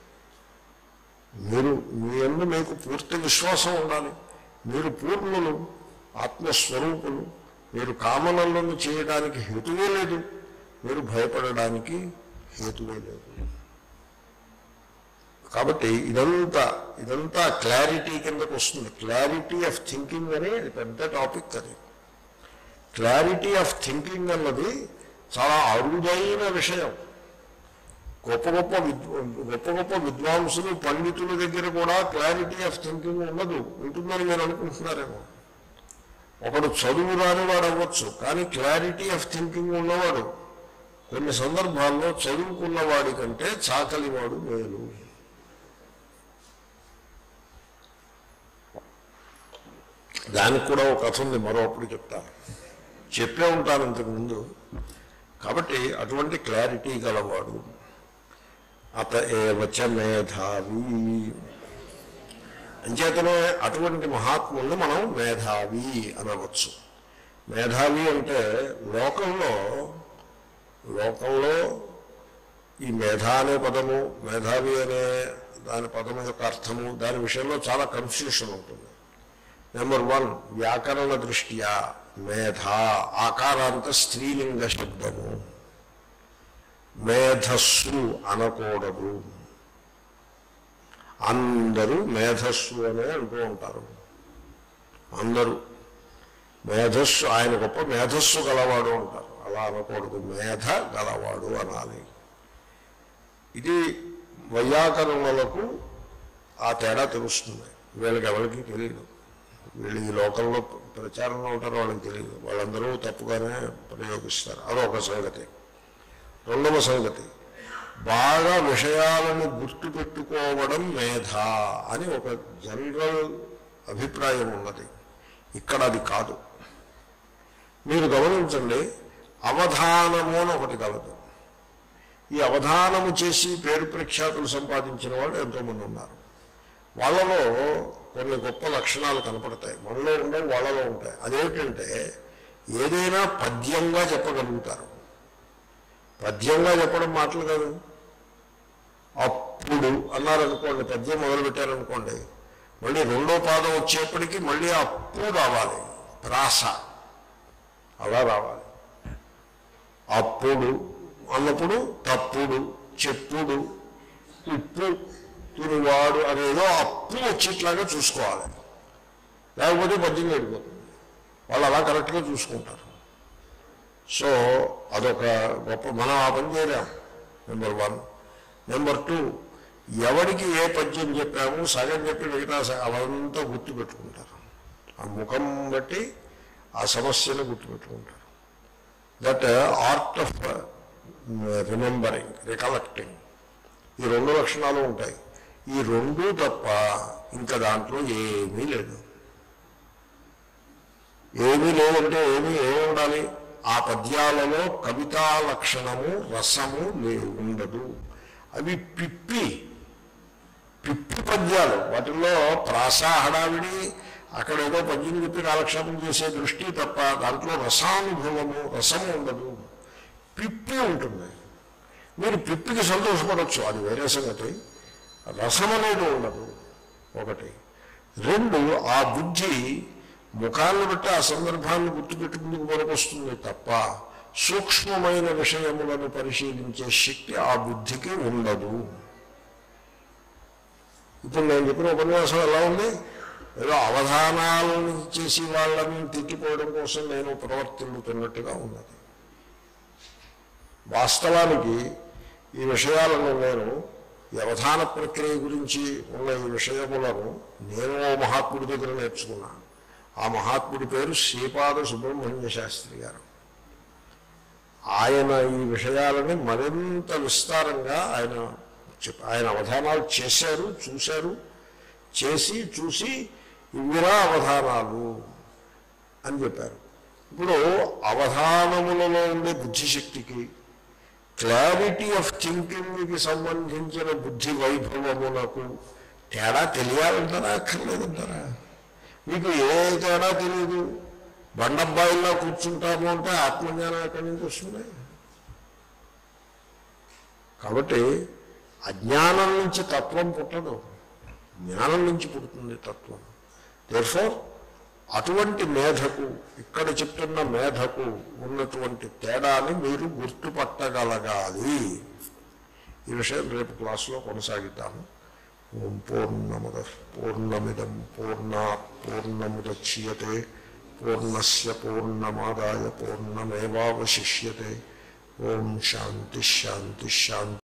A: మీరు మీ అందు మీకు పూర్తి విశ్వాసం ఉండాలి మీరు పూర్ణులు ఆత్మస్వరూపులు మీరు కామనలను చేయడానికి హేతువే లేదు మీరు భయపడడానికి హేతువే లేదు కాబట్టి ఇదంతా ఇదంతా క్లారిటీ కిందకు వస్తుంది క్లారిటీ ఆఫ్ థింకింగ్ అని అది పెద్ద టాపిక్ అది క్లారిటీ ఆఫ్ థింకింగ్ అన్నది చాలా అరుదైన విషయం గొప్ప గొప్ప విద్వ గొప్ప గొప్ప విద్వాంసులు పండితుల దగ్గర కూడా క్లారిటీ ఆఫ్ థింకింగ్ ఉండదు ఉంటుందని మీరు అనుకుంటున్నారేమో ఒకడు చదువు రాని వాడు అవ్వచ్చు కానీ క్లారిటీ ఆఫ్ థింకింగ్ ఉన్నవాడు కొన్ని సందర్భాల్లో చదువుకున్న వాడి కంటే చాకలివాడు మేలు దానికి కూడా ఒక కథ ఉంది మరొకటి చెప్తాను చెప్పే ఉంటాను ఇంతకుముందు కాబట్టి అటువంటి క్లారిటీ గలవాడు అత ఏవచ మేధావి అంచేతనే అటువంటి మహాత్ముల్ని మనం మేధావి అనవచ్చు మేధావి అంటే లోకంలో లోకంలో ఈ మేధ అనే పదము మేధావి అనే దాని పదము యొక్క అర్థము దాని విషయంలో చాలా కన్ఫ్యూషన్ ఉంటుంది నెంబర్ వన్ వ్యాకరణ దృష్ట్యా మేధ ఆకారాంత స్త్రీలింగ శబ్దము మేధస్సు అనకూడదు అందరూ మేధస్సు అనే అంటూ ఉంటారు అందరూ మేధస్సు ఆయన గొప్ప మేధస్సు గలవాడు అంటారు అలా అనకూడదు మేధ గలవాడు అనాలి ఇది వైయాకరణులకు ఆ తేడా తెలుస్తుంది వీళ్ళకి ఎవరికి తెలియదు వీళ్ళు ఈ లోకంలో ప్రచారంలో ఉంటారు వాళ్ళకి తెలియదు వాళ్ళందరూ తప్పుగానే ప్రయోగిస్తారు అదొక సంగతి రెండవ సంగతి బాగా విషయాలను గుర్తుపెట్టుకోవడం మేధ అని ఒక జనరల్ అభిప్రాయం ఉన్నది ఇక్కడ అది కాదు మీరు గమనించండి అవధానము అని ఒకటి కలదు ఈ అవధానము చేసి పేరు ప్రఖ్యాతులు సంపాదించిన వాళ్ళు ఎంతోమంది ఉన్నారు వాళ్ళలో కొన్ని గొప్ప లక్షణాలు కనపడతాయి మనలో ఉండవు వాళ్ళలో ఉంటాయి అదేమిటంటే ఏదైనా పద్యంగా చెప్పగలుగుతారు పద్యంగా చెప్పడం మాటలు కాదు అప్పుడు అన్నారనుకోండి పద్యం మొదలు పెట్టారనుకోండి మళ్ళీ రెండో పాదం వచ్చేప్పటికి మళ్ళీ అప్పుడు రావాలి ప్రాస అలా రావాలి అప్పుడు అన్నప్పుడు తప్పుడు చెప్పుడు ఉప్పు తిరువాడు అనేదో అప్పు వచ్చేట్లాగా చూసుకోవాలి లేకపోతే పద్యం వెళ్ళిపోతుంది వాళ్ళు అలా కరెక్ట్గా చూసుకుంటారు సో అదొక గొప్ప మనం ఆ పని చేయలేం నెంబర్ వన్ నెంబర్ టూ ఎవరికి ఏ పద్యం చెప్పాము సగం చెప్పి మిగతా సగం అవంతా గుర్తుపెట్టుకుంటారు ఆ ముఖం బట్టి ఆ సమస్యను గుర్తుపెట్టుకుంటారు that art of remembering recollecting ఈ రెండు లక్షణాలు ఉంటాయి ఈ రెండు తప్ప ఇంకా దాంట్లో ఏమీ లేదు ఏమీ లేదంటే ఏమీ ఏమి ఉండాలి ఆ పద్యాలలో కవితా లక్షణము రసము లే ఉండదు అవి పిప్పి పిప్పి పద్యాలు వాటిల్లో ప్రాస హడావిడి అక్కడ ఏదో పద్యం చెప్పి కాలక్షేపం చేసే దృష్టి తప్ప దాంట్లో రసానుభవము రసము ఉండదు పిప్పి ఉంటుంది మీరు పిప్పికి సంతోషపడవచ్చు అది వేరే సంగతి రసం అనేది ఉండదు ఒకటి రెండు ఆ బుద్ధి ముఖాన్ని బట్టి ఆ సందర్భాన్ని గుర్తుపెట్టుకుందుకు వస్తుంది తప్ప సూక్ష్మమైన విషయములను పరిశీలించే శక్తి ఆ బుద్ధికి ఉండదు ఇప్పుడు నేను చెప్పిన ఉపన్యాసం ఎలా ఉంది ఏదో అవధానాలను చేసి వాళ్ళని తిట్టిపోవడం కోసం నేను ప్రవర్తిల్లుతున్నట్టుగా ఉన్నది వాస్తవానికి ఈ విషయాలను నేను ఈ అవధాన ప్రక్రియ గురించి ఉన్న ఈ విషయములను నేను ఓ మహాత్ముడి దగ్గర నేర్చుకున్నాను ఆ మహాత్ముడి పేరు శ్రీపాద సుబ్రహ్మణ్య శాస్త్రి గారు ఆయన ఈ విషయాలని మరింత విస్తారంగా ఆయన చెప్- ఆయన అవధానాలు చేశారు చూశారు చేసి చూసి ఇవిరా అవధానాలు అని చెప్పారు ఇప్పుడు అవధానములలో ఉండే బుద్ధిశక్తికి క్లారిటీ ఆఫ్ థింకింగ్కి సంబంధించిన బుద్ధి వైభవములకు తేడా తెలియాలంటారా అక్కర్లేదంటారా మీకు ఏ తేడా తెలియదు బండబ్బాయిలా కూర్చుంటాము అంటే ఆత్మజ్ఞానం ఎక్కడి నుంచి వస్తుంది కాబట్టి అజ్ఞానం నుంచి తత్వం పుట్టదు జ్ఞానం నుంచి పుడుతుంది తత్వం దేర్ఫోర్ అటువంటి మేధకు ఇక్కడ చెప్తున్న మేధకు ఉన్నటువంటి తేడాని మీరు గుర్తుపట్టగలగాలి ఈ విషయం రేపు క్లాసులో కొనసాగిద్దాము ఓం పూర్ణముద పూర్ణమిదం పూర్ణ పూర్ణముద్యతే పూర్ణస్య పూర్ణమాదాయ పూర్ణమేవాశిష్యతే ఓం శాంతి శాంతి శాంతి